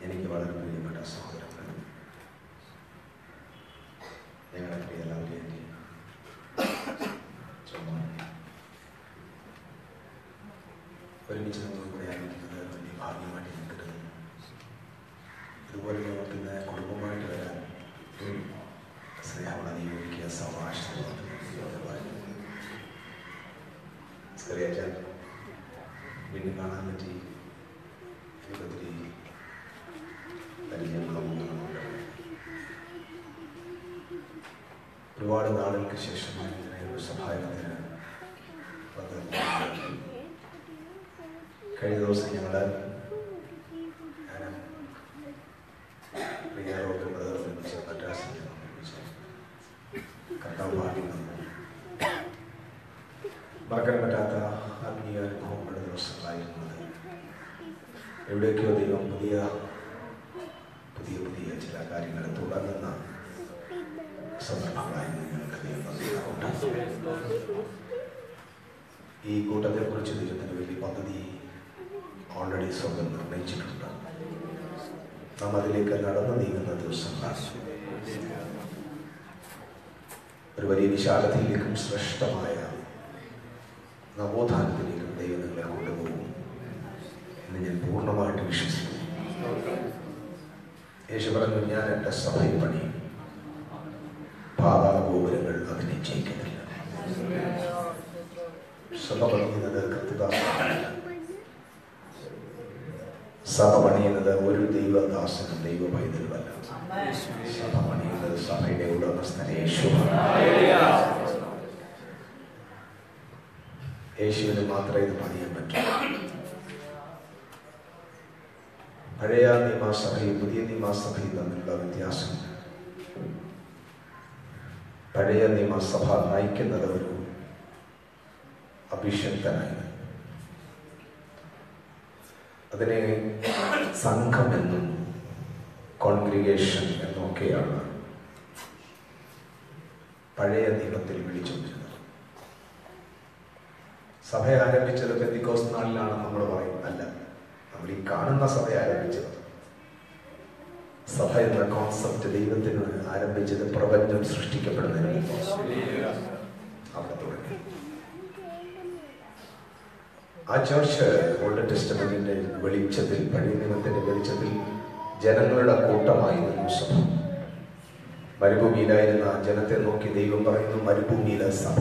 എനിക്ക് വളരെ പ്രിയപ്പെട്ട സഹോദരങ്ങൾ ഞങ്ങളുടെ പ്രിയ ലൗലിയൻ്റെ ചുമ്മാ ഒരുമിച്ച് നമ്മൾ കൂടെ ആയിരിക്കുന്നത് വലിയ ഭാഗ്യമായിട്ട് എനിക്ക് കിട്ടുന്നു ഇതുപോലെ നമുക്ക് ഇന്ന് കുടുംബമായിട്ട് വരാൻ സ്നേഹമുള്ള നിയോഗിക്കുക സമാശ്രമം സ്കറിയാച്ചാൽ വീണ്ടും കാണാൻ പറ്റി എനിക്കൊത്തിരി പരിചയമുള്ള മുഖങ്ങളുണ്ട് ഒരുപാട് നാളുകൾക്ക് ശേഷമായി ഇങ്ങനെ ഒരു സഹായത്തിന് വന്ന് കഴിഞ്ഞ ദിവസം ഞങ്ങൾ ഞാൻ പ്രിയാറോട്ട് ബ്രദർ ഒരുമിച്ച് മദ്രാസിൽ നിന്ന് ഒരുമിച്ച് കർത്താവ് ഭാഗ്യം തന്നു മറക്കാൻ പറ്റാത്ത ആത്മീയ അനുഭവങ്ങളുടെ ദിവസങ്ങളായിരുന്നത് എവിടെയൊക്കെയോ ദൈവം പുതിയ പുതിയ പുതിയ ചില കാര്യങ്ങൾ തുടങ്ങുന്ന സന്ദർഭങ്ങളായിരുന്നു ഞങ്ങൾക്ക് ദൈവം നൽകിയിട്ടുണ്ട് ഈ കൂട്ടത്തെക്കുറിച്ച് ദൈവത്തിന് വലിയ പദ്ധതി ഓൾറെഡി സ്വന്തം നിർണയിച്ചിട്ടുണ്ട് നാം അതിലേക്ക് നടന്നു നീങ്ങുന്ന ദിവസങ്ങളാണ് ഒരു വലിയ വിശാലതയിലേക്കും ശ്രേഷ്ഠമായ നവോത്ഥാനത്തിലേക്കും ദൈവം നിങ്ങളെ കൊണ്ടുപോകും എന്ന് ഞാൻ പൂർണ്ണമായിട്ട് വിശ്വസിക്കുന്നു യേശു പറഞ്ഞു ഞാൻ എൻ്റെ സഭയിൽ പണിയും പാതാള ഗോപുരങ്ങൾ അതിനെ ജയിക്കുന്നില്ല സഭ പണിയുന്നത് കൃത്യദാസനല്ല സഭ പണിയുന്നത് ഒരു ദൈവദാസനും ദൈവ പൈതലുമല്ല സഭ പണിയുന്നത് സഭയുടെ ഉടമസ്ഥൻ യേശുവാണ് യേശുവിന് മാത്രമേ ഇത് പണിയാൻ പറ്റൂ പഴയ നിയമസഭയും പുതിയ നിയമസഭയും തമ്മിലുള്ള വ്യത്യാസം പഴയ നിയമസഭ നയിക്കുന്നത് ഒരു അഭിഷക്തനായി അതിനെ സംഘമെന്നും കോൺഗ്രിഗേഷൻ എന്നൊക്കെയാണ് പഴയ നിയമത്തിൽ വിളിച്ചുകൊണ്ടിരുന്നത് സഭ ആരംഭിച്ചത് പെന്തിക്കോസ് നാളിലാണ് നമ്മൾ പറയും അല്ല നമ്മൾ ഈ കാണുന്ന സഭ ആരംഭിച്ചത് സഭ എന്ന കോൺസെപ്റ്റ് ദൈവത്തിന് ആരംഭിച്ചത് പ്രപഞ്ചം സൃഷ്ടിക്കപ്പെടുന്നതിന് മുമ്പ് അവിടെ തുടങ്ങി ആ ചർച്ച് ഓൾഡ് ടെസ്റ്റമെന്റിന്റെ വെളിച്ചത്തിൽ പഴയ നിയമത്തിന്റെ വെളിച്ചത്തിൽ ജനങ്ങളുടെ കൂട്ടമായിരുന്നു സഭ മരുഭൂമിയിലായിരുന്ന ജനത്തെ നോക്കി ദൈവം പറയുന്നു മരുഭൂമിയിലെ സഭ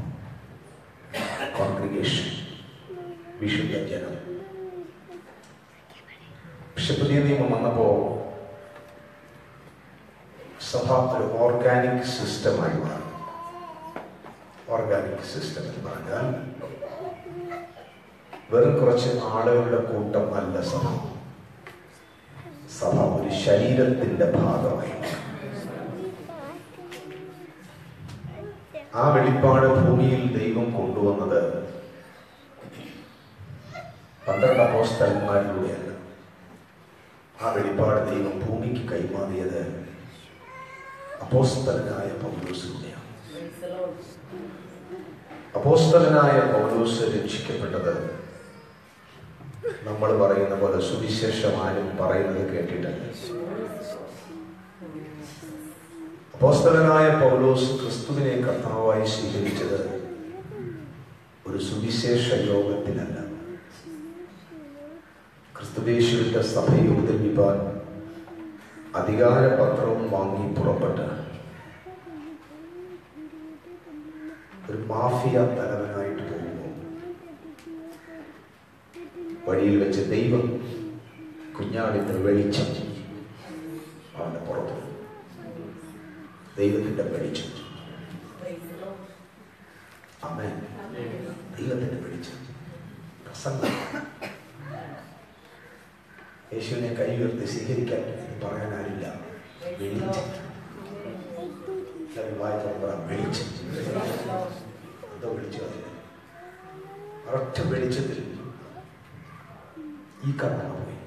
കോൺഗ്രിഗേഷൻ വിശുദ്ധ ജനം പക്ഷെ പുതിയ നിയമം വന്നപ്പോ സഭ ഒരു ഓർഗാനിക് സിസ്റ്റമായി മാറി ഓർഗാനിക് സിസ്റ്റം എന്ന് പറഞ്ഞാൽ വെറും കുറച്ച് ആളുകളുടെ കൂട്ടം അല്ല സഭ സഭ ഒരു ശരീരത്തിന്റെ ഭാഗമായി ആ വെളിപ്പാട് ഭൂമിയിൽ ദൈവം കൊണ്ടുവന്നത് പന്ത്രണ്ട് അപ്പോസ്തലന്മാരിലൂടെയല്ല ആ വെളിപ്പാട് ദൈവം ഭൂമിക്ക് കൈമാറിയത് അപ്പോസ്തലനായ പൗലോസിലൂടെയാണ് അപ്പോസ്തലനായ പൗലോസ് രക്ഷിക്കപ്പെട്ടത് നമ്മൾ പറയുന്ന പോലെ സുവിശേഷം ആരും പറയുന്നത് കേട്ടിട്ടല്ല അപ്പോസ്തലനായ പൗലോസ് ക്രിസ്തുവിനെ കർത്താവായി സ്വീകരിച്ചത് ഒരു സുവിശേഷ യോഗത്തിലല്ല ക്രിസ്തുദേശിയുടെ സഭയെ ഉദരിപ്പാൻ അധികാരപത്രവും വാങ്ങി പുറപ്പെട്ട് ഒരു മാഫിയ തലവനായിട്ട് പോകുമ്പോൾ വഴിയിൽ വെച്ച് ദൈവം കുഞ്ഞാടിന്റെ വെളിച്ചം അവന്റെ പുറത്തു ദൈവത്തിന്റെ വെളിച്ചം അമ്മേ ദൈവത്തിന്റെ വെളിച്ചം പ്രസംഗം യേശുവിനെ കൈ ഉയർത്തി സ്വീകരിക്കാൻ എന്ന് പറയാൻ ആരില്ല വെളിച്ചം എല്ലാവരും വായി തുറന്ന് പറ, വെളിച്ചം എന്തോ വിളിച്ചു അതിന് ഒരൊറ്റ വെളിച്ചത്തിൽ ഈ കണ്ണാണ് പോയി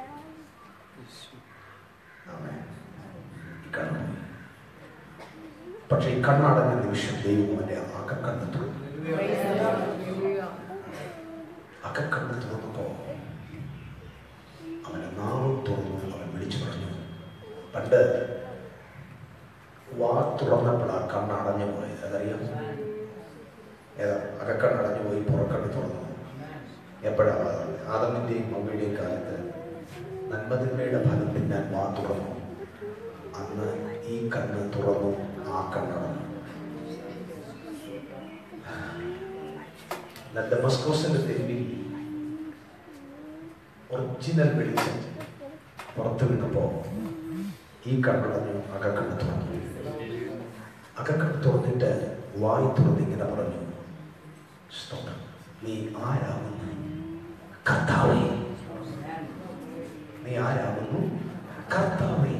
ആമേൻ. ഈ കണ്ണ് പോയി പക്ഷെ ഈ കണ്ണടഞ്ഞ നിമിഷം ദൈവം അവന്റെ അകക്കണ്ണ് തുറന്നു അകക്കണ്ണ് തുറന്നപ്പോ അവന്റെ നാവും തുറന്നു അവൻ വിളിച്ചു പണ്ട് വാ തുറന്നപ്പോഴാ കണ്ണടഞ്ഞു പോയത് അതറിയാം ഏതാ അകക്കണ്ണടഞ്ഞു പോയി പുറക്കണ്ണ് തുറന്നു എപ്പോഴാണ് ആദമിൻ്റെയും മൗലിയുടെയും കാലത്ത് നന്മതിന്മയുടെ ഫലം തിന്നാൻ വാ തുറന്നു അന്ന് ഈ കണ്ണ് തുറന്നു ആ കണ്ണടഞ്ഞു ഡെമസ്കോസിന്റെ തെരുവിൽ ഒറിജിനൽ വെളിച്ചം പുറത്തു വീണപ്പോ ഈ കണ്ണടഞ്ഞു അകക്കണ്ണ് തുറന്നു അകക്കണ്ണ് തുറന്നിട്ട് വായി തുറന്ന് ഇങ്ങനെ പറഞ്ഞു സ്തോത്രം നീ ആരാകുന്നു കർത്താവേ നീ ആരാകുന്നു കർത്താവേ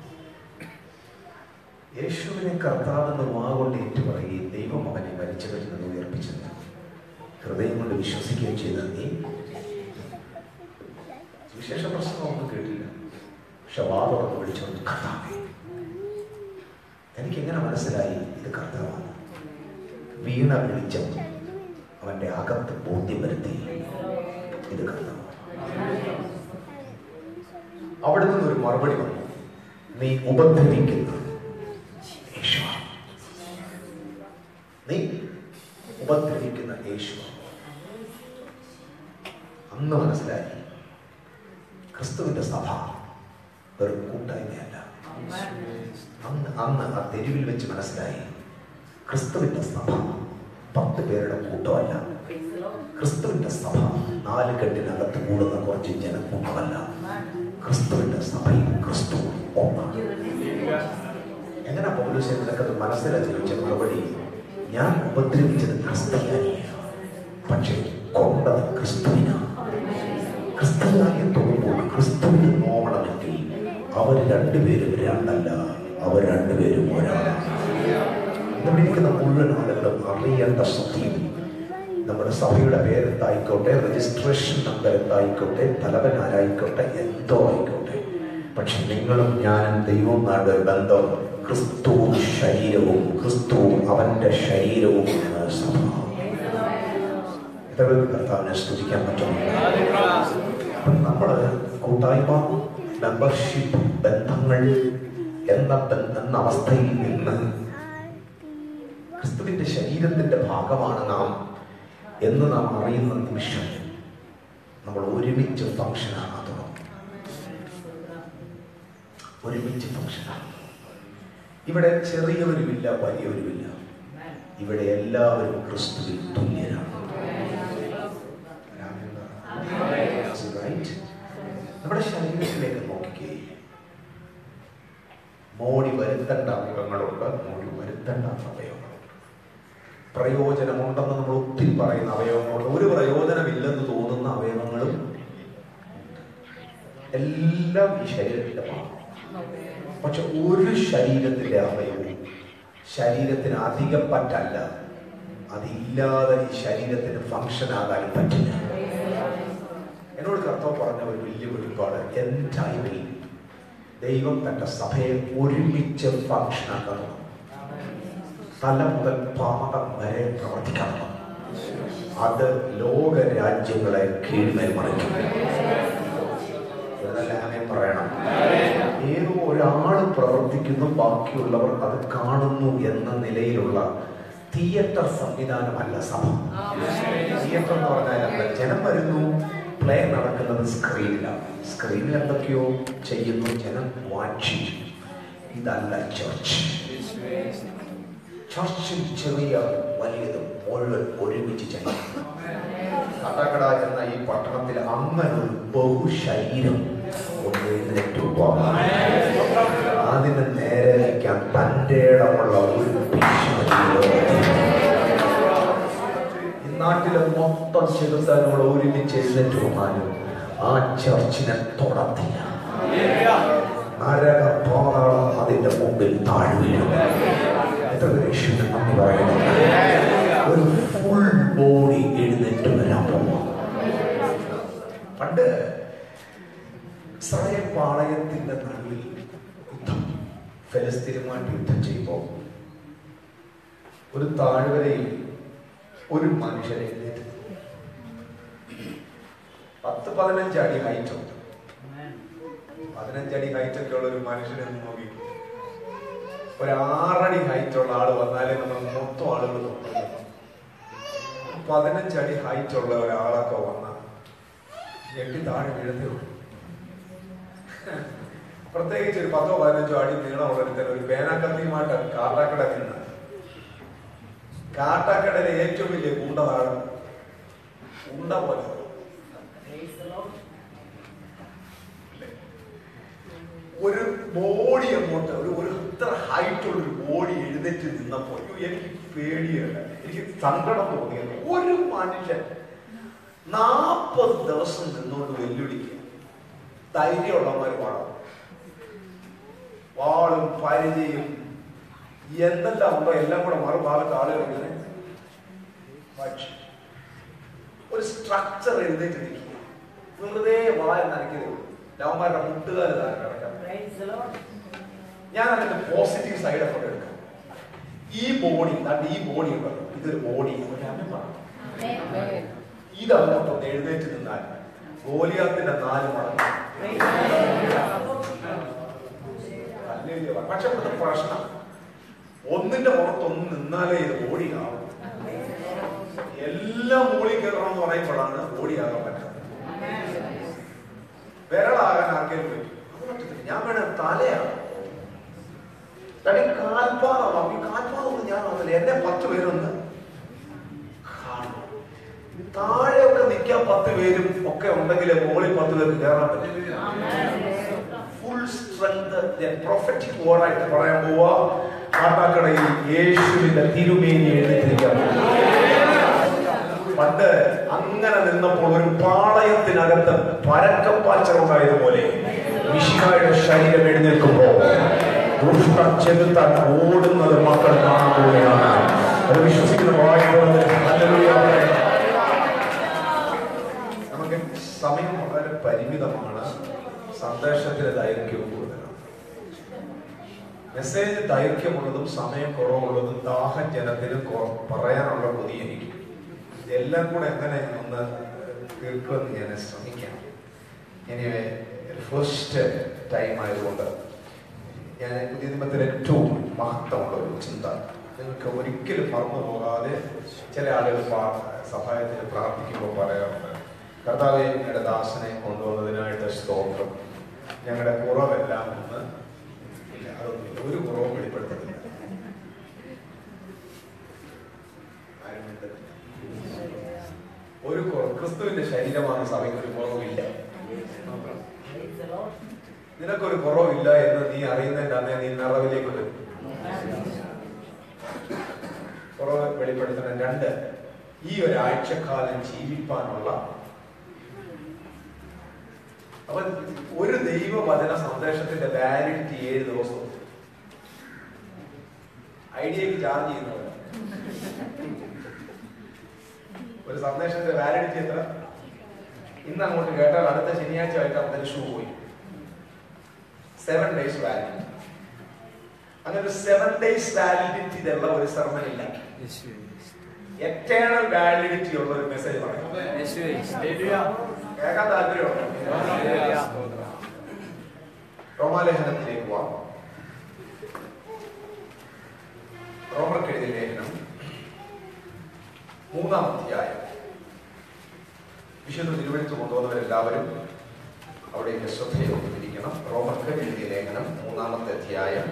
യേശുവിനെ കർത്താവെന്ന് വാഗൊണ്ട് ഏറ്റുപറയുകയും ദൈവം അവനെ മരിച്ചവരിൽ നിന്ന് ഉയർപ്പിച്ചത് ഹൃദയം കൊണ്ട് വിശ്വസിക്കുകയും ചെയ്ത നീ വിശേഷ പ്രശ്നമൊന്നും കേട്ടില്ല പക്ഷെ വാ തുറന്ന് വിളിച്ചോണ്ട് കർത്താവേ എനിക്ക് എങ്ങനെ മനസ്സിലായി ഇത് കർത്താവാണ് വീണ വെളിച്ചം അവന്റെ അകത്ത് ബോധ്യം വരുത്തി ഇത് കർത്താവ് അവിടെ നിന്ന് ഒരു മറുപടി വന്നു നീ ഉപദ്രവിക്കുന്ന യേശുവ നീ ഉപദ്രവിക്കുന്ന യേശുവ അന്ന് മനസ്സിലായി ക്രിസ്തുവിന്റെ സഭ വെറും കൂട്ടായ്മയല്ല അന്ന് അന്ന് ആ തെരുവിൽ വെച്ച് മനസ്സിലായി ക്രിസ്തുവിന്റെ സഭ പത്ത് പേരുടെ കൂട്ടമല്ല ക്രിസ്തുവിന്റെ സഭ നാല് കെട്ടിനകത്ത് കൂടുന്ന കുറച്ച് ജനക്കൂട്ടമല്ല ക്രിസ്തുവിന്റെ സഭയിൽ ക്രിസ്തു ഒന്നാണ് എങ്ങനെ പൗലോസ് നിനക്കത് മനസ്സിലാക്കി ചോദിച്ച മറുപടി ഞാൻ ഉപദ്രവിച്ചത് ക്രിസ്ത്യാനിയാണ് പക്ഷേ കൊണ്ടത് ക്രിസ്തുവിനാണ് ക്രിസ്ത്യാനിയെ തൊടുമ്പോൾ ക്രിസ്തുവിന് നോവണമെങ്കിൽ അവർ രണ്ടുപേരും രണ്ടല്ല അവർ രണ്ടുപേരും ഒരാളാണ് ഇവിടെ ഇരിക്കുന്ന മുഴുവൻ ആളുകളും അറിയേണ്ട സത്യം നമ്മുടെ സഭയുടെ പേരെന്തായിക്കോട്ടെ രജിസ്ട്രേഷൻ നമ്പർ എന്തായിക്കോട്ടെ തലവൻ ആരായിക്കോട്ടെ എന്തോ ആയിക്കോട്ടെ പക്ഷെ നിങ്ങളും ഞാനും ദൈവവും നാട് ബന്ധം ക്രിസ്തുവും ശരീരവും ക്രിസ്തുവും അവന്റെ ശരീരവും എന്ന സഭ ഇതൊരു കർത്താവിനെ സ്തുതിക്കാൻ പറ്റുന്നു അപ്പം നമ്മള് കൂട്ടായ്മ മെമ്പർഷിപ്പ് ബന്ധങ്ങൾ എന്ന ബന്ധ- എന്ന അവസ്ഥയിൽ നിന്ന് ക്രിസ്തുവിന്റെ ശരീരത്തിന്റെ ഭാഗമാണ് നാം എന്ന് നാം അറിയുന്ന നിമിഷം നമ്മൾ ഒരുമിച്ച് ഫംഗ്ഷനാണ് തുടങ്ങും ഒരുമിച്ച് ഫംഗ്ഷനാണ് ഇവിടെ ചെറിയവരുമില്ല വലിയവരുമില്ല ഇവിടെ എല്ലാവരും ക്രിസ്തുവിൽ തുല്യരാണ് Right? നമ്മുടെ ശരീരത്തിലേക്ക് നോക്കിക്കേ മോടി വരുത്തേണ്ട അവയവങ്ങളുണ്ട് മോടി വരുത്തേണ്ട അവയവങ്ങളുണ്ട് പ്രയോജനമുണ്ടെന്ന് നമ്മൾ ഒത്തിരി പറയുന്ന അവയവങ്ങളുണ്ട് ഒരു പ്രയോജനമില്ലെന്ന് തോന്നുന്ന അവയവങ്ങളും എല്ലാം ഈ ശരീരത്തിന്റെ ഭാഗം പക്ഷെ ഒരു ശരീരത്തിന്റെ അവയവവും ശരീരത്തിന് അധികം പറ്റല്ല അതില്ലാതെ ഈ ശരീരത്തിന് ഫങ്ഷൻ ആകാൻ പറ്റില്ല എന്നോട് കർത്താവ് പറഞ്ഞ ഒരു വലിയ വെളിപ്പാട് എൻ ടൈമിൽ ദൈവം തന്റെ സഭയെ ഒരുമിച്ച് ഫങ്ഷൻ ആക്കണം തല മുതൽ പാദം വരെ പ്രവർത്തിക്കണം അത് ലോക രാജ്യങ്ങളെ കീഴ്മേൽ മറിക്കും ഇതെല്ലാം പറയണം ഏതോ ഒരാൾ പ്രവർത്തിക്കുന്നു ബാക്കിയുള്ളവർ അത് കാണുന്നു എന്ന നിലയിലുള്ള തിയേറ്റർ സംവിധാനമല്ല സഭ തിയേറ്റർ എന്ന് പറഞ്ഞാൽ എന്താ? ജനം വരുന്നു പ്ലേ നടക്കുന്നത് സ്ക്രീനിലാണ് സ്ക്രീനിൽ എന്തൊക്കെയോ ചെയ്യുന്നു ജനം വാച്ച് ചെയ്യും ഇതല്ല ചർച്ച് ചർച്ചിൽ ചെറിയ വലിയതും മുഴുവൻ ഒരുമിച്ച് ചെയ്യും കടകട എന്ന ഈ പട്ടണത്തിൽ അങ്ങനെ ഒരു ബഹുശരീരം ഒന്ന് എഴുന്നേറ്റ് പോകാം. അതിന് നേരെ നിൽക്കാൻ തൻ്റെ ഇടമുള്ള ഒരു പിശാചി ഈ ലോകത്തിൽ. ഈ നാട്ടിലെ മൊത്തം ചെറുതാനോട് ഒരുമിച്ച് എഴുന്നേറ്റ് പോകാനും ആ ചർച്ചിനെ തൊടത്തില്ല നരക പാതാളം അതിന്റെ മുമ്പിൽ താഴ്വീഴും എത്ര പേര് യേശുവിന് നന്ദി പറയുന്നു ഒരു ഫുൾ ബോഡി എഴുന്നേറ്റ് വരാൻ പോകും പണ്ട് ഇസ്രായേൽ പാളയത്തിന്റെ നടുവിൽ യുദ്ധം ഫലസ്തീനുമായിട്ട് യുദ്ധം ചെയ്യുമ്പോൾ ഒരു താഴ്വരയിൽ ഒരു മനുഷ്യനെ എഴുന്നേറ്റ് നിന്നു. പത്ത് പതിനഞ്ച് അടി ഹൈറ്റ് ഉണ്ട് പതിനഞ്ചടി ഹൈറ്റ് ഒക്കെ ഉള്ള ഒരു മനുഷ്യനെ ഒന്ന് നോക്കി ഒരു ആറടി ഹൈറ്റ് ഉള്ള ആള് വന്നാലേ നമ്മൾ മൊത്തം ആളുകൾ നോക്കുന്നത് പതിനഞ്ചടി ഹൈറ്റ് ഉള്ള ഒരാളൊക്കെ വന്ന ഞെട്ടി താഴെ വീഴത്തേ ഉള്ളൂ പ്രത്യേകിച്ച് ഒരു പത്തോ പതിനഞ്ചോ അടി നീളമുള്ള ഒരുത്തൻ ഒരു പേനാക്കത്തിയുമായിട്ട് കാട്ടാക്കട നിന്ന് കാട്ടാക്കടയിലെ ഏറ്റവും വലിയ ഗുണ്ട താഴെ ഉണ്ട പോലെ ഒരു ബോഡി അങ്ങോട്ട് ഒരു ഒരു ഇത്ര ഹൈറ്റ് ഉള്ള ഒരു ബോഡി എഴുന്നേറ്റ് നിന്നപ്പോ അയ്യോ, എനിക്ക് പേടിയല്ല എനിക്ക് സങ്കടം തോന്നിയത് ഒരു മനുഷ്യൻ നാൽപ്പത് ദിവസം നിന്നുകൊണ്ട് വെല്ലുവിളിക്കുക ധൈര്യമുള്ളവന്മാർ പാടാം വാളും പരിചയും എന്തെല്ലാം ഉണ്ടോ എല്ലാം കൂടെ മറുഭാഗത്ത് ആളുകൾ ഇങ്ങനെ പക്ഷി ഒരു സ്ട്രക്ചർ എഴുന്നേറ്റ് നിൽക്കുക വെറുതെ വായ നനയ്ക്കതേ ഉള്ളൂ ലവന്മാരുടെ മുട്ടുകാല് താഴെ കിടക്കാം ഞാൻ അതിന്റെ പോസിറ്റീവ് സൈഡ് ഒക്കെ എടുക്കാം ഈ ബോഡി ദാണ്ട് ഈ ബോഡി ഉണ്ടല്ലോ ഇതൊരു ബോഡി ഇതങ്ങോട്ടൊന്ന് എഴുന്നേറ്റ് നിന്നാൽ ഗോലിയാത്തിന്റെ നാല് മടങ്ങ് ഹല്ലേലൂയ. പക്ഷെ ഇവിടുത്തെ പ്രശ്നം ഒന്നിന്റെ പുറത്തൊന്ന് നിന്നാലേ ഇത് ബോഡിയാവും എല്ലാം ബോഡി കയറണം എന്ന് പറയുമ്പോഴാണ് ബോഡിയാകാൻ പറ്റുന്നത് വിരളാകാൻ ആർക്കെങ്കിലും പറ്റും അത് പറ്റത്തില്ല ഞാൻ വേണേ തലയാണ് കാര്യം കാൽപാദം ഈ കാൽപാദം ഞാൻ വന്നില്ല എന്നെ പത്ത് പേരൊന്ന് കാണും താഴെയൊക്കെ നിൽക്കാൻ പത്ത് പേരും ഒക്കെ ഉണ്ടെങ്കിൽ മുകളിൽ പത്ത് പേർക്ക് കയറാൻ പറ്റും ഫുൾ സ്ട്രെങ്ത് പ്രൊഫറ്റിക് വേർഡായിട്ട് പറയാൻ പോവാ കാട്ടാക്കടയിൽ യേശുവിന്റെ തിരുമേനി എഴുന്നേറ്റിരിക്കാൻ പണ്ട് അങ്ങനെ നിന്നപ്പോൾ ഒരു പാളയത്തിനകത്ത് പരക്കപ്പാച്ചർ ഉണ്ടായതുപോലെ മിഷിഹായുടെ ശരീരം എഴുന്നേൽക്കുമ്പോ ദുഷ്ട ചെലുത്താൻ ഓടുന്നത് മക്കൾ കാണാൻ പോവുകയാണ് അത് വിശ്വസിക്കുന്ന വായിക്കുന്നത് നമുക്ക് സമയം വളരെ പരിമിതമാണ് സന്ദേശത്തിന് ദൈർഘ്യവും കൂടുതലാണ് മെസ്സേജ് ദൈർഘ്യമുള്ളതും സമയം കുറവുള്ളതും ദാഹം ജനത്തിന് കൊ- പറയാനുള്ള കൊതി എനിക്ക് ഇതെല്ലാം കൂടെ എങ്ങനെ ഒന്ന് തീർക്കുമെന്ന് ഞാൻ ശ്രമിക്കാം എനിവേ ഫസ്റ്റ് ടൈം ആയതുകൊണ്ട് ഞാൻ പുതിയ നിയമത്തിൽ ഏറ്റവും മഹത്വമുള്ള ഒരു ചിന്ത നിങ്ങൾക്ക് ഒരിക്കലും മറന്നു പോകാതെ ചില ആളുകൾ പാ- സഹായത്തിന് പ്രാർത്ഥിക്കുമ്പോൾ പറയാറുണ്ട് കർത്താവെ ഞങ്ങളുടെ ദാസനെ കൊണ്ടുവന്നതിനായിട്ട് സ്തോത്രം ഞങ്ങളുടെ കുറവെല്ലാം ഒന്ന് ഇല്ല അതൊന്നുമില്ല ഒരു കുറവും വെളിപ്പെടുത്തുന്നില്ല ആരും മിണ്ടുന്നില്ല. ഒരു കുറവ് ക്രിസ്തുവിന്റെ ശരീരമാണ് സഭയ്ക്ക് ഒരു കുറവില്ല നിനക്കൊരു കുറവില്ല എന്ന് നീ അറിയുന്നതിന്റെ അന്നേ നീ നിറവിലേക്ക് വരും കുറവ് വെളിപ്പെടുത്തണം രണ്ട് ഈ ഒരാഴ്ചക്കാലം ജീവിപ്പാനുള്ള അപ്പൊ ഒരു ദൈവവചന സന്ദേശത്തിന്റെ വാലിഡിറ്റി ഏഴ് ദിവസവും ഐഡിയക്ക് ചാർജ് ചെയ്യുന്നവർ ഒരു സന്ദേശത്തിന്റെ വാലിഡിറ്റി എത്ര ഇന്ന് അങ്ങോട്ട് കേട്ടാൽ അടുത്ത ശനിയാഴ്ച ആയിട്ട് അവന്റെ ഷൂ പോയി സെവൻ ഡേയ്സ് വാലിഡിറ്റി അങ്ങനെ ഒരു സെവൻ ഡേയ്സ് വാലിഡിറ്റി ഉള്ള ഒരു സർമൻ ഇല്ല എറ്റേണൽ വാലിഡിറ്റി ഉള്ള ഒരു മെസ്സേജ് പറയും കേൾക്കാൻ താല്പര്യമുണ്ടോ റോമാലേഖനത്തിലേക്ക് പോവാം റോമർക്ക് എഴുതിയ ലേഖനം മൂന്നാം അധ്യായം വിശുദ്ധ തിരുവഴുത്ത് കൊണ്ടുവന്നവരെല്ലാവരും അവിടേക്ക് ശ്രദ്ധയോടിരിക്കണം റോമർക്ക് എഴുതിയ ലേഖനം മൂന്നാമത്തെ അധ്യായം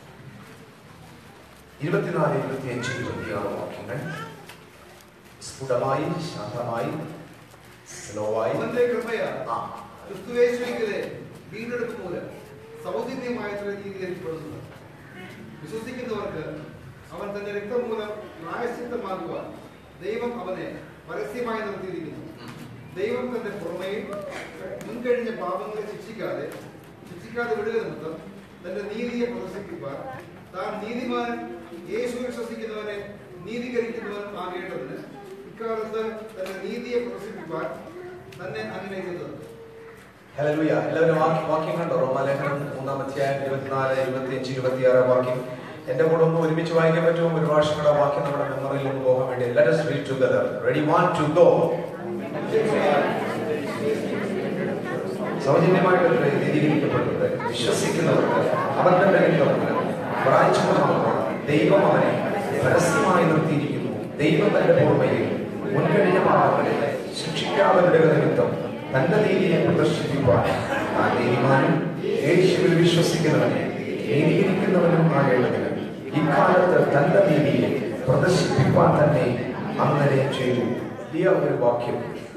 ഇരുപത്തിനാല് ഇരുപത്തിയഞ്ച് ഇരുപത്തിയാറ് വാക്യങ്ങൾ സ്ഫുടമായി ശാന്തമായി സ്ലോവായി അവന്റെ കൃപയാ ആ ക്രിസ്തുവേശ്വരിക്കലെ വീണ്ടെടുപ്പ് മൂലം സൗജന്യമായിട്ടുള്ള നീതീകരിക്കപ്പെടുന്നത് വിശ്വസിക്കുന്നവർക്ക് അവൻ തന്റെ രക്തം മൂലം പ്രായശ്ചിത്തമാകുവാൻ ദൈവം അവനെ പരസ്യമായി നിർത്തിയിരിക്കുന്നു ദൈവം തന്റെ പുറമെയും മുൻകഴിഞ്ഞ പാപങ്ങളെ ശിക്ഷിക്കാതെ ശിക്ഷിക്കാതെ വിടുക നിമിത്തം തന്റെ നീതിയെ പ്രദർശിപ്പിക്കാൻ താൻ നീതിമാൻ യേശു വിശ്വസിക്കുന്നവനെ നീതീകരിക്കുന്നവൻ ആകേണ്ടതിന് ഇക്കാലത്ത് തന്റെ നീതിയെ പ്രദർശിപ്പിക്കാൻ തന്നെ അങ്ങനെ ചെയ്തത് ഹല്ലേലൂയ എല്ലാവരും വാക്യം വാക്യം കണ്ടോ റോമാലേഖനം മൂന്നാം അധ്യായം ഇരുപത്തിനാല് ഇരുപത്തിയഞ്ച് ഇരുപത്തിയാറ് വാക്യം എന്റെ കൂടെ ഒന്ന് ഒരുമിച്ച് വായിക്കാൻ പറ്റുമോ ഒരു ഭാഷയുടെ വാക്യം നമ്മുടെ മെമ്മറിയിൽ ഒന്ന് പോകാൻ വേണ്ടി let us read together ready one to go സൗജന്യമായിട്ട് നീതീകരിക്കപ്പെടുന്നത് വിശ്വസിക്കുന്നവർക്ക് അവന്റെ രംഗമുണ്ട് പ്രായച്ചുമാകുമ്പോൾ ദൈവം അവനെ പരസ്യമായി നിർത്തിയിരിക്കുന്നു ദൈവം തന്റെ ഓർമ്മയിൽ മുൻകഴിഞ്ഞ പാപങ്ങളെ ശിക്ഷിക്കാതെ നിമിത്തം തന്റെ നീതിയെ പ്രദർശിപ്പിക്കുവാൻ താൻ നീതിമാനും യേശുവിൽ വിശ്വസിക്കുന്നവനെ നീതീകരിക്കുന്നവനും ആകേണ്ടതിന് ഇക്കാലത്ത് തന്റെ നീതിയെ പ്രദർശിപ്പിക്കുവാൻ തന്നെ അങ്ങനെ ചെയ്തു വലിയ ഒരു വാക്യം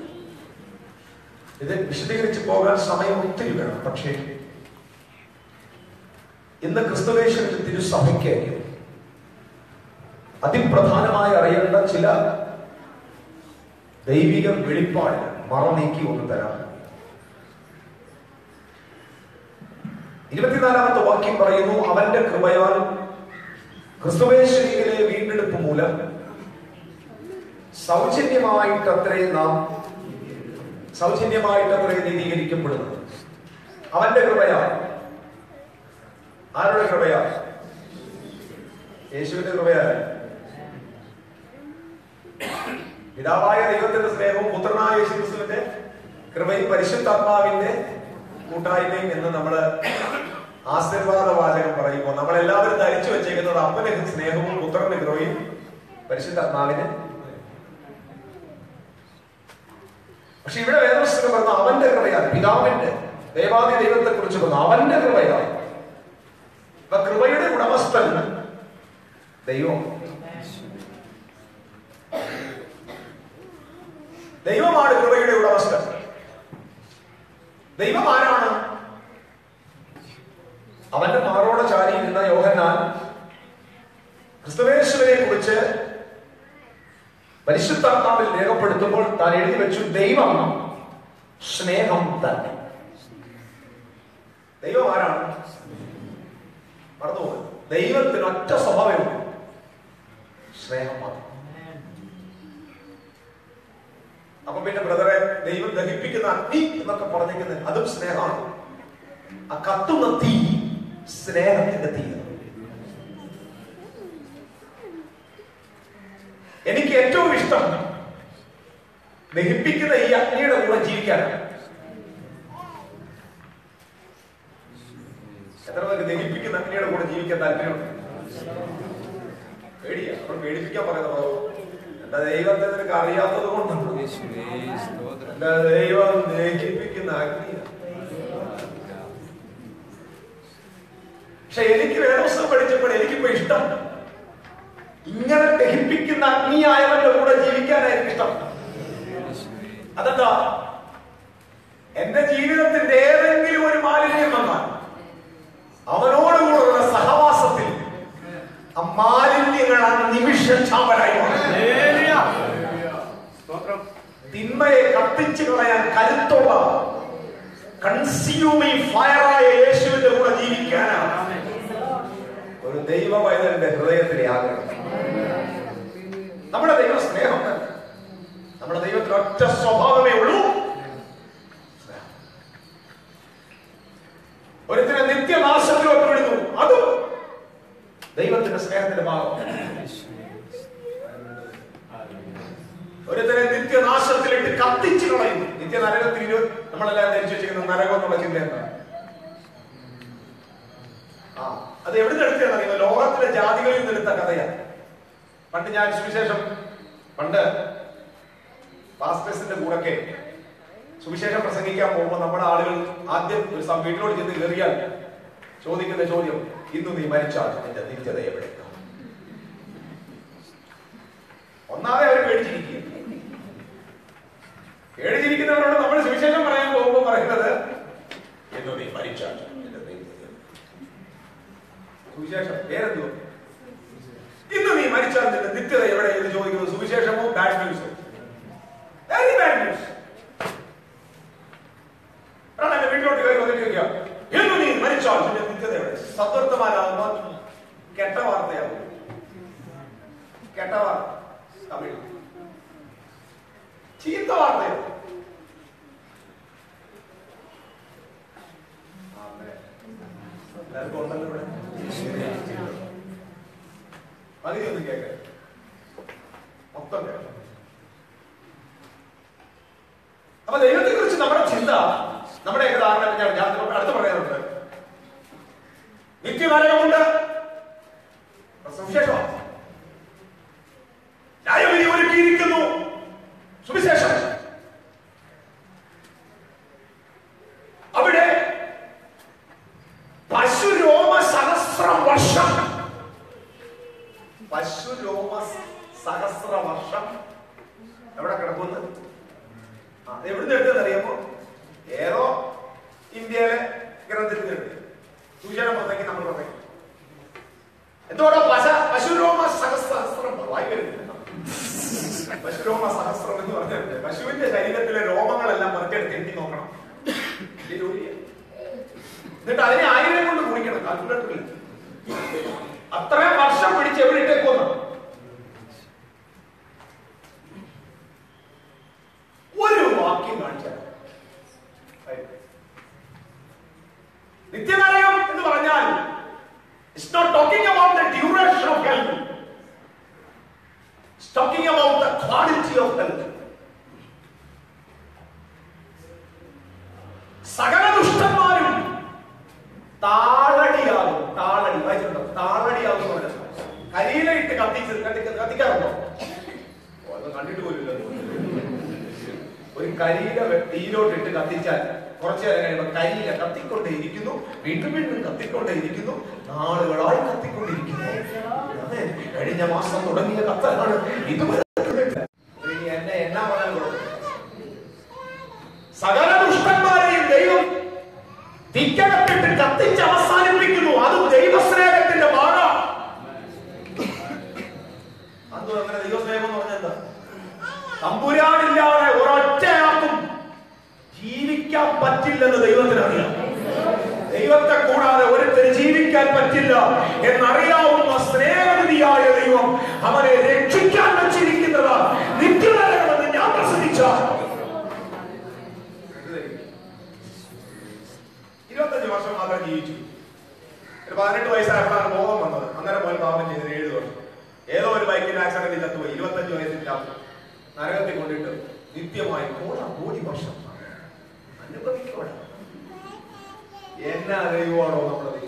ഇത് വിശദീകരിച്ച് പോകാൻ സമയം ഒത്തിരി വേണം പക്ഷേ ഇന്ന് ക്രിസ്തുവേശ്വരന്റെ തിരുസഭയ്ക്ക് അതിപ്രധാനമായി അറിയേണ്ട ചില ദൈവിക വെളിപ്പാട് മറ നീക്കി ഒന്ന് തരാം ഇരുപത്തിനാലാമത്തെ വാക്യം പറയുന്നു അവന്റെ കൃപയാൽ ക്രിസ്തുവേശ്വരിയിലെ വീണ്ടെടുപ്പ് മൂലം സൗജന്യമായിട്ടത്രേ നാം സൗജന്യമായിട്ടത്രേ നീതീകരിക്കപ്പെടുന്നത് അവന്റെ കൃപയാൽ ആരുടെ കൃപയാൽ യേശുവിന്റെ കൃപയാൽ പിതാവായ ദൈവത്തിന്റെ സ്നേഹവും പുത്രനായ യേശു ക്രിസ്തുവിന്റെ കൃപയും പരിശുദ്ധാത്മാവിന്റെ കൂട്ടായ്മയും എന്ന് നമ്മള് ആശീർവാദ വാചകം പറയുമ്പോൾ നമ്മളെല്ലാവരും ധരിച്ചു വെച്ചേക്കുന്നത് അപ്പന്റെ സ്നേഹവും പുത്രന്റെ കൃപയും പരിശുദ്ധാത്മാവിന് പക്ഷെ ഇവിടെ വേദപുസ്തകം പറഞ്ഞ അവന്റെ കൃപയാൽ പിതാവിന്റെ ദേവാദി ദൈവത്തെ കുറിച്ച് പറഞ്ഞു അവന്റെ കൃപയാൽ അപ്പൊ കൃപയുടെ ഉടമസ്ഥൻ ദൈവം ദൈവമാണ് കൃപയുടെ ഉടമസ്ഥൻ ദൈവം ആരാണ് അവന്റെ മാറോടെ ചാരിയിരുന്ന യോഹന്നാൻ ക്രിസ്തുവേശ്വരനെ കുറിച്ച് പരിശുദ്ധാത്മാവിൽ രേഖപ്പെടുത്തുമ്പോൾ താൻ എഴുതി വെച്ചു ദൈവം സ്നേഹം തന്നെ ദൈവം ആരാണ് മറന്നു ദൈവത്തിന് ഒറ്റ സ്വഭാവമാണ് സ്നേഹം മാത്രം അപ്പൊ പിന്നെ ബ്രദറെ ദൈവം ദഹിപ്പിക്കുന്ന അഗ്നി എന്നൊക്കെ പറഞ്ഞിരിക്കുന്നത് അതും സ്നേഹമാണ് ആ കത്തുന്ന തീ സ്നേഹത്തിന്റെ തീയാണ് എനിക്ക് ഏറ്റവും ഇഷ്ടം ദഹിപ്പിക്കുന്ന ഈ അഗ്നിയുടെ കൂടെ ജീവിക്കാനാണ് എത്ര പേർക്ക് ദഹിപ്പിക്കുന്ന അഗ്നിയുടെ കൂടെ ജീവിക്കാൻ താല്പര്യമുണ്ട് പേടിയാ നമ്മൾ പേടിപ്പിക്കാൻ പറയുന്നത് എന്റെ ദൈവത്തെ നിനക്ക് അറിയാത്തത് കൊണ്ടാണ് എന്റെ ദൈവം ദഹിപ്പിക്കുന്ന അഗ്നിയാണ് പക്ഷെ എനിക്ക് വേദോത്സവം പഠിച്ചപ്പോൾ എനിക്കിപ്പോ ഇഷ്ടം ഇങ്ങനെ ദഹിപ്പിക്കുന്ന അഗ്നിയായവന്റെ കൂടെ ജീവിക്കാനായിരിക്കും ഇഷ്ടം അതെന്താ എന്റെ ജീവിതത്തിന്റെ ഏതെങ്കിലും ഒരു മാലിന്യം വന്നാൽ അവനോടുകൂടെയുള്ള സഹവാസത്തിൽ ആ മാലിന്യങ്ങളാണ് നിമിഷക്ഷാമരായി തിന്മയെ കത്തിച്ചു കളയാൻ കരുത്തുള്ള കൺസ്യൂമിങ് ഫയറായ യേശുവിന്റെ കൂടെ ജീവിക്കാനാണ് ഒരു ദൈവ പൈതലിന്റെ ഹൃദയത്തിലെ ആഗ്രഹം നമ്മുടെ ദൈവം സ്നേഹം തന്നെ. നമ്മുടെ ദൈവത്തിന് ഒറ്റ സ്വഭാവമേ ഉള്ളൂ സ്നേഹം. ഒരുത്തിനെ നിത്യനാശത്തിലോട്ട് വിടുന്നു അതും ദൈവത്തിന്റെ സ്നേഹത്തിന്റെ ഭാഗം ഒരുത്തനെ നിത്യനാശത്തിലിട്ട് കത്തിച്ചു കളയുന്നു നിത്യ നരകത്തിൽ ഇരുപത് നമ്മളെല്ലാം ധരിച്ചു വെച്ചിരിക്കുന്ന നരകം എന്നുള്ള ചിന്ത എന്താ ആ അത് എവിടെ നിന്ന് എടുത്തതെന്ന് അറിയുമോ ലോകത്തിലെ ജാതികളിൽ നിന്ന് എടുത്ത കഥയാണ് പണ്ട് ഞാൻ സുവിശേഷം പണ്ട് പാസ്റ്റേഴ്സിന്റെ കൂടൊക്കെ സുവിശേഷം പ്രസംഗിക്കാൻ പോകുമ്പോൾ നമ്മുടെ ആളുകൾ ആദ്യം ഒരു സം- വീട്ടിലോട്ട് ചെന്ന് കയറിയാൽ ചോദിക്കുന്ന ചോദ്യം ഇന്ന് നീ മരിച്ചാൽ നിന്റെ നിത്യത എവിടെ ഒന്നാമതെ അവർ പേടിച്ചിരിക്കുക പേടിച്ചിരിക്കുന്നവരോട് നമ്മൾ സുവിശേഷം പറയാൻ പോകുമ്പോൾ പറയുന്നത് ഇന്ന് നീ മരിച്ചാൽ നിന്റെ നിത്യത എവിടെ?" സുവിശേഷം പേരെന്തുവാ ഇന്ന് നീ മരിച്ചാൽ നിന്റെ നിത്യത എവിടെ എന്ന് ചോദിക്കുന്നത് സുവിശേഷമോ ബാഡ് ന്യൂസോ വെരി ബാഡ് ന്യൂസ് എന്റെ വീട്ടിലോട്ട് കയറി വന്നിട്ട് ചോദിക്കുക ഇന്ന് നീ മരിച്ചാൽ നിന്റെ നിത്യത എവിടെ സത്വർത്തമാനാകുമ്പോൾ കെട്ട വാർത്തയാകും കെട്ട വാർത്ത തമിഴ് ചീത്ത വാർത്തയോ എല്ലാവർക്കും ഉണ്ടല്ലോ ഇവിടെ പകുതി ഒന്നും കേൾക്ക മൊത്തം കേൾക്കാം അപ്പൊ ദൈവത്തെ കുറിച്ച് നമ്മുടെ ചിന്ത നമ്മുടെയൊക്കെ ധാരണ അടുത്ത് പറയാറുണ്ട് നിത്യനരകമുണ്ട് സുവിശേഷം ന്യായവിധി ഒരുക്കിയിരിക്കുന്നു സുവിശേഷം അവിടെ പശുരോമ സഹസ്രം വർഷം പശുരോമ സഹസ്ര വർഷം എവിടെ കിടക്കുന്നു ആ എവിടുന്ന് എടുത്തത് അറിയാമോ ഏതോ ഇന്ത്യയിലെ ഗ്രന്ഥത്തിൽ നിന്ന് എടുത്തത് സൂചന പുറത്തേക്ക് നമ്മൾ പറയും എന്തോടോ പശ പശുരോമ സഹസ്രം വായിക്കരുത് പശുരോമ സഹസ്രം എന്ന് പറഞ്ഞിട്ടുണ്ട് പശുവിന്റെ ശരീരത്തിലെ രോമങ്ങളെല്ലാം പുറത്തെടുത്ത് എണ്ണി നോക്കണം വലിയ ജോലിയാ. എന്നിട്ട് അതിനെ ആയിരം കൊണ്ട് കുടിക്കണം കാൽക്കുലേറ്ററില്ല അത്രയും വർഷം പിടിച്ച് എവിടെ ഇട്ടേക്കൊന്നു ഒരു വാക്യം കാണിച്ചാൽ നിത്യനരകം എന്ന് പറഞ്ഞാൽ it's not talking about the duration of health it's talking about the quality of health സകല ദുഷ്ടന്മാരും താളടിയാകും താളടി വായിച്ചിട്ടുണ്ടോ താളടിയാകും എന്ന് പറഞ്ഞാൽ കരിയിലയിട്ട് കത്തിച്ച് കത്തി- കത്തിക്കാറുണ്ടോ ഓ, അത് കണ്ടിട്ട് പോലില്ല ഒരു കരിയില വെ- തീയിലോട്ടിട്ട് കത്തിച്ചാൽ കുറച്ചു നേരം കഴിയുമ്പോൾ കരിയില കത്തിക്കൊണ്ടേ ഇരിക്കുന്നു വീണ്ടും വീണ്ടും കത്തിക്കൊണ്ടേ ഇരിക്കുന്നു നാളുകളായി കത്തിക്കൊണ്ടിരിക്കുന്നു അതെ കഴിഞ്ഞ മാസം തുടങ്ങിയ കത്തലാണ് ഇതുവരെ തീർന്നിട്ടില്ല. ഇനി എന്നെ എന്നാ പറയാൻ കൊടുക്കും സകല ദുഷ്ടന്മാരെയും ദൈവം തിക്കകത്തിട്ട് കത്തിച്ച് അവസാനിപ്പിക്കുന്നു അത് ദൈവസ്നേഹത്തിന്റെ ഭാഗ അത് അങ്ങനെ ദൈവസ്നേഹം എന്ന് പറഞ്ഞാൽ എന്താ തമ്പുരാനില്ലാതെ ഒരൊറ്റയാൾക്കും ജീവിക്കാൻ പറ്റില്ലെന്ന് ദൈവത്തിന് അറിയാം ദൈവത്തെ കൂടാതെ ഒരുത്തന് ജീവിക്കാൻ പറ്റില്ല എന്നറിയാവുന്ന സ്നേഹനിധിയായ ദൈവം അവനെ രക്ഷിക്കാൻ വെച്ചിരിക്കുന്നത് നിത്യനരകമെന്ന് ഞാൻ പ്രസംഗിച്ച ഇരുപത്തഞ്ച് വർഷം മാത്രം ജീവിച്ചു ഒരു പതിനെട്ട് വയസ്സായപ്പോഴാണ് ബോധം വന്നത് അന്നേരം പോയി പാപം ചെയ്തത് ഏഴ് വർഷം ഏതോ ഒരു ബൈക്കിന്റെ ആക്സിഡന്റിൽ ചത്തുപോയി ഇരുപത്തഞ്ച് വയസ്സിൽ ചത്തു നരകത്തിൽ കൊണ്ടിട്ട് നിത്യമായി കോടാ കോടി വർഷം അനുഭവിക്കോടെ എന്നാ ദൈവമാണോ നമ്മുടെ ദൈവം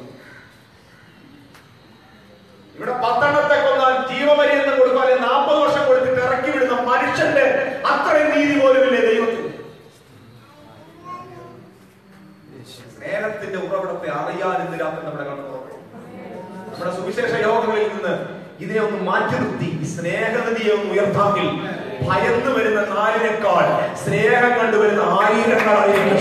ഇവിടെ പത്തെണ്ണത്തെ കൊന്നാൽ ജീവപര്യന്തം കൊടുക്കും അല്ലെങ്കിൽ നാൽപ്പത് വർഷം കൊടുത്തിട്ട് ഇറക്കി വിടുന്ന മനുഷ്യന്റെ അത്രയും നീതി പോലുമില്ലേ ദൈവത്തിന് സ്നേഹത്തിന്റെ ഉറവിടത്തെ അറിയാൻ ഇന്ന് രാത്രി നമ്മുടെ കണ്ണു തുറക്കണം നമ്മുടെ സുവിശേഷ യോഗങ്ങളിൽ നിന്ന് ഇതിനെ ഒന്ന് മാറ്റി നിർത്തി ഈ സ്നേഹനദിയെ ഒന്ന് ഉയർത്താമെങ്കിൽ ഭയന്ന് വരുന്ന നാലിനേക്കാൾ സ്നേഹം കണ്ടുവരുന്ന ആയിരങ്ങളായിരിക്കും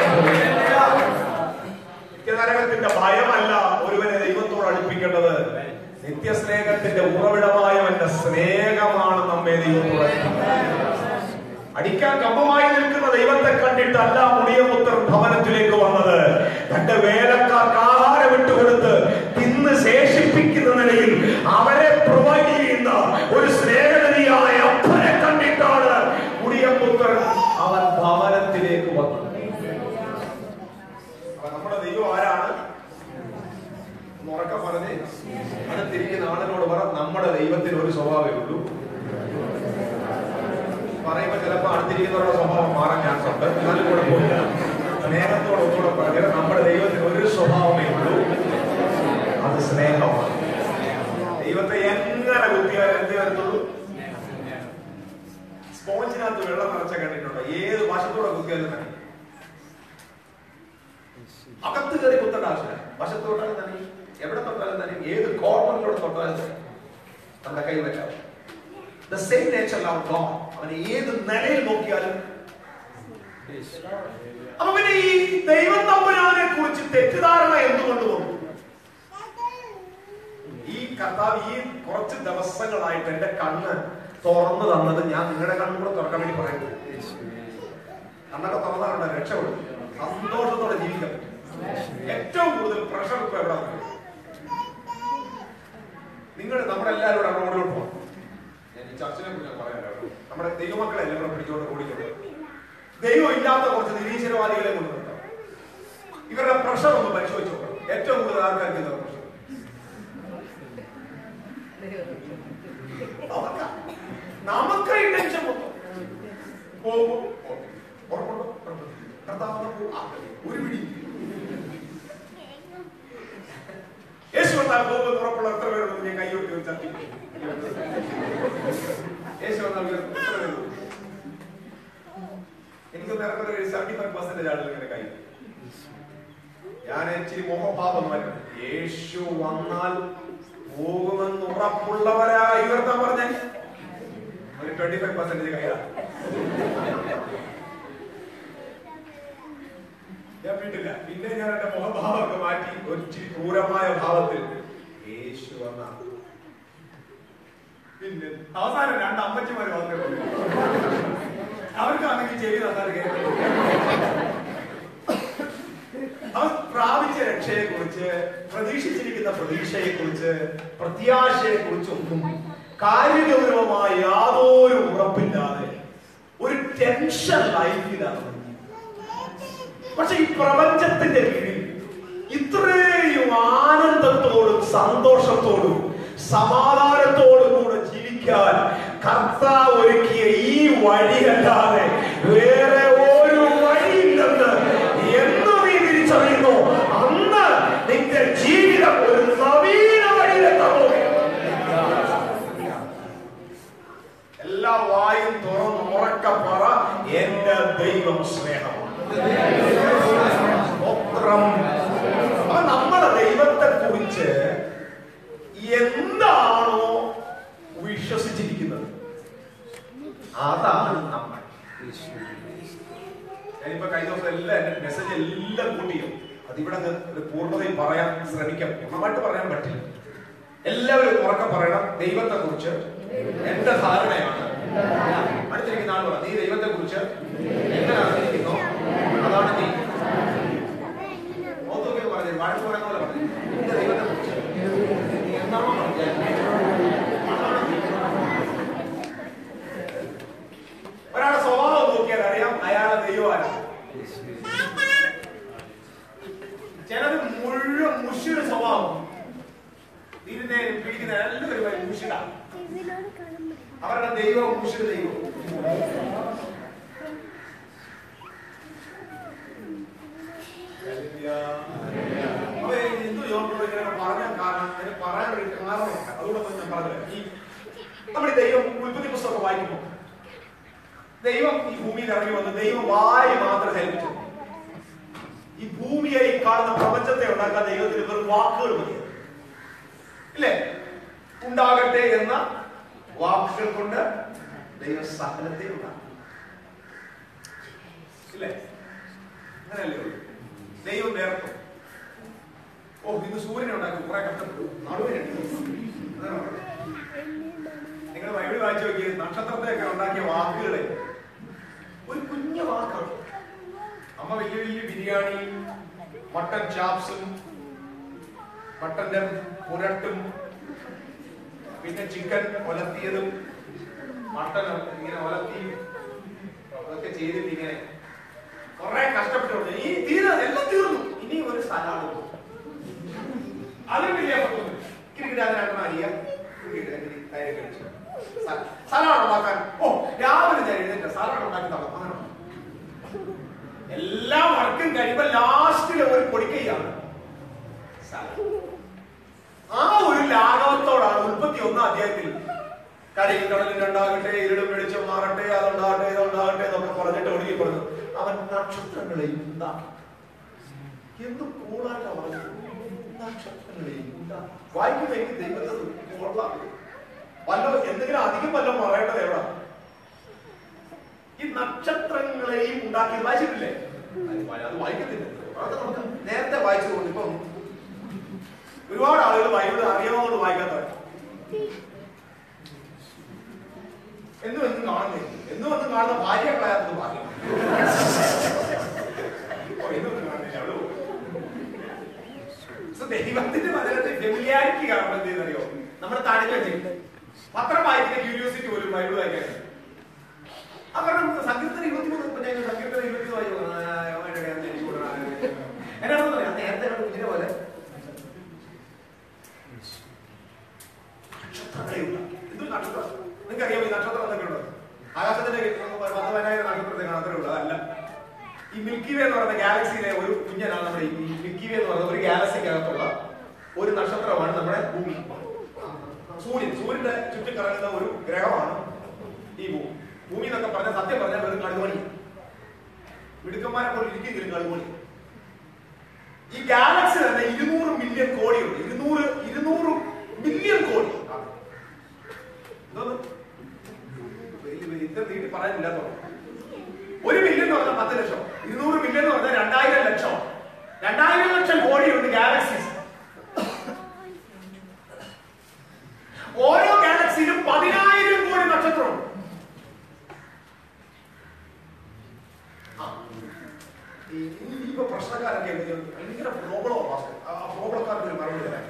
നിത്യനരകത്തിന്റെ ഭയമല്ല ഒരുവനെ ദൈവത്തോട് അടുപ്പിക്കേണ്ടത് നിത്യസ്നേഹത്തിന്റെ ഉറവിടമായവന്റെ സ്നേഹമാണ് നമ്മെ ദൈവത്തോട് അടുപ്പിക്കുന്നത് അടിക്കാൻ കമ്പമായി നിൽക്കുന്ന ദൈവത്തെ കണ്ടിട്ടല്ല മുടിയപുത്രൻ ഭവനത്തിലേക്ക് വന്നത് തന്റെ വേലക്കാർക്ക് ആഹാരം ഇട്ടുകൊടുത്ത് തിന്ന് ശേഷിപ്പിക്കുന്ന നിലയിൽ അവരെ പ്രൊവൈഡ് ചെയ്യുന്ന ഒരു സ്നേഹനിധിയായ അപ്പനെ കണ്ടിട്ടാണ് മുടിയപുത്രൻ അവൻ ഭവനത്തിലേക്ക് വന്നത് അപ്പൊ നമ്മുടെ ദൈവം ആരാണ് ഒന്ന് ഉറക്കെ പറഞ്ഞ് അത് തിരിക്കുന്ന ആളിനോട് പറ നമ്മുടെ ദൈവത്തിന് ഒരു സ്വഭാവമേ ഉള്ളൂ പറയുമ്പോ ചിലപ്പോ അടുത്തിരിക്കുന്നവരുടെ സ്വഭാവം മാറാൻ ചാൻസ് ഉണ്ട് എന്നാലും കൂടെ പോയില്ല സ്നേഹത്തോടെ ഒന്നുകൂടെ പറഞ്ഞാൽ നമ്മുടെ ദൈവത്തിന് ഒരു സ്വഭാവമേ ഉള്ളൂ അത് സ്നേഹമാണ് ദൈവത്തെ എങ്ങനെ കുത്തിയാലും എന്ത് വരത്തുള്ളൂ സ്പോഞ്ചിനകത്ത് വെള്ളം നിറച്ച കണ്ടിട്ടുണ്ടോ ഏത് വശത്തൂടെ കുത്തിയാലും തന്നെ അകത്ത് കയറി കുത്തേണ്ട ആവശ്യമില്ല വശത്തോട്ടാലും തന്നെ എവിടെ തൊട്ടാലും തന്നെ ഏത് കോർണറിലൂടെ തൊട്ടാലും തന്നെ നമ്മുടെ കൈ വെക്കാം the same nature of God അവനെ ഏത് നിലയിൽ നോക്കിയാലും അപ്പൊ പിന്നെ ഈ ദൈവം തമ്പുരാനെ കുറിച്ച് തെറ്റിദ്ധാരണ എന്തുകൊണ്ട് വന്നു ഈ കർത്താവ് ഈ കുറച്ച് ദിവസങ്ങളായിട്ട് എന്റെ കണ്ണ് തുറന്നു തന്നത് ഞാൻ നിങ്ങളുടെ കണ്ണും കൂടെ തുറക്കാൻ വേണ്ടി പറയുന്നു കണ്ണൊക്കെ തുറന്നാലുണ്ട് രക്ഷപ്പെടും സന്തോഷത്തോടെ ജീവിക്കാൻ പറ്റും ഏറ്റവും കൂടുതൽ പ്രഷർ ഇപ്പൊ എവിടെ നിങ്ങൾ നമ്മളെല്ലാവരും കൂടെ റോഡിലോട്ട് പോകണം ഞാൻ ഈ ചർച്ചിനെ കുറിച്ച് പറയാനാണ് നമ്മുടെ ദൈവമക്കളെ എല്ലാം കൂടെ പിടിച്ചോണ്ട് ഓടിക്കൊണ്ട് ദൈവം ഇല്ലാത്ത കുറച്ച് നിരീശ്വരവാദികളെ കൊണ്ട് നിർത്താം ഇവരുടെ പ്രഷർ ഒന്ന് പരിശോധിച്ച് നോക്കണം ഏറ്റവും കൂടുതൽ ആൾക്കാർക്ക് ഇതാ പ്രഷർ അവർക്കാ. നമുക്ക് ഈ ടെൻഷൻ മൊത്തം പോകും ഉറപ്പുണ്ടോ ഉറപ്പുണ്ട്. കർത്താവ് വന്ന് പോകും. ആ, ഒരു പിടി വന്നാൽ പോകുമെന്ന് ഉറപ്പുള്ള എത്ര പേരുണ്ടെന്ന് ഞാൻ കൈയോട്ട് ചോദിച്ചാൽ യേശു വന്നാൽ ഉയർത്തും. എത്ര പേരുണ്ട്? എനിക്ക് നേരത്തെ ഒരു സെവന്റി ഫൈവ് പെർസെന്റേജ് ആളുകൾ ഇങ്ങനെ കൈ ഞാൻ ഇച്ചിരി മോഹഭാവം മാറ്റും യേശു വന്നാൽ പോകുമെന്ന് ഉറപ്പുള്ളവരാ ഉയർത്താൻ പറഞ്ഞ ഒരു ട്വന്റി ഫൈവ് പെർസെന്റേജ് കൈയാ ഞാൻ വിട്ടില്ല പിന്നെ ഞാൻ എന്റെ മുഖഭാവമൊക്കെ മാറ്റി ഒരു ഇച്ചിരി ക്രൂരമായ ഭാവത്തിൽ യേശു വന്ന പിന്നെ അവസാനം രണ്ട് അമ്മച്ചിമാര് മാത്രമേ ഉള്ളൂ അവർക്കാണെങ്കിൽ ചെവി നന്നായി കേൾക്കുന്നു അവൻ പ്രാപിച്ച രക്ഷയെ കുറിച്ച് പ്രതീക്ഷിച്ചിരിക്കുന്ന പ്രതീക്ഷയെ കുറിച്ച് പ്രത്യാശയെ കുറിച്ചൊന്നും കാര്യഗൗരവമായ യാതൊരു ഉറപ്പില്ലാതെ ഒരു ടെൻഷൻ ലൈഫിലാണ് പക്ഷെ ഈ പ്രപഞ്ചത്തിന്റെ കീഴിൽ ഇത്രയും ആനന്ദത്തോടും സന്തോഷത്തോടും സമാധാനത്തോടും കൂടെ ജീവിക്കാൻ കർത്താവ് ഒരുക്കിയ ഈ വഴിയല്ലാതെ വേറെ ഒരു വഴിയില്ലെന്ന് എന്ന് നീ തിരിച്ചറിയുന്നു അന്ന് നിന്റെ ജീവിതം ഒരു നവീന വഴിയിലെത്താൻ എല്ലാ വായും തുറന്ന് ഉറക്ക പറ എന്റെ ദൈവം സ്നേഹമാണ് സ്തോത്രം. അപ്പൊ നമ്മുടെ ദൈവത്തെ കുറിച്ച് എന്താണോ വിശ്വസിച്ചിരിക്കുന്നത് അതാണ് നമ്മൾ ഞാനിപ്പോ കഴിഞ്ഞ ദിവസം എല്ലാം എന്റെ മെസ്സേജ് എല്ലാം കൂട്ടിയും അതിവിടെ അങ്ങ് ഒരു പൂർണ്ണതയിൽ പറയാൻ ശ്രമിക്കാം പൂർണ്ണമായിട്ട് പറയാൻ പറ്റില്ല എല്ലാവരും ഉറക്കെ പറയണം ദൈവത്തെ കുറിച്ച് എന്റെ ധാരണയാണ് അടുത്തിരിക്കുന്ന ആൾ പറ നീ ദൈവത്തെ കുറിച്ച് എങ്ങനെ അറിഞ്ഞിരിക്കുന്നു അതാണ് നീ ഓർത്തൊക്കെ പറഞ്ഞു വഴക്ക് പറയുന്ന പോലെ പറഞ്ഞു എന്റെ ദൈവത്തെ കുറിച്ച് നീ എന്താണോ പറഞ്ഞത് അതാണ് നീ. ഒരാളുടെ സ്വഭാവം നോക്കിയാൽ അറിയാം അയാളെ ദൈവമാണ് ചിലത് മുഴുവൻ മുഷിയുടെ സ്വഭാവം ഇതിനെ പിടിക്കുന്ന എല്ലാവരും മുഷിടാണ് അവരുടെ ദൈവം മുഷിയുടെ ദൈവം അപ്പൊ എന്തു യോഗം ഇങ്ങനെ പറഞ്ഞ കാരണം അതിന് പറയാൻ ഒരു കാരണമുണ്ട് അതുകൊണ്ട് ഞാൻ പറഞ്ഞത് ഈ നമ്മൾ ഈ ദൈവം ഉൽപ്പത്തി പുസ്തകം വായിക്കുമ്പോൾ ദൈവം ഈ ഭൂമിയിൽ ഇറങ്ങി വന്ന് ദൈവം വാരി മാത്രം ഹെൽപ്പിച്ചു ഈ ഭൂമിയെ ഈ കാണുന്ന പ്രപഞ്ചത്തെ ഉണ്ടാക്കാൻ ദൈവത്തിന് വെറും വാക്കുകൾ മതി ഇല്ലേ ഉണ്ടാകട്ടെ എന്ന വാക്കുകൾ കൊണ്ട് ദൈവം സകലത്തെ ഉണ്ടാക്കും ഇല്ലേ അങ്ങനെയല്ലേ ഉള്ളൂ? ദൈവം നേർത്തു ഓ ഇന്ന് സൂര്യനെ ഉണ്ടാക്കി കുറെ കഷ്ടപ്പെട്ടു നടുവിനെ നിങ്ങൾ ബൈബിൾ വായിച്ചു നോക്കി നക്ഷത്രത്തെയൊക്കെ ഉണ്ടാക്കിയ വാക്കുകളെ ഒരു കുഞ്ഞു വാക്കാണ് അമ്മ വലിയ വലിയ ബിരിയാണി മട്ടൻ ചാപ്സും മട്ടന്റെ പുരട്ടും പിന്നെ ചിക്കൻ ഒലത്തിയതും മട്ടൻ ഇങ്ങനെ ഒലത്തി അതൊക്കെ ചെയ്തിട്ട് ഇങ്ങനെ കുറെ കഷ്ടപ്പെട്ടു ഈ തീർന്നു എല്ലാം തീർന്നു ഇനി ഒരു സലാഡ് അതും വലിയ കിരിക്കിടാതിനാണ് അറിയ സലാഡ് ഉണ്ടാക്കാൻ ഓ രാവിലെ ഞാൻ എഴുന്നേറ്റ് സലാഡ് ഉണ്ടാക്കി തന്നു അങ്ങനെ എല്ലാ വർക്കും കഴിയുമ്പോ ലാസ്റ്റിലെ ഒരു പൊടിക്കൈയാണ് സലാഡ് ആ ഒരു ലാഘവത്തോടാണ് മുപ്പത്തി ഒന്നാം അധ്യായത്തിൽ കരയിൽ കടലിൽ ഉണ്ടാകട്ടെ ഇരുളും വെളിച്ചം മാറട്ടെ അതുണ്ടാകട്ടെ ഇതുണ്ടാകട്ടെ എന്നൊക്കെ പറഞ്ഞിട്ട് ഒഴുകി പറഞ്ഞു അവൻ നക്ഷത്രങ്ങളെയും ഉണ്ടാക്കി എന്ത് കൂടാട്ടാ പറഞ്ഞു നക്ഷത്രങ്ങളെയും ഉണ്ടാക്കി വായിക്കുമ്പോ എനിക്ക് ദൈവത്തെ കൊള്ളാം വല്ല എന്തെങ്കിലും അധികം വല്ലതും പറയേണ്ടത് എവിടാ ഈ നക്ഷത്രങ്ങളെയും ഉണ്ടാക്കി വായിച്ചിട്ടില്ലേ അത് വായി- അത് വായിക്കത്തില്ല അത് നമുക്ക് നേരത്തെ വായിച്ചതുകൊണ്ട് ഇപ്പം ഒരുപാട് ആളുകൾ ബൈബിൾ അറിയാവുന്നത് വായിക്കാത്തവർ എന്നും എന്നും കാണുന്നില്ല എന്നും എന്നും കാണുന്ന ഭാര്യ കളയാത്തത് ഭാഗ്യം ഓ, എന്നും എന്നും കാണുന്നില്ല അവള് പോകും. So, ദൈവത്തിന്റെ വചനത്തെ ഫെമിലിയാരിറ്റി കാണുമ്പോൾ എന്ത് ചെയ്യുന്നറിയോ നമ്മൾ തടഞ്ഞു വെച്ചിട്ട് പത്രം വായിക്കുന്ന ക്യൂരിയോസിറ്റി പോലും ബൈബിൾ വായിക്കാൻ അവരുടെ സങ്കീർത്തന ഇരുപത്തിമൂന്ന് ഇപ്പൊ ഞാൻ സങ്കീർത്തന ഇരുപത്തി വായിച്ചു എന്നാണെന്ന് പറയാം നേരത്തെ കുഞ്ഞിനെ പോലെ നക്ഷത്രങ്ങളെ ഉണ്ടാക്കി. എന്തൊരു നക്ഷത്രം നിങ്ങൾക്കറിയാമോ ഈ നക്ഷത്രം എന്തൊക്കെ ഉള്ളത് ആകാശത്തിന്റെ പത്ത് പതിനായിരം നക്ഷത്രത്തെ കാണാത്തേ ഉള്ളൂ അതല്ല ഈ മിൽക്കി വേ എന്ന് പറയുന്ന ഗാലക്സിയിലെ ഒരു കുഞ്ഞനാണ് നമ്മുടെ ഈ മിൽക്കി വേ എന്ന് പറയുന്ന ഒരു ഗാലക്സിക്കകത്തുള്ള ഒരു നക്ഷത്രം നക്ഷത്രമാണ് നമ്മുടെ ഭൂമി സൂര്യൻ സൂര്യന്റെ ചുറ്റും കറങ്ങുന്ന ഒരു ഗ്രഹമാണ് ഈ ഭൂമി ഭൂമി എന്നൊക്കെ പറഞ്ഞാൽ സത്യം പറഞ്ഞാൽ വെറും കടുമണി മിടുക്കന്മാരെ പോലെ ഇരിക്കുന്നെങ്കിലും കടുമണി ഈ ഗാലക്സി തന്നെ ഇരുന്നൂറ് മില്യൺ കോടിയുണ്ട് ഇരുന്നൂറ് ഇരുന്നൂറ് മില്യൺ കോടി എന്തോന്ന്? വലിയ- വലിയ ഇത്ര നീട്ടി പറയാനില്ലാത്തോ ഒരു മില്യൺ എന്ന് പറഞ്ഞാൽ പത്ത് ലക്ഷം ഇരുന്നൂറ് മില്യൺ എന്ന് പറഞ്ഞാൽ രണ്ടായിരം ലക്ഷം രണ്ടായിരം ലക്ഷം കോടിയുണ്ട് ഗാലക്സീസ് ഓരോ ഗാലക്സിയിലും പതിനായിരം കോടി നക്ഷത്രമുണ്ട് ആ. ഈ ഈ ഇപ്പൊ പ്രശ്നക്കാരൊക്കെ ഉണ്ട്. ഭയങ്കര പ്രോബ്ലമോ ആ പ്രോബ്ലക്കാർക്ക് ഒരു മറുപടി തരാം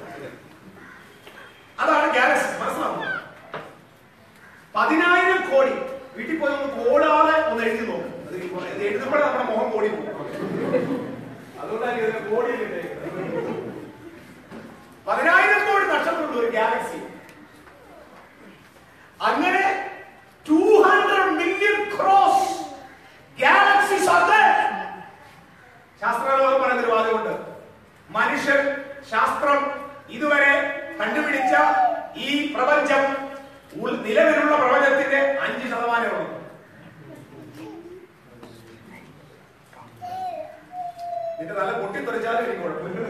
അതാണ് ഗാലക്സി മനസ്സിലാവുന്നത് പതിനായിരം കോടി വീട്ടിൽ പോയി ഒന്ന് കോടാതെ ഒന്ന് എഴുതി നോക്കും അത് ഈ ഇത് എഴുതുമ്പോഴേ നമ്മുടെ മുഖം കോടി പോകും അതുകൊണ്ടാണ് ഇതിന് കോടി ഇട്ടേക്കുന്നത്. പതിനായിരം കോടി നക്ഷത്രമുള്ള ഒരു ഗാലക്സി അങ്ങനെ two hundred million crores galaxies അത് ശാസ്ത്രലോകം പറയുന്ന ഒരു വാദമുണ്ട് മനുഷ്യൻ ശാസ്ത്രം ഇതുവരെ കണ്ടുപിടിച്ച ഈ പ്രപഞ്ചം ഉൾ- നിലവിലുള്ള പ്രപഞ്ചത്തിന്റെ അഞ്ച് ശതമാനമാണ് നിന്റെ നല്ല പൊട്ടിത്തെറിച്ചാലും എനിക്ക് കുഴപ്പമില്ല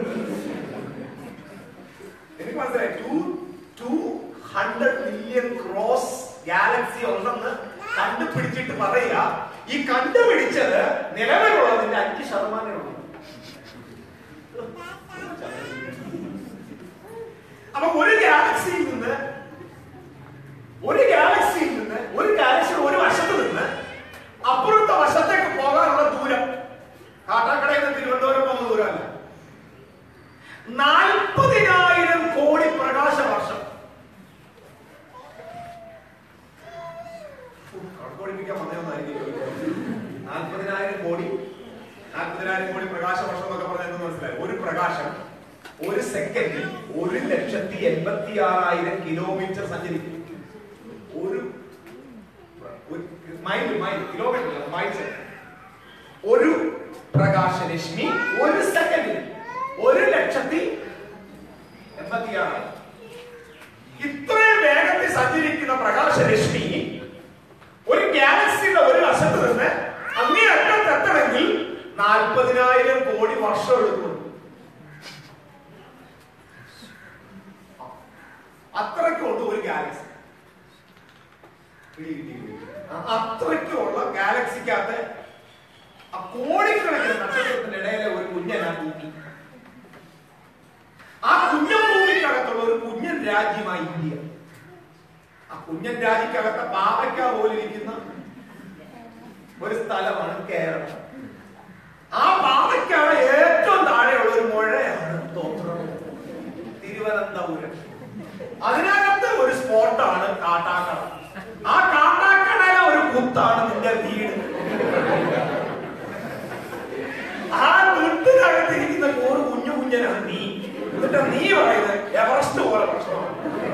എനിക്ക് മനസ്സിലായി two two hundred million crore galaxy ഉണ്ടെന്ന് കണ്ടുപിടിച്ചിട്ട് പറയുക ഈ കണ്ടുപിടിച്ചത് നിലവിലുള്ളതിന്റെ അഞ്ച് ശതമാനമാണ് അപ്പൊ ഒരു ഗാലക്സിയിൽ നിന്ന് ഒരു ഗാലക്സിയിൽ നിന്ന് ഒരു ഗാലക്സിയുടെ ഒരു വശത്ത് നിന്ന് അപ്പുറത്തെ വശത്തേക്ക് പോകാനുള്ള ദൂരം കാട്ടാക്കടയിൽ നിന്ന് തിരുവനന്തപുരം പോകുന്ന ദൂരമല്ല നാൽപ്പതിനായിരം കോടി പ്രകാശ വർഷം കണക്കൊഴിപ്പിക്കാൻ വന്നതൊന്നായിരിക്കും നാൽപ്പതിനായിരം കോടി നാൽപ്പതിനായിരം കോടി പ്രകാശ വർഷം എന്നൊക്കെ പറഞ്ഞാൽ മനസ്സിലായി ഒരു പ്രകാശം ഒരു സെക്കൻഡിൽ ഒരു ലക്ഷത്തി എൺപത്തി ആറായിരം കിലോമീറ്റർ സഞ്ചരിക്കും ഒരു മൈൽ മൈൽ കിലോമീറ്റർ മൈൽ ഒരു പ്രകാശരശ്മി ഒരു സെക്കൻഡിൽ ഒരു ലക്ഷത്തി എൺപത്തി ആറായിരം ഇത്രയും വേഗത്തിൽ സഞ്ചരിക്കുന്ന പ്രകാശരശ്മി ഒരു ഗാലക്സിയുടെ ഒരു വശത്ത് നിന്ന് അങ്ങേ അറ്റത്ത് എത്തണമെങ്കിൽ നാൽപ്പതിനായിരം കോടി വർഷം എടുക്കും അത്രയ്ക്കുണ്ട് ഒരു ഗാലക്സി പിടി കിട്ടി, പിടി കിട്ടി. ആ, അത്രയ്ക്കുള്ള ഗാലക്സിക്കകത്ത് ആ കോടിക്കണക്കിന് നക്ഷത്രത്തിന്റെ ഇടയിലെ ഒരു കുഞ്ഞനാ ഭൂമി ആ കുഞ്ഞൻ ഭൂമിക്കകത്തുള്ള ഒരു കുഞ്ഞൻ രാജ്യമായി ഇന്ത്യ ആ കുഞ്ഞൻ രാജ്യക്കകത്തെ പാവയ്ക്ക പോലിരിക്കുന്ന ഒരു സ്ഥലമാണ് കേരളം ആ പാവയ്ക്കാണ് ഏറ്റവും താഴെയുള്ള ഒരു മുഴയാണ് തോത്രം തിരുവനന്തപുരം അതിനകത്ത് ഒരു സ്പോട്ടാണ് കാട്ടാക്കട ആ കാട്ടാക്കടയിലെ ഒരു കുത്താണ് നിന്റെ വീട് ആ വീട്ടിനകത്തിരിക്കുന്ന ഒരു കുഞ്ഞു കുഞ്ഞനാണ് നീ എന്നിട്ട് നീ പറയുന്നത് എവറസ്റ്റ് പോലെ പ്രശ്നമാണ്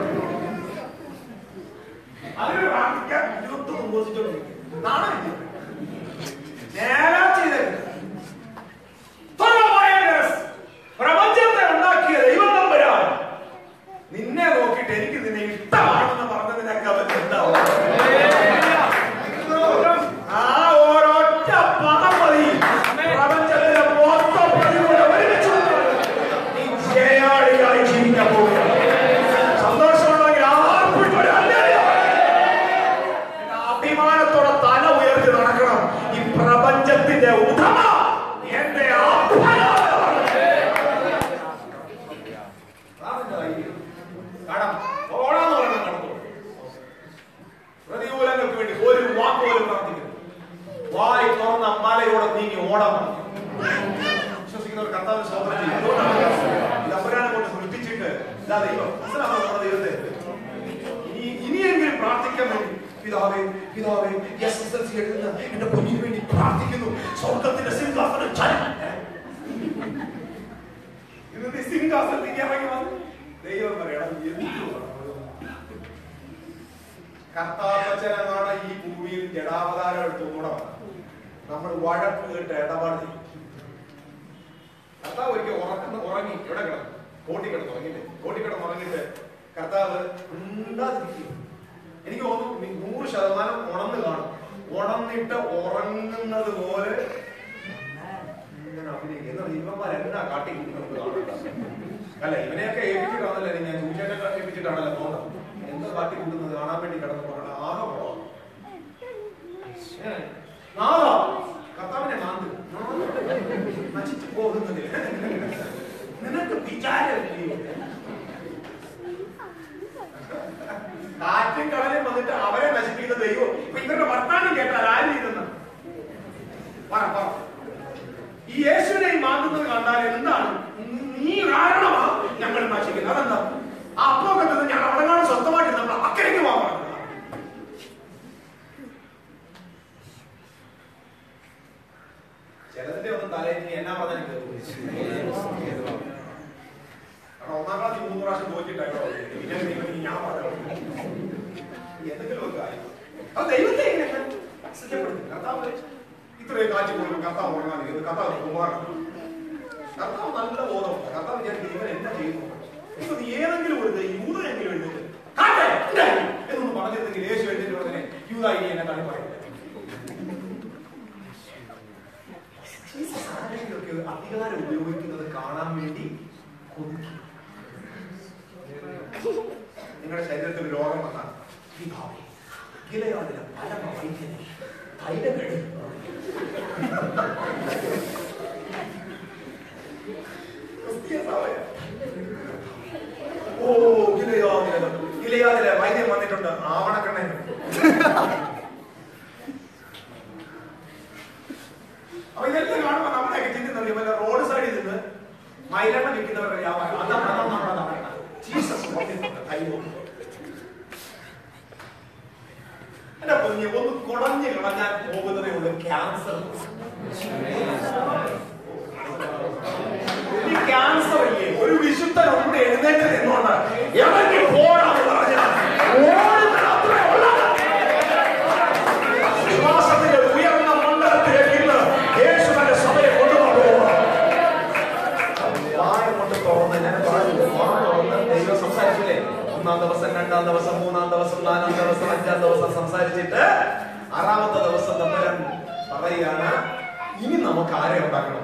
അതിന് പ്രാർത്ഥിക്കാൻ ഇരുപത്തി സംഭവിച്ചിട്ടുണ്ട് നാളെ നേരാ ചെയ്തത് പ്രപഞ്ചത്തെ ഉണ്ടാക്കിയ ദൈവം നമ്പരാൻ നിന്നെ നോക്കിയിട്ട് എനിക്ക് നിന്നെ ഇഷ്ടമാണെന്ന് പറഞ്ഞതിനൊക്കെ അവൻ എന്താവും ആ ഒരൊറ്റ പദം മതി പ്രപഞ്ചത്തിലെ മൊത്തം പ്രതികൂലം ഒരുമിച്ച് നീ ജയാളിയായി ജീവിക്കാൻ പോവുകയാണ് സന്തോഷമുണ്ടെങ്കിൽ ആർപ്പിട്ടൊരു ഹല്ലേലൂയ. അഭിമാനത്തോടെ തല ഉയർത്തി നടക്കണം ഈ പ്രപഞ്ചത്തിന്റെ ഉടമ എന്റെ അപ്പനാണ്. അതാണ് എന്റെ ധൈര്യം. കടം ഓടാന്ന് പറഞ്ഞാൽ നടന്നു പ്രതികൂലങ്ങൾക്ക് വേണ്ടി ഒരു വാക്ക് പോലും പ്രാർത്ഥിക്കുന്നു വായി തുറന്ന മലയോടെ നീങ്ങി ഓടാൻ പറഞ്ഞു വിശ്വസിക്കുന്നവർ കർത്താവ് ശോധന ചെയ്യും അതുകൊണ്ടാണ് ഇത് അപരാധം കൊണ്ട് സൃഷ്ടിച്ചിട്ട് ഇതാ ദൈവം മനസ്സിലാണോ നമ്മുടെ ദൈവത്തെ ഇനി ഇനിയെങ്കിലും പ്രാർത്ഥിക്കാൻ വേണ്ടി പിതാവേ പിതാവേ എസ് എസ് എൽ സി എഴുതുന്ന എന്റെ കുഞ്ഞിന് വേണ്ടി പ്രാർത്ഥിക്കുന്നു സ്വർഗത്തിന്റെ സിംഹാസനം ചലനം ഇന്നത്തെ സിംഹാസനത്തേക്ക് ഇറങ്ങി വന്നു ദൈവം പറയണം എന്തുവാണ് കർത്താപ്പച്ചനാണ് ഈ ഭൂമിയിൽ ജഡാവതാരം എടുത്ത് കൂടെ വന്നത്. നമ്മൾ വഴക്ക് കേട്ട് ഇടപാട് ചെയ്യും കർത്താവ് ഒരിക്കൽ ഉറക്കുന്ന ഉറങ്ങി എവിടെ കിടന്നു കോട്ടിക്കിടന്ന് ഉറങ്ങിട്ട് കോട്ടിക്കിടന്ന് ഉറങ്ങിട്ട് കർത്താവ് ഉണ്ടാതിരിക്കും എനിക്ക് തോന്നുന്നു നി- നൂറ് ശതമാനം ഉണർന്ന് കാണും ഉണർന്നിട്ട് ഉറങ്ങുന്നത് പോലെ ഇങ്ങനെ അഭിനയിക്കും എന്നാൽ ഇവന്മാർ എന്നാ കാട്ടി അല്ല ഇവനെയൊക്കെ ഏൽപ്പിച്ചിട്ടാണല്ലോ ഞാൻ സൂചനയൊക്കെ ഏൽപ്പിച്ചിട്ടാണല്ലോ തോന്നുന്നത് എന്താ കാട്ടി കൂട്ടുന്നത് കാണാൻ വേണ്ടി കിടന്നു പോകണം ആകെ പോവാം നാളാ കർത്താവിനെ നാന്ത് നശിച്ചു പോകുന്നതിൽ നിനക്ക് വിചാരമില്ലയോ കാറ്റും കടലും വന്നിട്ട് അവരെ നശിപ്പിക്കുന്ന ദൈവം ഇപ്പൊ ഇവരുടെ വർത്താനം കേട്ടാൽ ആര് ചെയ്തെന്ന് പറ പറ ഈ യേശുവിനെ മാന്തുന്നത് കണ്ടാൽ എന്താണ് നീ കാരണമാ ഞങ്ങൾ നശിക്കുന്നത് അതെന്താ ആ അപ്പൊക്കെ തന്നെ ഞാൻ അവിടെ കാണാൻ സ്വന്തമായിട്ട് നമ്മൾ അക്കരയ്ക്ക് പോകാൻ ചിലതിന്റെ ഒന്നും തലയിൽ നീ എന്നാ പറഞ്ഞാലും കേൾക്കും കാരണം ഒന്നാം ക്ലാസ്സിൽ മൂന്ന് പ്രാവശ്യം തോറ്റിട്ടായോ പിന്നെ നിങ്ങൾ ഞാൻ പറഞ്ഞു എന്തെങ്കിലും ഒരു കാര്യം അത് ദൈവത്തെ എങ്ങനെ അസഹ്യപ്പെടുത്തും കർത്താവ് ഇത്രയും കാറ്റ് കൊടുക്കും കർത്താവ് ഉറങ്ങാൻ കർത്താവ് കുമാരൻ കർത്താവ് നല്ല ബോധമുണ്ട് കർത്താവ് ഞാൻ ദൈവം എന്താ ചെയ്യുന്നു ഇപ്പൊ നീ ഏതെങ്കിലും ഒരു യൂതെങ്കിലും എഴുതിട്ട് കാട്ടെ ഉണ്ടായി എന്നൊന്ന് പറഞ്ഞിരുന്നെങ്കിൽ യേശു എഴുതിട്ട് ഉടനെ യൂതായി എന്നെ കളി പറയും ജീസസ് ആരെങ്കിലുമൊക്കെ അധികാരം ഉപയോഗിക്കുന്നത് കാണാൻ വേണ്ടി കൊതിക്കും നിങ്ങളുടെ ശരീരത്തിൽ ഒരു രോഗം വന്നാൽ പിതാവേ, ഗിലെയാദിലെ പരമ വൈദ്യനെ തൈലങ്ങൾ ക്രിസ്തീയ സഭയാ. ഓ ഗിലെയാദിലെ ഗിലെയാദിലെ വൈദ്യം വന്നിട്ടുണ്ട് ആവണക്കണ്ണൻ അപ്പൊ ഇതെല്ലാം കാണുമ്പോ നമ്മളെയൊക്കെ ചിന്തിക്കുന്നത് വല്ല റോഡ് സൈഡിൽ നിന്ന് മൈലെണ്ണ വിൽക്കുന്നവരുടെ വ്യാപാരം അതാണ് അതാണ് നമ്മുടെ നാട്. ജീസസ് വന്നിട്ടുണ്ട് ദൈവം എന്റെ പൊന്നി ഒന്ന് കുടഞ്ഞു കളഞ്ഞാൽ പോകുന്നതേ ഉള്ളൂ ക്യാൻസർ ഈ ക്യാൻസർ ഇല്ലേ ഒരു വിശുദ്ധനുണ്ട് എഴുന്നേറ്റ് നിന്നോണ്ട് ഇറങ്ങി പോടാന്ന് പറഞ്ഞാൽ ഓടുന്നത് അത്രേ ഉള്ളൂ. വിശ്വാസത്തിന്റെ ഉയർന്ന മണ്ഡലത്തിലേക്ക് ഇന്ന് യേശു തന്റെ സഭയെ കൊണ്ടുപോകുക വായ കൊണ്ട് തുറന്ന് ഞാൻ പറഞ്ഞു വാ തുറന്ന് ദൈവം സംസാരിച്ചില്ലേ ഒന്നാം ദിവസം രണ്ടാം ദിവസം മൂന്നാം ദിവസം നാലാം ദിവസം അഞ്ചാം ദിവസം സംസാരിച്ചിട്ട് ആറാമത്തെ ദിവസം തമ്പുരാൻ പറയുകയാണ് ഇനി നമുക്ക് ആരെ ഉണ്ടാക്കണം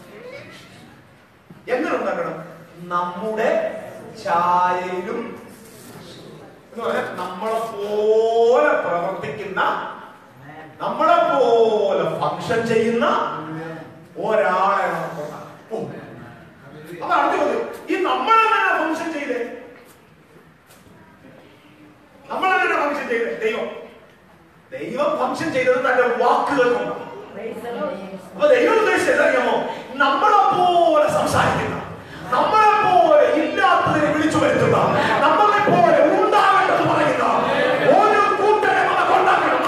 എങ്ങനെ ഉണ്ടാക്കണം നമ്മുടെ ഛായയിലും എന്ന് പറഞ്ഞാൽ നമ്മളെ പോലെ പ്രവർത്തിക്കുന്ന നമ്മളെ പോലെ ഫങ്ഷൻ ചെയ്യുന്ന ഒരാളെ നമുക്ക് ഉണ്ടാക്കണം. ഓ, അപ്പൊ അടുത്ത ചോദ്യം ഈ നമ്മളെങ്ങനെ ഫങ്ഷൻ ചെയ്തേ നമ്മളെങ്ങനെ ഫങ്ഷൻ ചെയ്തേ ദൈവം ദൈവം ഫങ്ഷൻ ചെയ്തത് തന്റെ വാക്കുകൾ കൊണ്ടാണ് അപ്പൊ ദൈവം ഉദ്ദേശിച്ചത് അറിയാമോ നമ്മളെ പോലെ സംസാരിക്കുന്ന നമ്മളെ പോലെ ഇല്ലാത്തതിനെ വിളിച്ചു വരുത്തുന്ന നമ്മളെ പോലെ ഉണ്ടാകേണ്ടത് പറയുന്ന ഒരു കൂട്ടരെ നമുക്ക് ഉണ്ടാക്കണം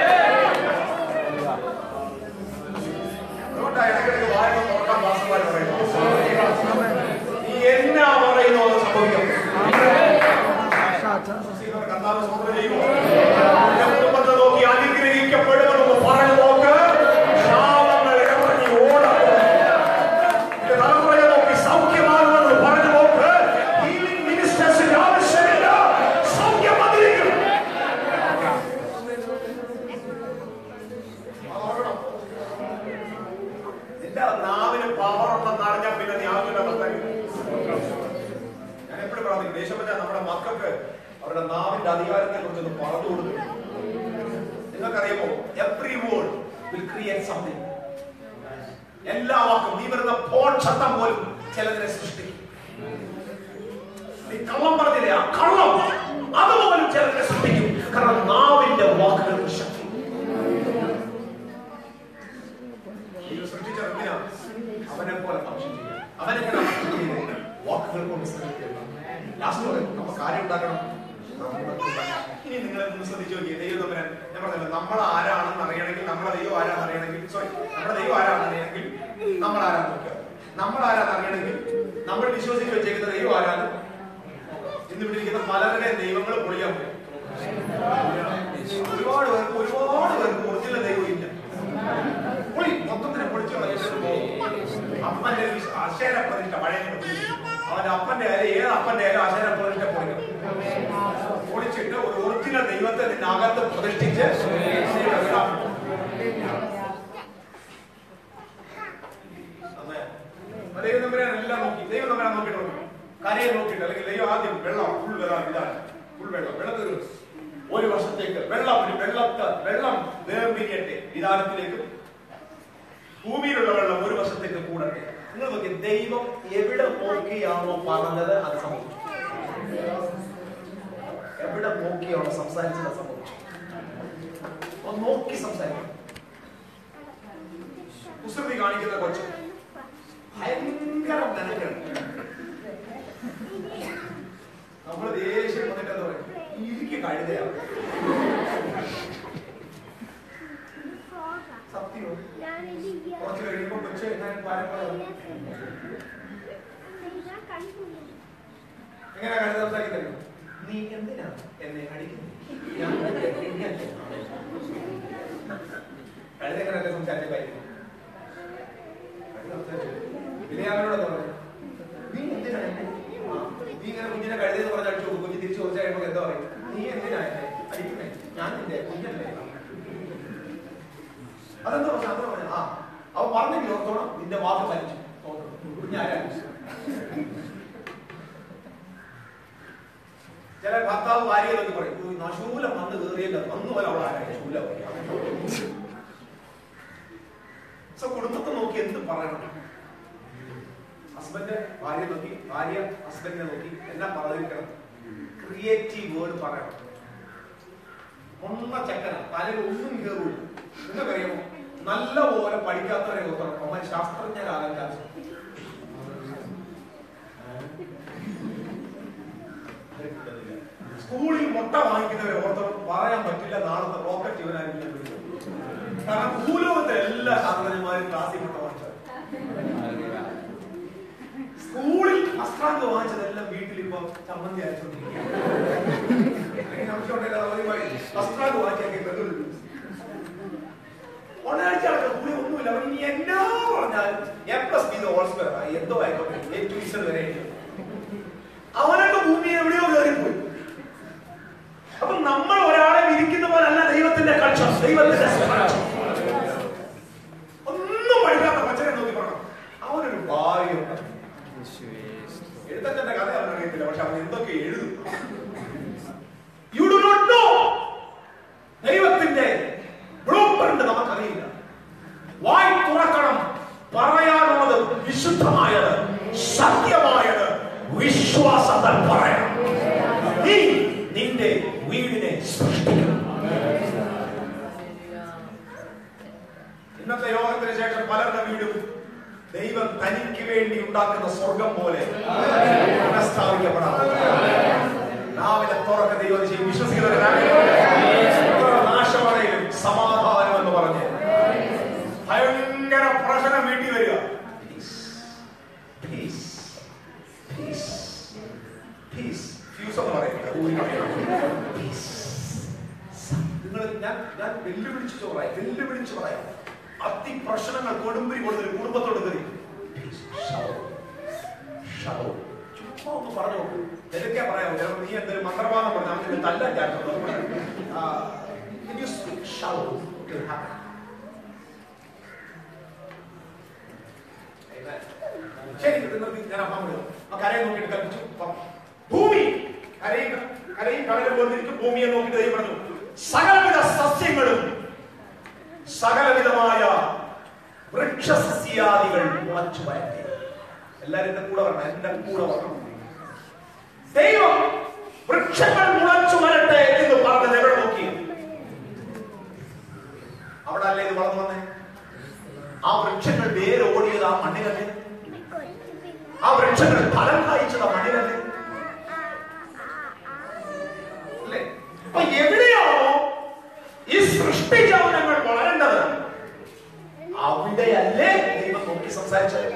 അതുകൊണ്ടാണ് ഇടയ്ക്കിടയ്ക്ക് വായന തുറക്കാൻ ദാസന്മാർ പറയുന്നത് നീ എന്നാ പറയുന്നു അത് സംഭവിക്കും കർത്താവ് സ്വന്തം ചെയ്യുമോ നിന്റെ കുടുംബത്തെ നോക്കി അനുഗ്രഹിക്കപ്പെടുമെന്ന് പറഞ്ഞു നോക്ക് ശാപങ്ങൾ ഇറങ്ങി ഓടപ്പോ നിന്റെ തലമുറയെ നോക്കി സൗഖ്യമാകുമെന്ന് പറഞ്ഞു നോക്ക് ഹീലിംഗ് മിനിസ്റ്റേഴ്സിന്റെ ആവശ്യമില്ല സൗഖ്യം വന്നിരിക്കും അതോർക്കണം. നിന്റെ നാവിന് പവറുണ്ടെന്ന് അറിഞ്ഞാൽ പിന്നെ നീ ആവശ്യമില്ല സംസാരിക്കും ഞാൻ എപ്പോഴും പ്രാർത്ഥിക്കും ദേശം വെച്ചാൽ നമ്മുടെ മക്കൾക്ക് അവരുടെ നാവിന്റെ അധികാരത്തെ കുറിച്ചൊന്ന് പറഞ്ഞു കൊടുക്കും നിങ്ങൾക്കറിയാമോ every word will create something എല്ലാ വാക്കും നീ വരുന്ന ഫോൺ ശബ്ദം പോലും ചിലതിനെ സൃഷ്ടിക്കും നീ കള്ളം പറഞ്ഞില്ലേ ആ കള്ളം അതുപോലും ചിലതിനെ സൃഷ്ടിക്കും കാരണം നാവിന്റെ വാക്കുകൾക്ക് ശക്തി ദൈവം സൃഷ്ടിച്ചത് എന്തിനാ? അവനെ പോലെ ഫംഗ്ഷൻ ചെയ്യാൻ അവനെങ്ങനെ ഫംഗ്ഷൻ ചെയ്യുന്നത് വാക്കുകൾ കൊണ്ട് സൃഷ്ടിക്കണം ലാസ്റ്റ് പറയും നമുക്ക് കാര്യം ഉണ്ടാക്കണം നമുക്ക് ഇനി നിങ്ങൾ ഒന്ന് ശ്രദ്ധിച്ചു നോക്കിയേ ദൈവം തമ്പുരാൻ ഞാൻ പറഞ്ഞല്ലോ നമ്മൾ ആരാണെന്ന് അറിയണമെങ്കിൽ നമ്മളെ ദൈവം ആരാണെന്ന് അറിയണമെങ്കിൽ സോറി നമ്മുടെ ദൈവം ആരാണെന്ന് അറിയണമെങ്കിൽ നമ്മൾ ആരാന്ന് നോക്കുക നമ്മൾ ആരാന്ന് അറിയണമെങ്കിൽ നമ്മൾ വിശ്വസിച്ച് വെച്ചേക്കുന്ന ദൈവം ആരാന്ന് ഇന്ന് ഇവിടെ ഇരിക്കുന്ന പലരുടെ ദൈവങ്ങൾ പൊളിയാൻ പോകും ഒരുപാട് പേർക്ക് ഒരുപാട് പേർക്ക് ഒറിജിനൽ ദൈവം ഇല്ല പൊളി മൊത്തത്തിനെ പൊളിച്ചു കളഞ്ഞിട്ട് പോകും അമ്മന്റെ ആശയര പ്രതിഷ്ഠ പഴയ പ്രതിഷ്ഠ അവന്റെ അപ്പന്റെ ആയാലും ഏത് അപ്പന്റെ ആയാലും ആശാനെ പ്രതിഷ്ഠ പൊളിക്കണം പൊളിച്ചിട്ട് ഒരു ഒറിജിനൽ ദൈവത്തെ നിന്റെ അകത്ത് പ്രതിഷ്ഠിച്ച് വിടാം. അമ്മേ. അപ്പൊ ദൈവം തമ്പുരാൻ എല്ലാം നോക്കി ദൈവം തമ്പുരാൻ നോക്കിയിട്ടുണ്ട് കരയെ നോക്കിയിട്ട് അല്ലെങ്കിൽ ദൈവം ആദ്യം വെള്ളം ഫുൾ വെള്ളം ഇതാണ് ഫുൾ വെള്ളം വെള്ളത്തിൽ ഒരു- ഒരു വർഷത്തേക്ക് വെള്ളം ഒരു വെള്ളത്തെ വെള്ളം വേർപിരിയട്ടെ വിധാനത്തിലേക്ക് ഭൂമിയിലുള്ള വെള്ളം ഒരു വർഷത്തേക്ക് കൂടട്ടെ നിങ്ങൾ നോക്കി ദൈവം എവിടെ നോക്കിയാണോ പറഞ്ഞത് അത് സംഭവിച്ചു എവിടെ നോക്കിയാണോ സംസാരിച്ചത് അത് സംഭവിച്ചു ഒന്ന് നോക്കി സംസാരിക്കണം കുസൃതി കാണിക്കുന്ന കൊച്ചു ഭയങ്കര മെനക്കാണ് നമ്മൾ ദേഷ്യം വന്നിട്ട് എന്താ പറയും ഇരിക്ക് കഴുതയാണ് സത്യം കുറച്ച് കഴിയുമ്പോ കൊച്ചു എങ്ങനെ പാരമ്പര്യം എങ്ങനെ കഴുത സംസാരിക്കുന്നത് നീ എന്തിനാ എന്നെ അടിക്കുന്നത് ഞാൻ നിന്നെ പിന്നല്ലേ. കഴുത എങ്ങനെയല്ലേ സംസാരിച്ച കാര്യം വിനയാമനോട് പറഞ്ഞു നീ എന്തിനാ എന്നെ ആ, നീ ഇങ്ങനെ കുഞ്ഞിനെ കഴുതെന്ന് പറഞ്ഞ അടിച്ചു പോകും കുഞ്ഞ് തിരിച്ചു ചോദിച്ചാൽ കഴിയുമ്പോൾ എന്താ പറയും നീ എന്തിനാ എന്നെ അടിക്കുന്നേ ഞാൻ നിന്റെ കുഞ്ഞല്ലേ അതെന്താ പറഞ്ഞു അങ്ങനെ പറഞ്ഞു ആ അവ പറഞ്ഞെങ്കിൽ ഓർത്തോണം നിന്റെ വാക്ക് ഫലിച്ചു തോന്നുന്നു കുഞ്ഞാരാണ് ചില ഭർത്താവ് ഭാര്യയിലൊക്കെ പറയും "ഓ, നശൂലം വന്ന് കയറിയല്ല അന്ന് പോലെ അവൾ ആരായി ശൂലം സോ കുടുംബത്തെ നോക്കി എന്ത് പറയണം ഹസ്ബൻഡ് ഭാര്യ നോക്കി ഭാര്യ ഹസ്ബൻഡിനെ നോക്കി എല്ലാം പറഞ്ഞിരിക്കണം ക്രിയേറ്റീവ് വേർഡ് പറയണം ഒന്ന ചക്കന തലയിൽ ഒന്നും കയറൂല നിങ്ങൾക്കറിയാമോ നല്ല പോലെ പഠിക്കാത്തവരെ ഓർക്കണം അമ്മ ശാസ്ത്രജ്ഞരാകാൻ ചാൻസ് സ്കൂളിൽ മുട്ട വാങ്ങിക്കുന്നവരെ ഓർത്തോളം പറയാൻ പറ്റില്ല നാളത്തെ റോക്കറ്റ് ഇവനായിരിക്കും കാരണം ഭൂലോകത്തെ എല്ലാ ശാസ്ത്രജ്ഞന്മാരും ക്ലാസ്സിൽ മുട്ട വാങ്ങിച്ചത് സ്കൂളിൽ അസ്ത്രാങ്ക് വാങ്ങിച്ചതെല്ലാം വീട്ടിൽ ഇപ്പൊ ചമ്മന്തി അയച്ചോണ്ടിരിക്കുകയാണ് അസ്ത്രാങ്ക് വാങ്ങിച്ചൊക്കെ ഒരാഴ്ച കൂടി ഒന്നുമില്ല അവൻ ഇനി എന്നാ പറഞ്ഞാലും A plus B whole square എന്തോ ആയിക്കോട്ടെ എ ടു ഇസഡ് വരെ അവനൊക്കെ ഭൂമി എവിടെയോ കയറിപ്പോയി അപ്പൊ നമ്മൾ ഒരാളെ വിരിക്കുന്ന പോലല്ല ദൈവത്തിന്റെ കൾച്ചർ ദൈവത്തിന്റെ structure. ഒന്നും പഠിക്കാത്ത കൊച്ചനെ നോക്കി പറഞ്ഞു അവനൊരു ഭാര്യയുണ്ട് എഴുത്തച്ഛന്റെ കഥ അവൻ അറിയത്തില്ല പക്ഷെ അവൻ എന്തൊക്കെ എഴുതും യു ഡു നോട്ട് നോ ദൈവത്തിന്റെ ബ്ലൂ പ്രിന്റ് നമുക്കറിയില്ല വായി തുറക്കണം പറയാനുള്ളത് വിശുദ്ധമായത് സത്യമായത് വിശ്വാസത്താൽ പറയണം നീ നിന്റെ വീടിനെ സൃഷ്ടിക്കണം ഇന്നത്തെ യോഗത്തിന് ശേഷം പലരുടെ വീടും ദൈവം തനിക്ക് വേണ്ടി ഉണ്ടാക്കുന്ന സ്വർഗം പോലെ പുനഃസ്ഥാപിക്കപ്പെടാം രാവിലെ തുറക്ക ദൈവം ചെയ്യും വിശ്വസിക്കുന്നവരാണ് നാശമടയിലും സമാധാനം എന്ന് പറഞ്ഞ് ഭയങ്കര പ്രശ്നം വീട്ടിൽ വരിക Peace. Peace. Peace. Fuse എന്ന് പറയുന്നത്. Peace. നിങ്ങൾ ഞാൻ ഞാൻ വെല്ലുവിളിച്ചു പറയാം വെല്ലുവിളിച്ചു പറയാം അതി പ്രശ്നങ്ങൾ കൊടുമ്പിരി കൊടുത്തൊരു കുടുംബത്തോട് കയറി Peace. Shalom. Shalom. ചുമ്മാ ഒന്ന് പറഞ്ഞു നോക്കൂ എന്തൊക്കെയാ പറയാമോ ചിലപ്പോൾ നീ എന്തൊരു മന്ത്രവാദം പറഞ്ഞാൽ അവന് തല്ലാൻ ചാറ്റും Shalom. It will happen. Amen. ശരി നിങ്ങൾക്ക് ഞാൻ അപ്പം വിടും ആ കരയെ നോക്കിയിട്ട് കൽപ്പിച്ചു അപ്പം ഭൂമി കരയും കരയും കടലും പോലിരിക്കും ഭൂമിയെ നോക്കിയിട്ട് ദൈവം പറഞ്ഞു സകലവിധ സസ്യങ്ങളും സകലവിധമായ വൃക്ഷസസ്യാദികൾ മുളച്ചു വരട്ടെ എല്ലാരും എന്റെ കൂടെ വരണം എന്റെ കൂടെ വരണം ദൈവം വൃക്ഷങ്ങൾ മുളച്ചു വരട്ടെ എന്ന് പറഞ്ഞത് എവിടെ നോക്കി അവിടെ അല്ലേ ഇത് വളർന്നു വന്നേ ആ വൃക്ഷങ്ങൾ വേര് ഓടിയത് ആ മണ്ണിലല്ലേ ആ വൃക്ഷങ്ങൾ ഫലം കായ്ച്ചത് ആ മണ്ണിലല്ലേ അല്ലേ അപ്പൊ എവിടെയാണോ ഈ സൃഷ്ടിജാലങ്ങൾ വളരേണ്ടത് അവിടെയല്ലേ ദൈവം നോക്കി സംസാരിച്ചത്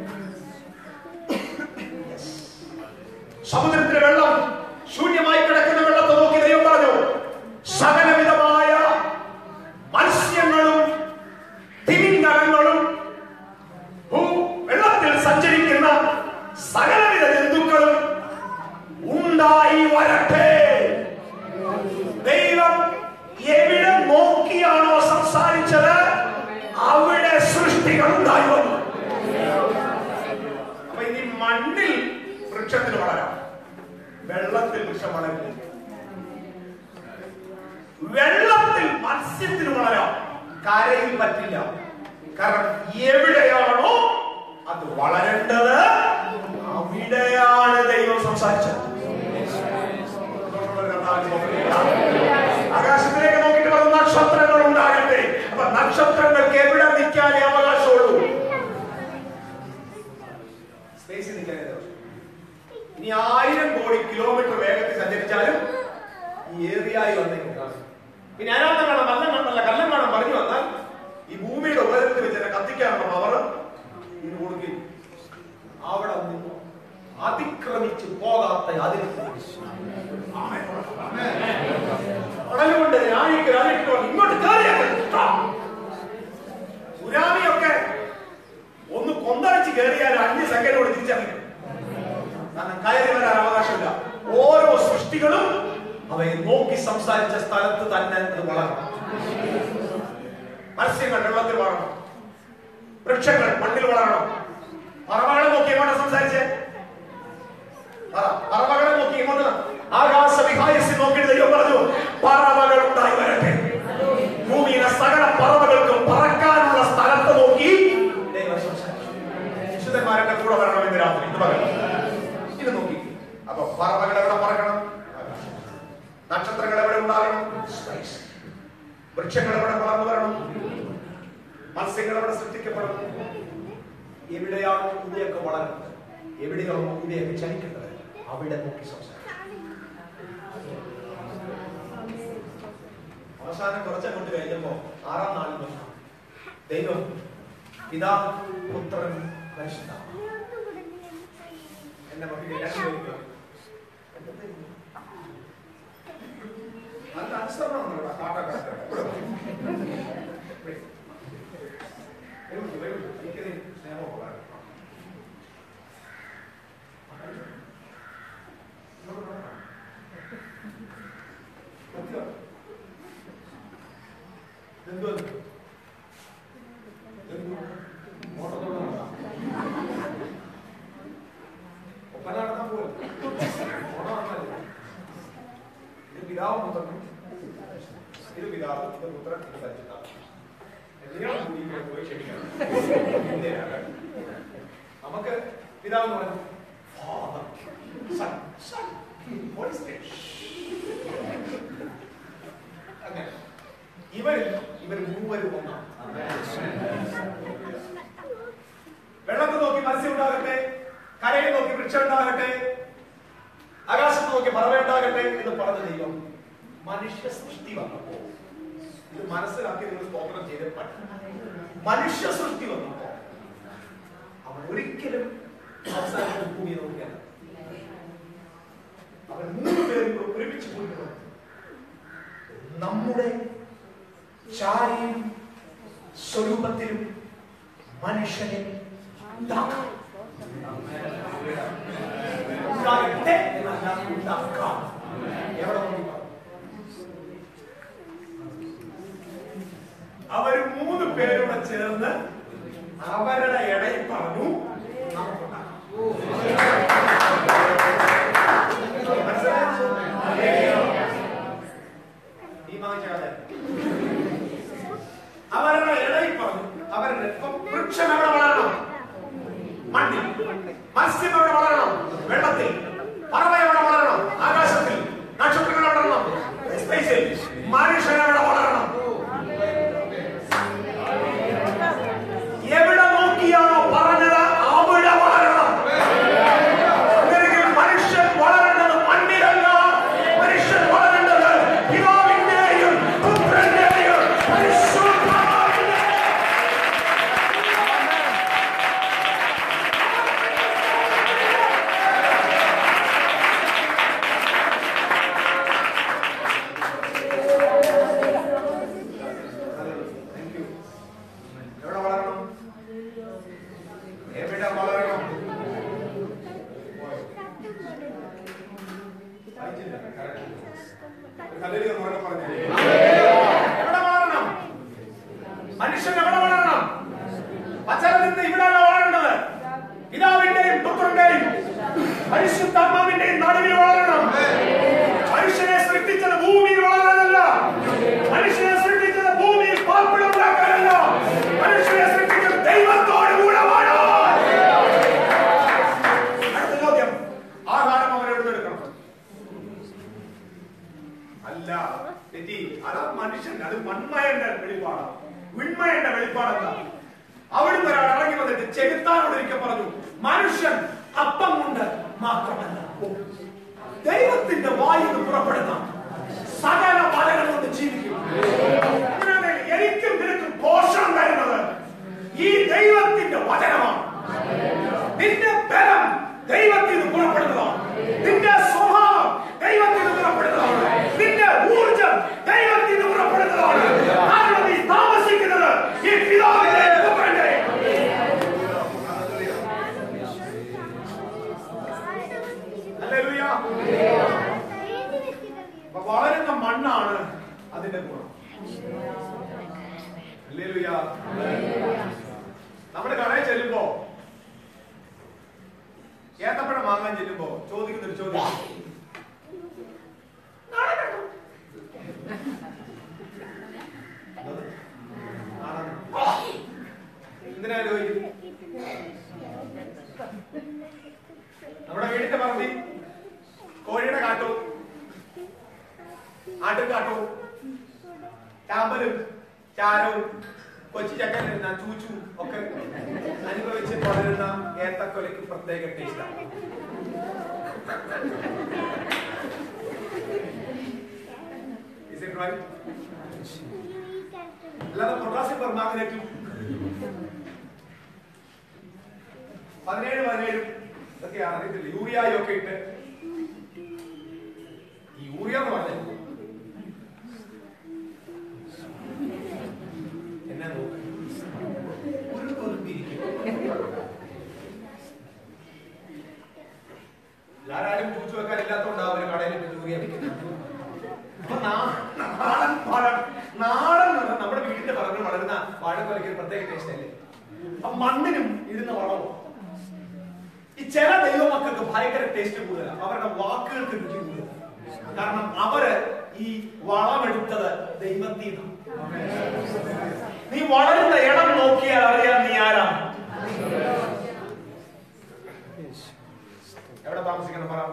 Yes. സമുദ്രത്തിലെ വെള്ളം ശൂന്യമായി കിടക്കുന്ന വെള്ളത്തെ നോക്കി ദൈവം പറഞ്ഞു സകലവിധമായ മത്സ്യങ്ങളും തിമിംഗലങ്ങളും ഭൂ വെള്ളത്തിൽ സഞ്ചരിക്കുന്ന സകലവിധ ജന്തു വളരട്ടെ ദൈവം എവിടെ നോക്കിയാണോ സംസാരിച്ചത് അവിടെ സൃഷ്ടികൾ ഉണ്ടായി വന്നു അപ്പൊ ഇനി മണ്ണിൽ വൃക്ഷത്തിന് വളരാം വെള്ളത്തിൽ വൃക്ഷം വളരില്ല വെള്ളത്തിൽ മത്സ്യത്തിന് വളരാം കരയിൽ പറ്റില്ല കാരണം എവിടെയാണോ അത് വളരേണ്ടത് അവിടെയാണ് ദൈവം സംസാരിച്ചത് ആകാശത്തിലേക്ക് നോക്കിയിട്ട് പറഞ്ഞു നക്ഷത്രങ്ങൾ ഉണ്ടാകട്ടെ അപ്പൊ നക്ഷത്രങ്ങൾക്ക് എവിടെ നിൽക്കാനേ അവകാശമുള്ളൂ സ്പേസിൽ നിൽക്കാനേ അവകാശം. ഇനി ആയിരം കോടി കിലോമീറ്റർ വേഗത്തിൽ സഞ്ചരിച്ചാലും ഈ ഏറിയായി വന്നേക്കും പിന്നെ അതിനകത്ത് കാണാം വല്ലം കണ്ടല്ല കല്ലം കാണാൻ പറഞ്ഞു വന്നാൽ ഈ ഭൂമിയുടെ ഉപരത്തിൽ വെച്ച് തന്നെ കത്തിക്കാനുള്ള പവർ ഇതിന് കൊടുക്കും അവിടെ നിന്ന് അതിക്രമിച്ച് പോകാത്ത അതിർത്തി കടലുകൊണ്ട് രാണിക്ക് രാണിക്ക് ഇങ്ങോട്ട് കയറിയാൽ സുനാമിയൊക്കെ ഒന്ന് കൊന്തളിച്ച് കയറിയാൽ അഞ്ച് സെക്കൻഡ് കൊണ്ട് തിരിച്ചറിയും കാരണം കയറി വരാൻ അവകാശമില്ല ഓരോ സൃഷ്ടികളും അവയെ നോക്കി സംസാരിച്ച സ്ഥലത്ത് തന്നെ അത് വളരണം മത്സ്യങ്ങൾ വെള്ളത്തിൽ വളരണം വൃക്ഷങ്ങൾ മണ്ണിൽ വളരണം പറവകളെ നോക്കി എങ്ങോട്ടാ സംസാരിച്ചേ പറ പറവകളെ നോക്കി ഇങ്ങോട്ട് ആകാശ വിഹായസി നോക്കിയിട്ട് ദൈവം പറഞ്ഞു പറവകൾ ഉണ്ടായി വരട്ടെ ഭൂമിയിലെ സകല പറവകൾക്കും പറക്കാനുള്ള സ്ഥലത്ത് നോക്കി ദൈവം സംസാരിച്ചു വിശുദ്ധന്മാരുടെ കൂടെ വരണം ഇന്ന് രാത്രി ഇന്ന് പകൽ ഇത് നോക്കി അപ്പൊ പറവകൾ എവിടെ പറക്കണം നക്ഷത്രങ്ങൾ എവിടെ ഉണ്ടാകണം Space. വൃക്ഷങ്ങൾ എവിടെ വളർന്നു വരണം മത്സ്യങ്ങൾ എവിടെ സൃഷ്ടിക്കപ്പെടണം എവിടെയാണോ ഇവയൊക്കെ വളരുന്നത് എവിടെയാണോ ഇവയൊക്കെ ചലിക്കുന്നത് അവിടെ നോക്കി സംസാരിക്കും അവസാനം കുറച്ചങ്ങോട്ട് കഴിഞ്ഞപ്പോ ആറാം നാളിൽ വന്നു ദൈവം പിതാ പുത്രൻ പരിശുദ്ധാത്മാവ്. എന്റെ മകനെ രണ്ടുപേരും നല്ല അനുസരണമാണ് കാട്ടാക്കാട്ടെ എനിക്കത് സ്നേഹമുള്ള എന്തുവാ ഒപ്പന നടത്താൻ പോലും ഓണം നടത്താൻ ഇത് പിതാവ് പുത്രനും ഇത് പിതാവ് ഇത് പുത്രൻ ഇത് പരിശുദ്ധാത്മാവ്. എന്തിനാണ് കൂടി ഇവിടെ പോയി ക്ഷമിക്കണം എന്തിനാണ്? നമുക്ക് പിതാവ് എന്ന് പറഞ്ഞു Father, Son, Son, Holy Spirit. അങ്ങനെ ഇവരിൽ ഇവർ മൂവരും ഒന്നാണ് വെള്ളത്തിൽ നോക്കി മത്സ്യം ഉണ്ടാകട്ടെ കരയിൽ നോക്കി വൃക്ഷം ഉണ്ടാകട്ടെ ആകാശത്ത് നോക്കി പറവ ഉണ്ടാകട്ടെ എന്ന് പറഞ്ഞ ദൈവം മനുഷ്യ സൃഷ്ടി വന്നപ്പോ ഇത് മനസ്സിലാക്കി നിങ്ങൾ സ്തോത്രം ചെയ്ത് പറ്റും മനുഷ്യ സൃഷ്ടി വന്നപ്പോ അവൻ ഒരിക്കലും അവസാനത്തിൽ ഭൂമിയെ നോക്കിയാണ് അവൻ മൂന്ന് പേരും കൂടെ ഒരുമിച്ച് പോയിട്ട് നമ്മുടെ ചാരിയും സ്വരൂപത്തിലും മനുഷ്യനെ ഉണ്ടാക്കാം ഉണ്ടാകട്ടെ എന്നല്ല ഉണ്ടാക്കാം എവിടെ നോക്കി പറഞ്ഞു? അവര് മൂന്ന് പേരുടെ ചേർന്ന് അവരുടെ ഇടയിൽ പറഞ്ഞു നമുക്കുണ്ടാക്കാം മനസ്സിലായോ? ഈ വാങ്ങിച്ച കഥ. അവരുടെ ഇടയിൽ പറഞ്ഞു അവരുടെ ഇപ്പം വൃക്ഷം എവിടെ വളരണം മണ്ണിൽ മത്സ്യം എവിടെ വളരണം വെള്ളത്തിൽ പറവ എവിടെ വളരണം ആകാശത്തിൽ നക്ഷത്രങ്ങൾ എവിടെ വളരണം സ്പേസിൽ മനുഷ്യൻ എവിടെ വളരണം എവിടെ നോക്കിയാണോ പറഞ്ഞത് അവിടെ വളരണം അങ്ങനെയെങ്കിൽ മനുഷ്യൻ വളരേണ്ടത് മണ്ണിലല്ല മനുഷ്യൻ വളരേണ്ടത് പിതാവിന്റെയും പുത്രന്റെയും പരിശുദ്ധാത്മാവിന്റെയും ആ അല്ലെങ്കിൽ ഒന്ന് ഉറക്കെ പറഞ്ഞേ. എവിടെ വളരണം മനുഷ്യൻ എവിടെ വളരണം പച്ചല നിന്ന് ഇവിടെയല്ല വളരേണ്ടത് പിതാവിന്റെയും പുത്രന്റെയും പരിശുദ്ധാത്മാവിന്റെയും നടുവിൽ വളരണം മനുഷ്യനെ സൃഷ്ടിച്ചത് ഭൂമിയിൽ വളരാനല്ല മനുഷ്യനെ സൃഷ്ടിച്ചത് ഭൂമിയിൽ പാർപ്പിടം ഉണ്ടാക്കാനല്ല മനുഷ്യനെ സൃഷ്ടിച്ചത് ദൈവത്തോട് കൂടെ വാഴാൻ അടുത്ത ചോദ്യം ആഹാരം അവൻ എവിടെ എടുക്കണം അല്ല തെറ്റി അത് മനുഷ്യൻ അത് മൺമയന്റെ വെളിപ്പാടാണ് വിൺമയന്റെ വെളിപ്പാടല്ല അവിടുന്ന് ഒരാൾ ഇറങ്ങി വന്നിട്ട് ചെകുത്താനോട് ഒരിക്കൽ പറഞ്ഞു മനുഷ്യൻ അപ്പം കൊണ്ട് മാത്രമല്ല ദൈവത്തിന്റെ വായു പുറപ്പെടുന്ന സകല വലകൾ കൊണ്ട് ജീവിക്കും അങ്ങനെയാണെങ്കിൽ എനിക്കും നിനക്കും പോഷണം തരുന്നത് ഈ ദൈവത്തിന്റെ വചനമാണ് നിന്റെ ബലം ദൈവത്തിൽ നിന്ന് പുറപ്പെടുന്നതാണ് നിന്റെ സ്വഭാവം ദൈവത്തിൽ നിന്ന് പുറപ്പെടുന്നതാണ് നിന്റെ ഊർജം ദൈവത്തിൽ നിന്ന് പുറപ്പെടുന്നതാണ് കാരണം നീ താമസിക്കുന്നത് ഈ പിതാവിന്റെ പുത്രന്റെ ഹല്ലേലൂയ. അപ്പൊ വളരുന്ന മണ്ണാണ് അതിന്റെ ഗുണം ഹല്ലേലൂയ. നമ്മുടെ കടയിൽ ചെല്ലുമ്പോ ഏത്തപ്പഴം വാങ്ങാൻ ചെല്ലുമ്പോ ചോദിക്കുന്ന ഒരു ചോദ്യം എന്നത്? ആണെന്ന്. എന്തിനാ ചോദിക്കും നമ്മുടെ വീടിന്റെ പറമ്പി കോഴിയുടെ കാട്ടവും ആട്ടുംകാട്ടവും ചാമ്പലും ചാരവും കൊച്ചു ചക്കൻ ചൂച്ചും ഒക്കെ അനുഭവിച്ച് വളരുന്ന ഏത്തക്കൊലയ്ക്ക് പ്രത്യേക ടേസ്റ്റാണ് Is it right? അല്ലാതെ പൊട്ടാസ്യം പെർമാഗ്നേറ്റും പതിനേഴ് പതിനേഴും ഇതൊക്കെയാണ് അറിയത്തില്ല യൂറിയായും ഒക്കെ ഇട്ട് ഈ യൂറിയ എന്ന് പറഞ്ഞാൽ എന്നെ നോക്ക് ഉരുണ്ടുരുണ്ടിരിക്കും ആരാരും പൂച്ചു വെക്കാൻ ഇല്ലാത്തതുകൊണ്ടാണ് അവര് കടയിൽ പോയി യൂറിയ വെക്കുന്നത് അപ്പൊ നാ- നാടൻ പഴം നാടൻ എന്ന് പറഞ്ഞാൽ നമ്മുടെ വീടിന്റെ പറമ്പിൽ വളരുന്ന വാഴക്കൊലയ്ക്ക് ഒരു പ്രത്യേക ടേസ്റ്റ് അല്ലേ അപ്പൊ മണ്ണിനും ഇടുന്ന വളവും ഈ ചില ദൈവമക്കൾക്ക് ഭയങ്കര ടേസ്റ്റ് കൂടുതലാണ് അവരുടെ വാക്കുകൾക്ക് രുചി കൂടുതലാണ് കാരണം അവര് ഈ വളമെടുത്തത് ദൈവത്തിൽ നിന്നാണ്. നീ വളരുന്ന ഇടം നോക്കിയാൽ അറിയാം നീ ആരാണ് എവിടെ താമസിക്കണം പറ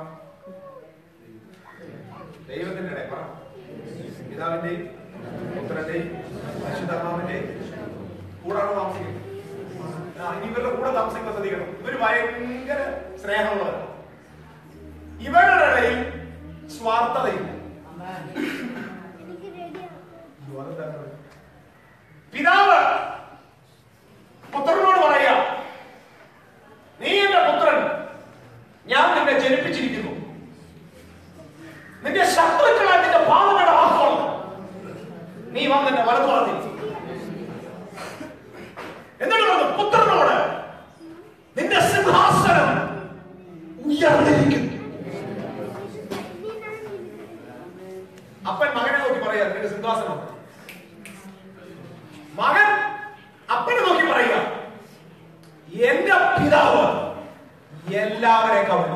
ദൈവത്തിന്റെ ഇടയിൽ പറ പിതാവിന്റെയും പുത്രന്റെയും പരിശുദ്ധാത്മാവിന്റെയും കൂടാണ് താമസിക്കുന്നത് ആ, ഇനി ഇവരുടെ കൂടെ താമസിക്കുന്ന ശ്രദ്ധിക്കണം ഇവര് ഭയങ്കര സ്നേഹമുള്ളവരാണ് ഇവരുടെ ഇടയിൽ സ്വാർത്ഥതയില്ല അയ്യോ, അതെന്താ അങ്ങനെ? പിതാവ് പുത്രനോട് പറയുക നീ എന്റെ പുത്രൻ ഞാൻ നിന്നെ ജനിപ്പിച്ചിരിക്കുന്നു നിന്റെ ശത്രുക്കളായ നിന്റെ പാവങ്ങളുടെ വാക്കുകൾ നീ വന്ന് എന്റെ വലതുഭാഗത്തിൽ എന്നിട്ട് പറഞ്ഞു പുത്രനോട് നിന്റെ സിംഹാസനം ഉയർന്നിരിക്കുന്നു അപ്പൻ മകനെ നോക്കി പറയാ നിന്റെ സിംഹാസനം മകൻ അപ്പനെ നോക്കി പറയുക എന്റെ പിതാവ് എല്ലാവരെ കവന്നു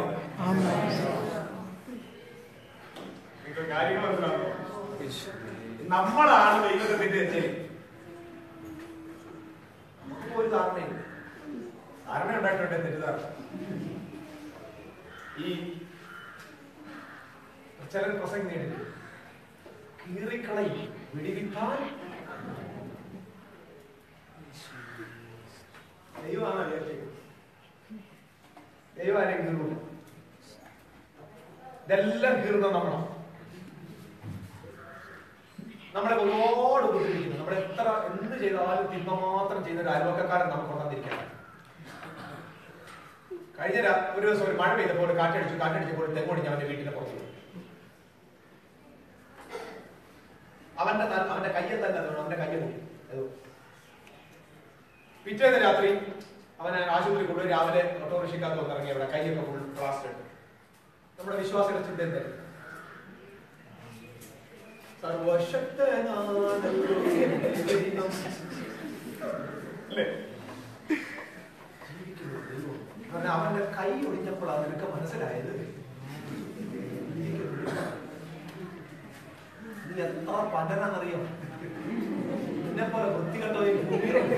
കാര്യങ്ങൾ മനസ്സിലാകുമോ? നമ്മളാണ് ദൈവത്തെ തെറ്റിദ്ധരിച്ചത് നമുക്ക് ഒരു ധാരണയില്ല ധാരണ ഉണ്ടായിട്ടുണ്ട് തെറ്റിദ്ധാരണ ഈ ചിലർ പ്രസംഗം നേടില്ല കീറിക്കളയും വിടിവിപ്പാൻ ദൈവമാണ് വിചാരിച്ചത് ദൈവം ആരെ കീറുള്ളൂ ഇതെല്ലാം കീറുന്ന നമ്മളാണ് നമ്മളെ ഒരുപാട് ഉപദ്രവിക്കുന്നു നമ്മൾ എത്ര എന്ത് ചെയ്താലും തിന്മ മാത്രം ചെയ്യുന്ന ഒരു അയൽവക്കക്കാരൻ നമുക്ക് കൊണ്ടാന്നിരിക്കണം കഴിഞ്ഞ രാ- ഒരു ദിവസം ഒരു മഴ പെയ്തപ്പോൾ കാറ്റടിച്ചു കാറ്റടിച്ചപ്പോൾ തെങ്ങോടിഞ്ഞ് അവന്റെ വീട്ടിന്റെ പുറത്തു പോയി. അവന്റെ ത- അവന്റെ കയ്യിൽ തന്നെ അത് വീണു. അവന്റെ കയ്യിൽ മുട്ടി അത് പിറ്റേന്ന് രാത്രി അവനെ ആശുപത്രി കൊണ്ടുപോയി രാവിലെ ഓട്ടോറിക്ഷക്കകത്ത് വന്നിറങ്ങി അവിടെ കൈയൊക്കെ ഫുൾ പ്ലാസ്റ്റർ നമ്മുടെ വിശ്വാസികളുടെ ചിന്ത എന്തായിരുന്നു സർവശക്തനാണല്ലോ എന്റെ ദൈവം. അല്ലേ? കാരണം അവന്റെ കൈ ഒടിഞ്ഞപ്പോഴാണ് നിനക്ക് മനസ്സിലായത് നീ എത്ര പണ്ടനാണെന്നറിയോ നിന്നെ പോലെ വൃത്തികെട്ടോ ഈ ഭൂമിയിൽ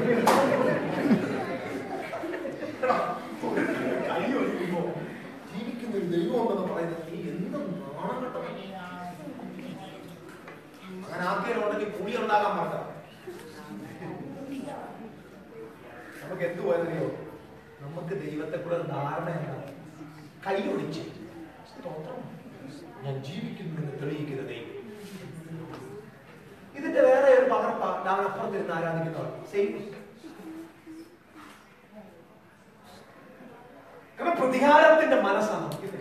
എടാ, ഒരു കൈ ഒടിയുമ്പോ ജീവിക്കുന്ന ഒരു ദൈവമുണ്ടെന്ന് പറയുന്നത് നീ എന്ത് നാണം കെട്ട അങ്ങനെ ആക്കിയാലുണ്ടെങ്കിൽ കുളി ഉണ്ടാകാൻ പാടില്ല നമുക്ക് എന്ത് പോയതറിയോ നമുക്ക് ദൈവത്തെ കൂടെ ധാരണയാണ് കൈ ഒടിച്ച് സ്തോത്രം ഞാൻ ജീവിക്കുന്നു എന്ന് തെളിയിക്കുന്ന ദൈവം ഇതിന്റെ വേറെ ഒരു പകർപ്പ ഞാൻ അപ്പുറത്തിരുന്ന് ആരാധിക്കുന്നവർ സെയിം കാരണം പ്രതികാരത്തിന്റെ മനസ്സാണ് നമുക്കിത്.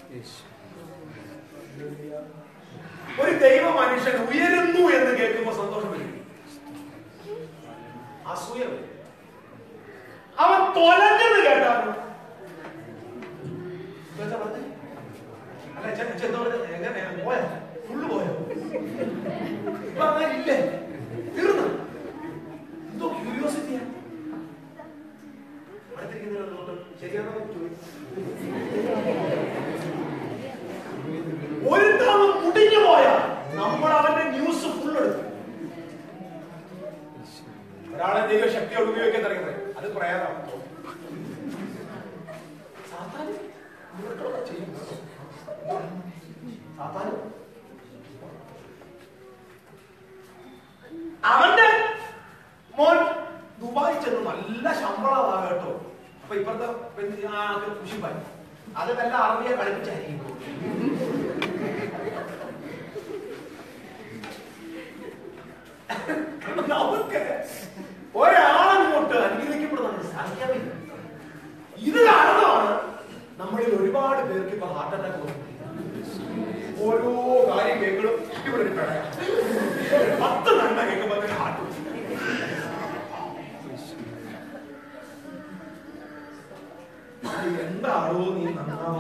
ഒരു ദൈവ മനുഷ്യൻ ഉയരുന്നു എന്ന് കേൾക്കുമ്പോൾ സന്തോഷം വരും അസൂയ വരും. അവൻ തൊലഞ്ഞെന്ന് കേട്ടാണ് എന്താ പറഞ്ഞേ? അല്ല, ചെ- ചെ- എന്താ പറഞ്ഞേ? എങ്ങനെ? പോയോ? ഫുള്ള് പോയോ? ഇപ്പൊ അങ്ങനെ ഇല്ലേ? തീർന്നോ? എന്തോ ക്യൂരിയോസിറ്റിയാ അടുത്തിരിക്കുന്നവരോട് ശരിയാണോ എന്ന് ചോദിച്ചു. ഒരു തവണ മുടിഞ്ഞു പോയാൽ നമ്മൾ അവന്റെ ന്യൂസ് ഫുൾ എടുക്കും ഒരാളെ ദൈവ ശക്തിയോട് ഉപയോഗിക്കാൻ തുടങ്ങിയത് അത് പ്രയാസമാണ് സാത്താൻ ഇവർക്കൊക്കെ ചെയ്യും. സാത്താൻ അവന്റെ മോൻ ദുബായി ചെന്ന് നല്ല ശമ്പളമാണ് കേട്ടോ അപ്പൊ ഇപ്പഴത്തെ പെണ്ണ് ആ ആൾക്ക് കുശിപ്പായി അത് വല്ല അറബിയെ കളിപ്പിച്ചായിരിക്കും നമുക്ക് ഒരാളങ്ങോട്ട് അനുഗ്രഹിക്കപ്പെടുന്നത് സാധ്യമല്ല ഇത് കാരണമാണ് നമ്മളിൽ ഒരുപാട് പേർക്ക് ഇപ്പൊ ഹാർട്ട് അറ്റാക്ക് വന്നത് ഓരോ കാര്യം കേൾക്കണം ഇവിടെ ഒരു പ്രളയം പത്ത് നന്മ കേൾക്കുമ്പോൾ ഹാർട്ട് എന്താണോ നീ നന്നാവാ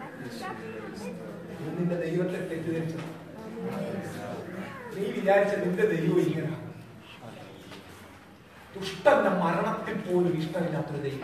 നീ നിന്റെ ദൈവത്തെ തെറ്റിദ്ധരിച്ചു നീ വിചാരിച്ച നിന്റെ ദൈവം ഇങ്ങനെ ദുഷ്ടന്റെ മരണത്തിൽ പോലും ഇഷ്ടമില്ലാത്തൊരു ദൈവം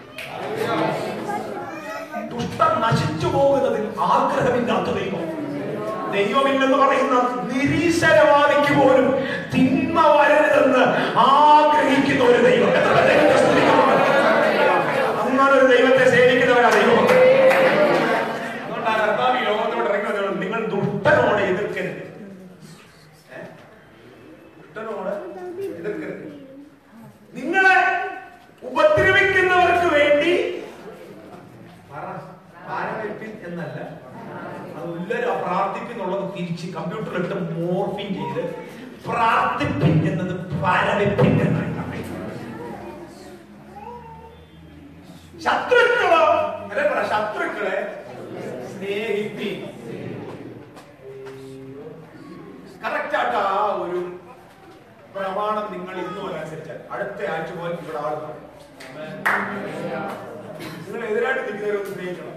ദുഷ്ടൻ നശിച്ചു പോകുന്നതിൽ ആഗ്രഹമില്ലാത്ത ദൈവം ദൈവമില്ലെന്ന് പറയുന്ന നിരീശ്വരവാദിക്ക് പോലും തിന്മ വരരുതെന്ന് ആഗ്രഹിക്കുന്ന ഒരു ദൈവം എത്ര പേർ ദൈവത്തെ സ്തുതിക്കുന്നു? അങ്ങനെ ഒരു ദൈവത്തെ സേവിക്കുന്നവരാ ദൈവം അതുകൊണ്ടാണ് കർത്താവ് ഈ ലോകത്തോട് ഇറങ്ങി വന്നത് നിങ്ങൾ ദുഷ്ടനോട് എതിർക്കരുത് ഏ? ദുഷ്ടനോട് എതിർക്കരുത് നിങ്ങളെ ഉപദ്രവിക്കുന്നവർക്ക് വേണ്ടി പാരവെപ്പിൻ എന്നല്ല അത് ഉള്ളൊരു പ്രാർത്ഥിക്കുന്നുള്ളത് തിരിച്ച് കമ്പ്യൂട്ടറിലിട്ട് മോർഫിൻ ചെയ്ത് പ്രാർത്ഥിപ്പിൻ എന്നത് പാരവെപ്പിൻ എന്നായി പറയുന്നത്. ശത്രുക്കളോ അല്ലെ പറ ശത്രുക്കളെ സ്നേഹിപ്പി കറക്റ്റ് ആയിട്ട് ആ ഒരു പ്രമാണം നിങ്ങൾ ഇന്ന് പോലെ അനുസരിച്ചാൽ അടുത്ത ആഴ്ച പോലെ ഇവിടെ ആൾ കാണും. നിങ്ങൾ എതിരായിട്ട് നിൽക്കുന്നവരൊന്ന് സ്നേഹിക്കണം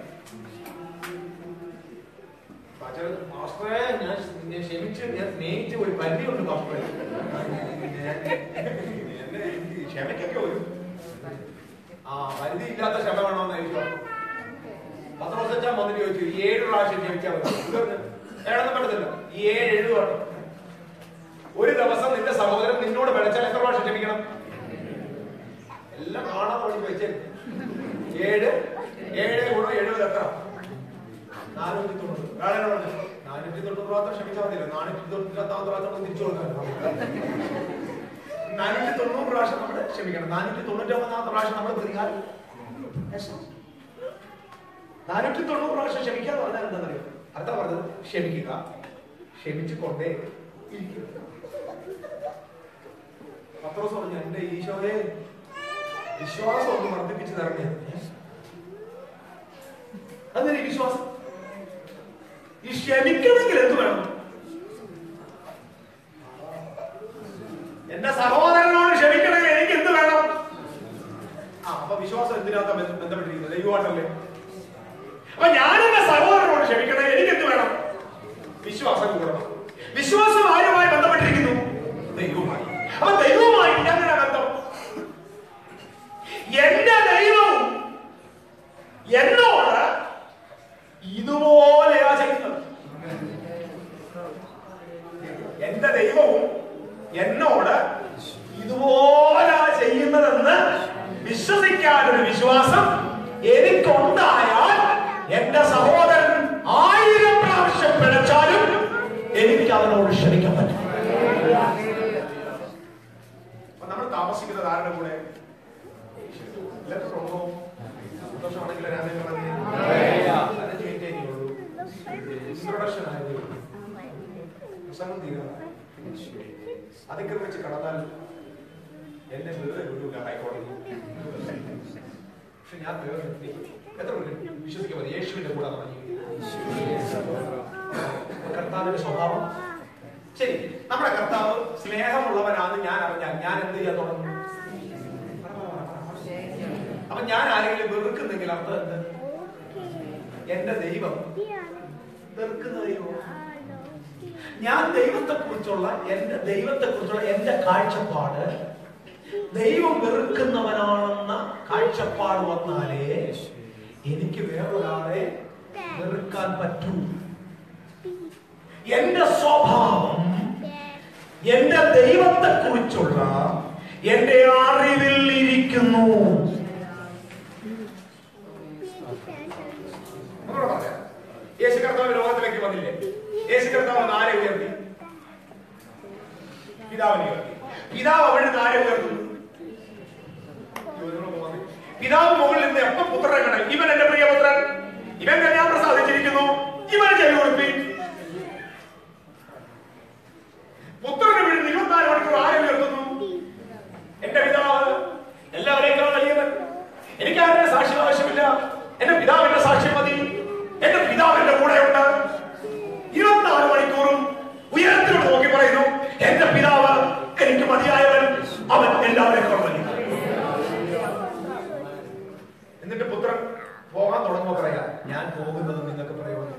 പാച്ചൽ, മാസ്റ്ററെ ഞാൻ ഞാൻ ക്ഷമിച്ച് ഞാൻ സ്നേഹിച്ച് ഒരു പരിധിയുണ്ട് മാസ്റ്ററെ എന്നെ എനിക്ക് ക്ഷമയ്ക്കൊക്കെ ഒരു ആ പരിധി ഇല്ലാത്ത ക്ഷമ വേണമെന്ന് ചോദിച്ചു പത്രോസച്ചാൻ വന്നിട്ട് ചോദിച്ചു ഏഴ് പ്രാവശ്യം ക്ഷമിച്ചാൽ മതി ഇത് പറഞ്ഞു, ഏഴൊന്നും പറ്റത്തില്ല ഈ ഏഴ് എഴുതു പറഞ്ഞു ഒരു ദിവസം നിന്റെ സഹോദരൻ നിന്നോട് വിളിച്ചാൽ എത്ര പ്രാവശ്യം ക്ഷമിക്കണം എല്ലാം കാണാൻ വേണ്ടി വെച്ചേ ഏഴ് ഏഴ് ഗുണം എഴുപത് എത്ര നാനൂറ്റി തൊണ്ണൂറ് വേറെ പറഞ്ഞു നാനൂറ്റി തൊണ്ണൂറ് മാത്രം ക്ഷമിച്ചാൽ മതിയല്ലോ നാനൂറ്റി തൊണ്ണൂറ്റാമത്തെ പ്രാവശ്യം നമുക്ക് തിരിച്ചു കൊടുക്കാം നാനൂറ്റി തൊണ്ണൂറ് പ്രാവശ്യം നമ്മൾ ക്ഷമിക്കണം നാനൂറ്റി തൊണ്ണൂറ്റൊമ്പതാമത്തെ പ്രാവശ്യം നമ്മൾ പ്രതികാരം നാനൂറ്റി തൊണ്ണൂറ് പ്രാവശ്യം ക്ഷമിക്കാന്ന് പറഞ്ഞാൽ എന്താ പറയുക അർത്ഥം പറഞ്ഞത് ക്ഷമിക്കുക ക്ഷമിച്ചു കൊണ്ടേ ഇരിക്കുക പത്രോസ് പറഞ്ഞു എന്റെ ഈശോയെ വിശ്വാസം ഒന്ന് വർദ്ധിപ്പിച്ചു തരണേ അങ്ങനെ വിശ്വാസം ഈ ക്ഷമിക്കണമെങ്കിൽ എന്ത് വേണം എന്റെ സഹോദരനോട് ക്ഷമിക്കണമെങ്കിൽ എനിക്ക് എന്ത് വേണം ആ അപ്പൊ വിശ്വാസം എന്തിനകത്ത ബന്ധപ്പെട്ടിരിക്കുന്നത് ദൈവമായിട്ടല്ലേ അപ്പൊ ഞാൻ എന്റെ സഹോദരനോട് ക്ഷമിക്കണമെങ്കിൽ എനിക്ക് എന്ത് വേണം വിശ്വാസം കൂടണം വിശ്വാസം ആരുമായി ബന്ധപ്പെട്ട അതിക്രമിച്ച് കടന്നാൽ എന്നെ വെറുതെ വിടൂല ഹൈക്കോടതി പക്ഷെ ഞാൻ വേറെ എത്ര പേര് വിശ്വസിക്കാൻ മതി യേശുവിന്റെ കൂടെ നമ്മൾ കർത്താവിന്റെ സ്വഭാവം ശരി നമ്മുടെ കർത്താവ് സ്നേഹമുള്ളവനാണ് ഞാൻ അറിഞ്ഞാൽ ഞാൻ എന്ത് ചെയ്യാൻ തുടങ്ങും അപ്പൊ ഞാൻ ആരെങ്കിലും വെറുക്കുന്നെങ്കിൽ അർത്ഥം എന്ത് എന്റെ ദൈവം വെറുക്കുന്ന ദൈവം ഞാൻ ദൈവത്തെ കുറിച്ചുള്ള എന്റെ ദൈവത്തെ കുറിച്ചുള്ള എന്റെ കാഴ്ചപ്പാട് ദൈവം വെറുക്കുന്നവനാണെന്ന കാഴ്ചപ്പാട് വന്നാലേ എനിക്ക് വേറൊരാളെ വെറുക്കാൻ പറ്റൂ എന്റെ സ്വഭാവം എന്റെ ദൈവത്തെ കുറിച്ചുള്ള എന്റെ അറിവിൽ ഇരിക്കുന്നു ഒന്നുകൂടെ പറയാം. യേശു കർത്താവ് ലോകത്തിലേക്ക് വന്നില്ലേ യേശു കർത്താവ് ആരെ ഉയർത്തി പിതാവിനെ ഉയർത്തി പിതാവ് അവിടെ നിന്ന് ആരെ ഉയർത്തുന്നു പിതാവ് മുകളിൽ നിന്ന് എപ്പം പുത്രനെ കണ്ട ഇവൻ എന്റെ പ്രിയപുത്രൻ ഇവൻ കല്യാൺ പ്രസാദിച്ചിരിക്കുന്നു ഇവൻ ചെവി കൊടുപ്പി പുത്രനെ വിഴുന്ന് ഇരുപത്തിനാല് മണിക്കൂർ ആരെ ഉയർത്തുന്നു എന്റെ പിതാവ് എല്ലാവരെയും വലിയവൻ എനിക്ക് ആരുടെ സാക്ഷ്യം ആവശ്യമില്ല എന്റെ പിതാവിന്റെ സാക്ഷ്യം മതി എന്റെ പിതാവ് എന്റെ കൂടെയുണ്ട് ഇരുപത്തിനാല് മണിക്കൂറും ഉയരത്തിലോട്ട് നോക്കി പറയുന്നു എന്റെ പിതാവ് എനിക്ക് മതിയായവൻ അവൻ എല്ലാവരെക്കാളും വലിയ എന്നിട്ട് പുത്രൻ പോകാൻ തുടങ്ങുമ്പോ പറയാ ഞാൻ പോകുന്നത് നിങ്ങൾക്ക് പറയുമെന്ന്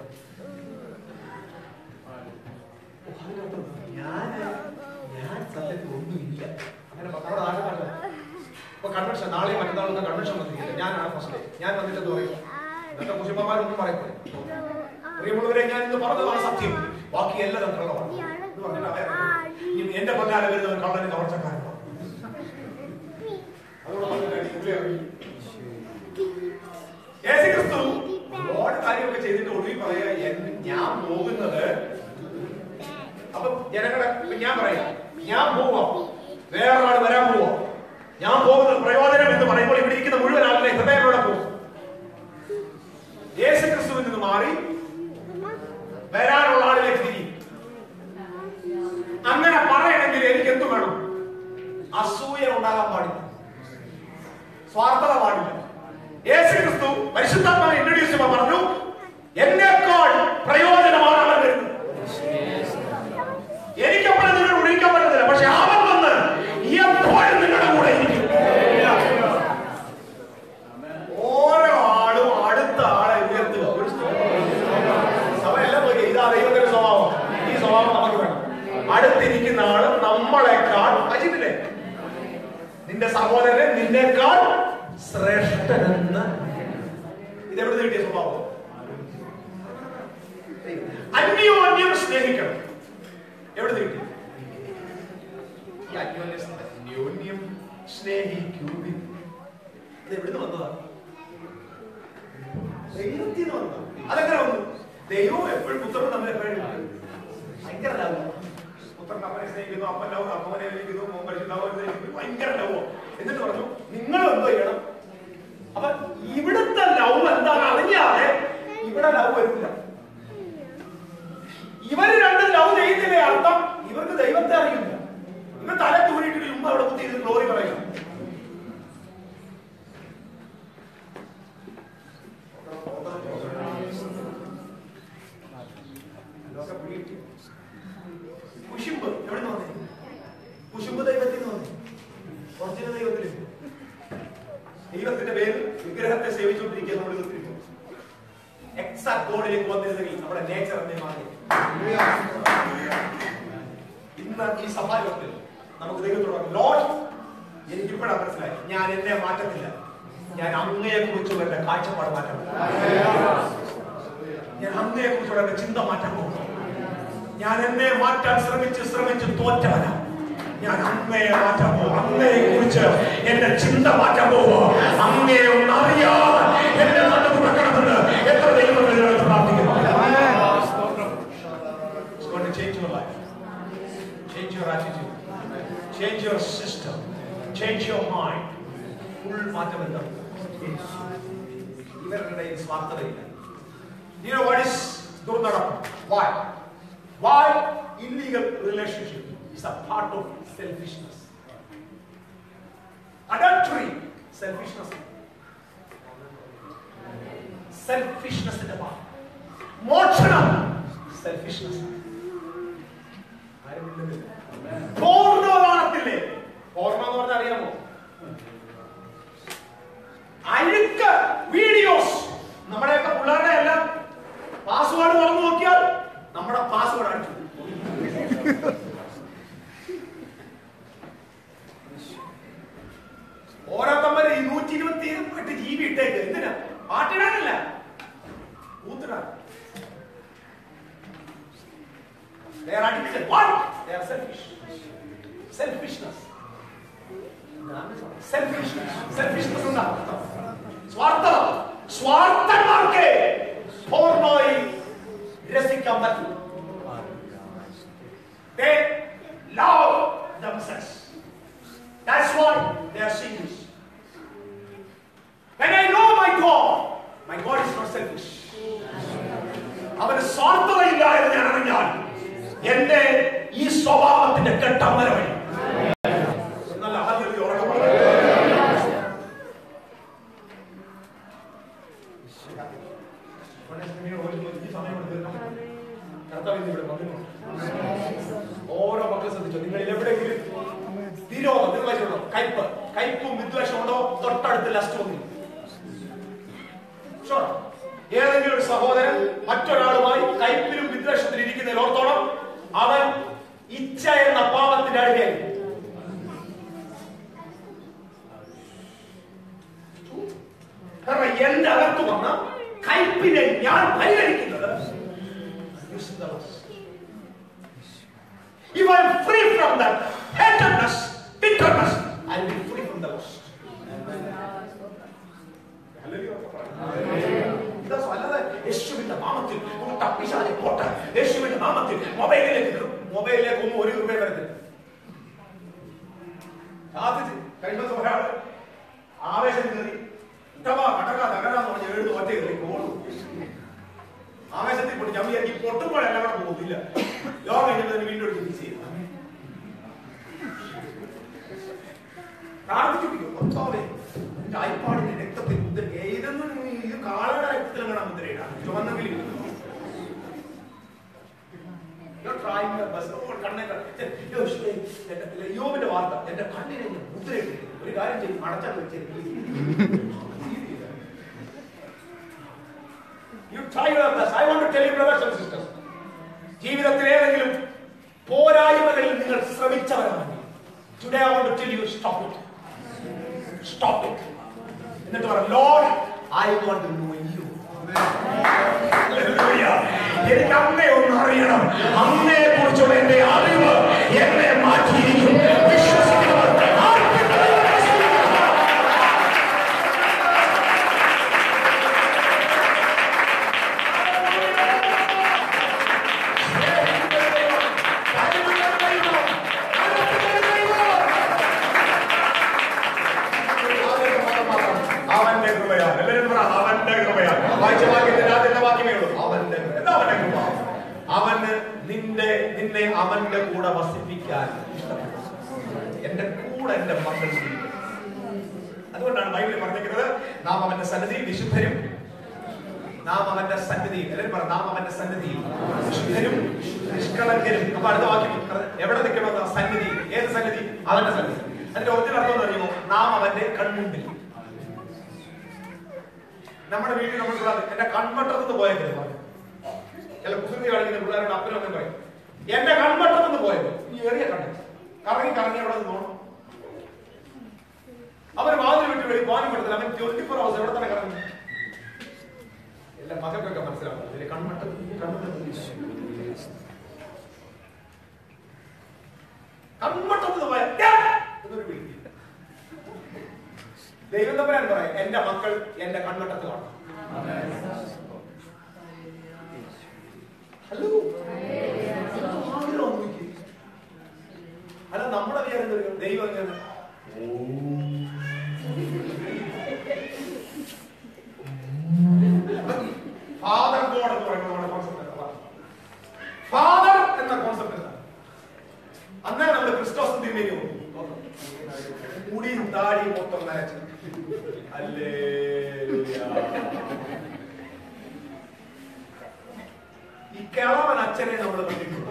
ഞാൻ ഞാൻ സത്യത്തിൽ ഒന്നുമില്ല അങ്ങനെ നമ്മുടെ നാട്ടിൽ കണ്ടോ ഇപ്പൊ കൺവെൻഷൻ നാളെ മറ്റന്നാളൊന്നും കൺവെൻഷൻ വന്നിരിക്കില്ല ഞാനാണ് ഫസ്റ്റ് ഞാൻ വന്നിട്ട് എന്ത് പറയും ഇന്നത്തെ കുശുമ്പന്മാരൊന്നും പറയത്തില്ല പ്രിയമുള്ളവരെ ഞാൻ ഇന്ന് പറഞ്ഞതാണ് സത്യം ബാക്കി എല്ലാം കള്ളമാണ് എന്ന് പറഞ്ഞിട്ട് അവരെ ഇനി എന്റെ പൊന്നാലെ വരുന്നവൻ കള്ളന് കവർച്ചക്കാരനാണ് അതുകൊണ്ട് പറഞ്ഞിട്ട് അടിപൊളി അറിയും. യേശുക്രിസ്തു ഒരുപാട് കാര്യമൊക്കെ ചെയ്തിട്ട് ഒടുവിൽ പറയാ "എൻ- ഞാൻ പോകുന്നത് അപ്പൊ ജനങ്ങളെ ഇപ്പൊ ഞാൻ പറയാം ഞാൻ പോവാം വേറൊരാൾ വരാൻ പോവാം ഞാൻ പോകുന്നത് പ്രയോജനം എന്ന് പറയുമ്പോൾ ഇവിടെ ഇരിക്കുന്ന മുഴുവൻ ആളുടെ ഹൃദയങ്ങളോടെ പോകും യേശു ക്രിസ്തുവിൽ നിന്ന് മാറി വരാനുള്ള ആളിലേക്ക് തിരിയും അങ്ങനെ പറയണമെങ്കിൽ എനിക്ക് എന്തു വേണം അസൂയ ഉണ്ടാകാൻ പാടില്ല സ്വാർത്ഥത പാടില്ല യേശു ക്രിസ്തു പരിശുദ്ധാത്മാവിനെ ഇൻട്രൊഡ്യൂസ് ചെയ്യുമ്പോൾ പറഞ്ഞു എന്നേക്കാൾ പ്രയോജനമാണ് അവൻ വരുന്നത് എനിക്കപ്പോഴും നിങ്ങളുടെ കൂടെ ഇരിക്കാൻ പറ്റത്തില്ല പക്ഷെ അവൻ വന്ന് എപ്പോഴും നിങ്ങളുടെ കൂടെ ഇരിക്കും ഓരോ ആളും അടുത്ത ആളെ ഉയർത്തുക ഒരു അവരെല്ലാം പോയി ഇതാ ദൈവത്തിന്റെ സ്വഭാവം ഈ സ്വഭാവം നമുക്ക് വേണം അടുത്തിരിക്കുന്ന ആള് നമ്മളെക്കാൾ അജിത്തില്ലേ നിന്റെ സഹോദരൻ നിന്നേക്കാൾ ശ്രേഷ്ഠനെന്ന് ഇതെവിടെ കിട്ടിയ സ്വഭാവം അന്യോന്യം സ്നേഹിക്കണം എവിടെ കിട്ടി ഈ അന്യോന്യം സ്നേ- അന്യോന്യം സ്നേഹിക്കൂടി ഇത് എവിടുന്ന് വന്നതാ ദൈവത്തിൽ നിന്ന് വന്നതാ അതെങ്ങനെ വന്നു ദൈവവും എപ്പോഴും പുത്രനും തമ്മിൽ എപ്പോഴും ഭയങ്കര ലവ് പുത്രൻ അപ്പനെ സ്നേഹിക്കുന്നു അപ്പൻ ലവ് അപ്പനെ സ്നേഹിക്കുന്നു മോൻ പരിശുദ്ധാവനെ സ്നേഹിക്കുന്നു ഭയങ്കര ലവ് എന്നിട്ട് പറഞ്ഞു നിങ്ങൾ എന്തോ ചെയ്യണം അപ്പൊ ഇവിടുത്തെ ലവ് എന്താണ് അറിയാതെ ഇവിടെ ലവ് വരില്ല ഇവര് രണ്ട് ലവ് ചെയ്യുന്നതിന്റെ അർത്ഥം ഇവർക്ക് ദൈവത്തെ അറിയില്ല ഇവർ തല തൂരിയിട്ട് ചുമ്മാ അവിടെ കുത്തി ഗ്ലോറി പറയും കുശുമ്പ് എവിടെ നിന്ന് വന്നേ കുശുമ്പ് ദൈവത്തിൽ നിന്ന് വന്നേ ഒറിജിനൽ ദൈവത്തിൽ ദൈവത്തിന്റെ പേര് വിഗ്രഹത്തെ സേവിച്ചുകൊണ്ടിരിക്കുക നമ്മൾ നിർത്തിയിരിക്കും എക്സാക്ട് ഗോഡിലേക്ക് വന്നിരുന്നെങ്കിൽ നമ്മുടെ നേച്ചർ എന്നേ മാറി ഇന്ന് ഈ സഭായോഗത്തിൽ നമുക്ക് ദൈവത്തോട് ലോഡ് എനിക്ക് ഇപ്പോഴാണ് മനസ്സിലായി ഞാൻ എന്നെ മാറ്റത്തില്ല ഞാൻ അങ്ങയെ കുറിച്ചുള്ള എന്റെ കാഴ്ചപ്പാട് മാറ്റം ഞാൻ അങ്ങയെ കുറിച്ചുള്ള എന്റെ ചിന്ത മാറ്റാൻ പോകുന്നു ഞാൻ എന്നെ മാറ്റാൻ ശ്രമിച്ച് ശ്രമിച്ച് തോറ്റവനാ ഞാൻ അങ്ങയെ മാറ്റാൻ പോകും അങ്ങയെ കുറിച്ച് എന്റെ ചിന്ത മാറ്റാൻ പോകും അങ്ങയെ ഒന്ന് അറിയാതെ എന്റെ നടുകൂടെ കിടന്നത് എത്ര ദൈവങ്ങൾ പ്രാർത്ഥിക്കുന്നു It's going to change your life. Change your attitude. Change your system. Change your mind. Full മാറ്റം എന്താ ഇവരുടെ ഇടയിൽ സ്വാർത്ഥതയില്ല You know what is ദുർനടപ്പ്? Why? Why illegal relationship? It's a part of selfishness adultery selfishness സെൽഫിഷ്നസിന്റെ ഭാഗം മോക്ഷണം selfishness porno കാണത്തില്ലേ പോർണോ എന്ന് പറഞ്ഞാൽ അറിയാമോ അഴുക്ക് വീഡിയോസ് നമ്മുടെയൊക്കെ പിള്ളേരുടെ എല്ലാം പാസ്വേഡ് തുറന്നു നോക്കിയാൽ നമ്മുടെ പാസ്വേഡ് അടിച്ചു ഓരോരുത്തന്മാര് ഈ നൂറ്റി ഇരുപത്തി എട്ട് ജി ബി ഇട്ടേക്ക് എന്തിനാ പാട്ടിടാനല്ല ഊത്തിടാൻ They are addicted. What? They are selfish. Selfishness. Selfishness. Selfishness എന്താ സ്വാർത്ഥത സ്വാർത്ഥന്മാർക്ക് പൂർണ്ണമായി രസിക്കാൻ പറ്റും They love themselves. That's why they are singers. When I know my God, my God is not selfish. അവന് സ്വാർത്ഥതയില്ല എന്ന് ഞാൻ അറിഞ്ഞാൽ എന്റെ ഈ സ്വഭാവത്തിന്റെ കെട്ടമ്മര വഴി എന്നല്ല ഹല്ലേലൂയ ഉറക്കെ പറയൂ. ഈ സമയം കൊണ്ട് തീർക്കാം. കർത്താവ് ഇന്ന് ഇവിടെ വന്നിട്ടുണ്ട്. ഓരോ മക്കളും ശ്രദ്ധിച്ചോ നിങ്ങളിൽ എവിടെയെങ്കിലും വിരോധം നിങ്ങൾ വായിച്ചിട്ടുണ്ടോ കയ്പ് കയ്പും വിദ്വേഷവും ഉണ്ടോ തൊട്ടടുത്ത് ലസ്റ്റ് ഒന്നും Sure. ഏതെങ്കിലും ഒരു സഹോദരൻ മറ്റൊരാളുമായി കയ്പിലും വിദ്വേഷത്തിലും ഇരിക്കുന്നതിൽ ഓർത്തോണം അവൻ ഇച്ഛ എന്ന പാപത്തിന്റെ അടിമയായി കാരണം എന്റെ അകത്ത് വന്ന കയ്പിനെ ഞാൻ പരിഹരിക്കുന്നത് If I am free from that hatredness, bitterness, I will be free from the lust. ഇതാ അല്ലാതെ യേശുവിന്റെ നാമത്തിൽ ഒന്ന് തപ്പിശാലി പോട്ടെ യേശുവിന്റെ നാമത്തിൽ മൊബൈലിലേക്ക് മൊബൈലിലേക്ക് ഒന്നും ഒരു രൂപ വരത്തില്ല സാധിച്ച് കഴിഞ്ഞ ദിവസം ഒരാള് ആവേശം കയറി ഇട്ടവാ കടക തകരാന്ന് പറഞ്ഞ് എഴുതു ഒറ്റ കയറി കോളു ആവേശത്തിൽ പൊട്ടി ചമ്മി എനിക്ക് പൊട്ടുമ്പോഴെല്ലാം കൂടെ പോകുന്നില്ല യോഗ കഴിഞ്ഞപ്പോൾ വീണ്ടും എടുത്ത് ഫിക്സ് ചെയ്തു പ്രാർത്ഥിച്ചു കർത്താവേ എന്റെ ഐപ്പാടിന്റെ രക്തത്തിൽ മുദ്ര ഏതെന്നും നീ ഇത് കാളയുടെ രക്തത്തിൽ വേണം മുദ്രയിടാം ചുവന്നെങ്കിൽ യോബിന്റെ വാർത്ത എന്റെ കണ്ണിനെ ഞാൻ മുദ്രയിട്ടിരിക്കുന്നു ഒരു കാര്യം ചെയ്യും അടച്ചാൽ വെച്ചിരിക്കും You try your best. I want to tell you, brothers and sisters. ജീവിതത്തിൽ ഏതെങ്കിലും പോരായ്മകളിൽ നിങ്ങൾ ശ്രമിച്ചവരാണെങ്കിൽ today I want to tell you stop it stop it എന്നിട്ട് പറ Lord I want to know you എനിക്ക് അമ്മയെ ഒന്ന് അറിയണം അമ്മയെ കുറിച്ചുള്ള എന്റെ അറിവ് എന്നെ മാറ്റിയിരിക്കും വിശ്വസിക്കുന്നവർ ആർക്കും അവന്റെ കൃപയാണ് എല്ലാവരും പറ അവന്റെ കൃപയാണ് വായിച്ച വാക്യത്തിന്റെ ആദ്യത്തെ വാക്യമേ ഉള്ളൂ അവന്റെ കൃപ. എന്താ അവന്റെ കൃപ അവന് നിന്റെ നിന്നെ അവന്റെ കൂടെ വസിപ്പിക്കാൻ ഇഷ്ടപ്പെട്ടു എന്റെ കൂടെ എന്റെ മക്കൾ ജീവിക്കും അതുകൊണ്ടാണ് ബൈബിളിൽ പറഞ്ഞിരിക്കുന്നത് നാം അവന്റെ സന്നിധിയിൽ വിശുദ്ധരും നാം അവന്റെ സന്നിധിയിൽ എല്ലാവരും പറ നാം അവന്റെ സന്നിധിയിൽ വിശുദ്ധരും നിഷ്കളങ്കരും അപ്പൊ അടുത്ത വാക്യം എവിടെ നിൽക്കണമെന്ന് സന്നിധി ഏത് സന്നിധി അവന്റെ സന്നിധി അതിന്റെ ഒത്തിരി അർത്ഥം എന്ന് അറിയുമോ നാം അവന്റെ കൺമുമ്പിൽ നമ്മുടെ വീട്ടിൽ നമ്മൾ പിള്ളേർ എന്റെ കൺമട്ടത്ത് നിന്ന് പോയെങ്കിലും പറയും ചില കുസൃതി കാണിക്കുന്ന പിള്ളേരുടെ അപ്പനും അമ്മയും പറയും എന്റെ കൺമട്ടത്ത് നിന്ന് പോയത് ഈ ഏറിയ കണ്ണ് കറങ്ങി കറങ്ങി അവിടെ നിന്നോണം അവര് വാതിൽ വിട്ട് വെളി പോകാനും പറ്റത്തില്ല അവൻ ട്വന്റി ഫോർ ഹവേഴ്സ് എവിടെ തന്നെ കറങ്ങി എല്ലാം മകൾക്കൊക്കെ മനസ്സിലാവും ഇതിലെ കൺമട്ട കൺമട്ടത്ത് നിന്ന് പോയ "ഡാ!" എന്നൊരു വിളി ദൈവം തമ്പുരാൻ പറയാം എന്റെ മക്കൾ എന്റെ കൺവട്ടത്ത് കാണും ഹലോ ആഗ്രഹം നോക്കി. അല്ല നമ്മുടെ വിചാരം എന്താ അറിയോ? ദൈവം എങ്ങനെ ഫാദർ ഗോഡ് എന്ന് പറയുന്നത് നമ്മുടെ കോൺസെപ്റ്റ് ഫാദർ എന്ന കോൺസെപ്റ്റ് എന്താണ് അന്നേരം ക്രിസ്റ്റോസ് തിരുമേനി മുടിയും താടിയും മൊത്തം നനച്ചു അല്ലേ ഈ കിളവൻ അച്ഛനെ നമ്മൾ കണ്ടിട്ടുണ്ട്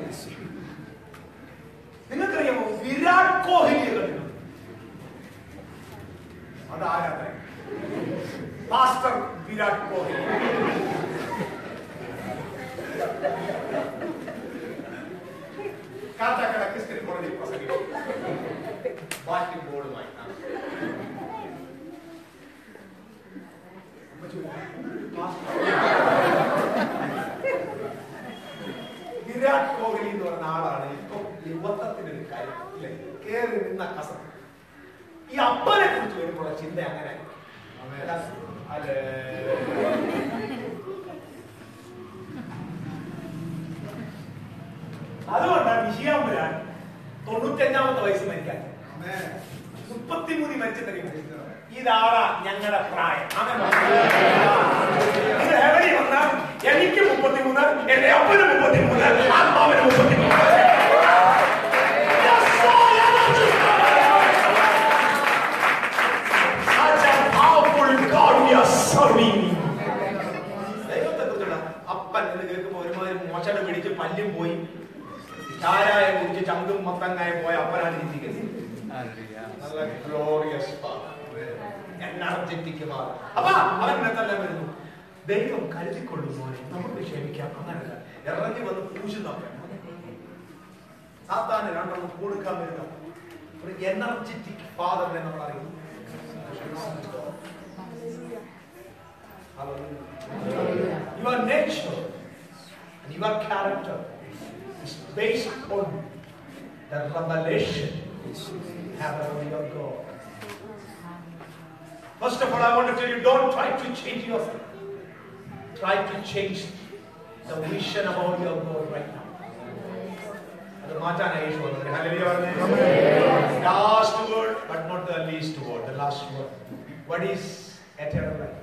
നിങ്ങൾക്കറിയാമോ വിരാട് കോഹ്ലിയെ കണ്ടിട്ടുണ്ട് അതാരാണ് മാസ്റ്റർ വിരാട് കോഹ്ലി കാറ്റാക്കട ക്രിസ്ത്യൻ കോളേജിൽ പ്രസംഗിക്കും ബാറ്റിംഗ് ബോളുമായി വിരാട് കോഹ്ലി എന്ന് പറഞ്ഞ ആളാണ് ഇപ്പൊ യുവത്വത്തിന്റെ ഒരു കാര്യം ഇല്ലേ കേറി നിന്ന കസം ഈ അപ്പനെ കുറിച്ച് വരുമ്പോൾ ചിന്ത അങ്ങനെ അല്ലേ അതുകൊണ്ടാണ് വിഷയാമ്പുരാൻ തൊണ്ണൂറ്റഞ്ചാമത്തെ വയസ്സ് മരിക്കാൻ മുപ്പത്തിമൂന്ന് മരിച്ചെന്നറിയുമോ ഇതാളാ ഞങ്ങളുടെ പ്രായം അങ്ങനെ ഇത് എവിടെ വന്നാൽ എനിക്ക് മുപ്പത്തിമൂന്ന് എന്റെ അപ്പന് മുപ്പത്തിമൂന്ന് ആത്മാവിന് മുപ്പത്തിമൂന്ന് That's all I want to know. Such a powerful God we are serving. ദൈവത്തെക്കുറിച്ചുള്ള അപ്പൻ എന്ന് കേൾക്കുമ്പോൾ ഒരുമാതിരി മോശം പിടിച്ച് പല്ലും പോയി ചാരായ കുടിച്ച് ചങ്കും മത്തങ്ങായ പോയ അപ്പനാണ് ചിന്തിക്കുന്നത് നല്ല glorious father. energetic father. അപ്പൊ അവൻ ഇന്നത്തെല്ലാം വരുന്നു ദൈവം കരുതിക്കൊള്ളും മോനെ നമുക്ക് ക്ഷമിക്കാം അങ്ങനല്ല ഇറങ്ങി വന്ന് പൂശുന്നവൻ സാത്താന് രണ്ടെണ്ണം കൊടുക്കാൻ വരുന്ന ഒരു എനർജറ്റിക് ഫാദറിനെ നമ്മൾ അറിയുന്നു Your nature and your character is based on the revelation you have of your God. First of all, I want to tell you don't try to change yourself. Try to change the vision about your God right now. അത് മാറ്റാനാണ് യേശു വന്നത് hallelujah പറഞ്ഞേ last word but not the least word the last word what is eternal life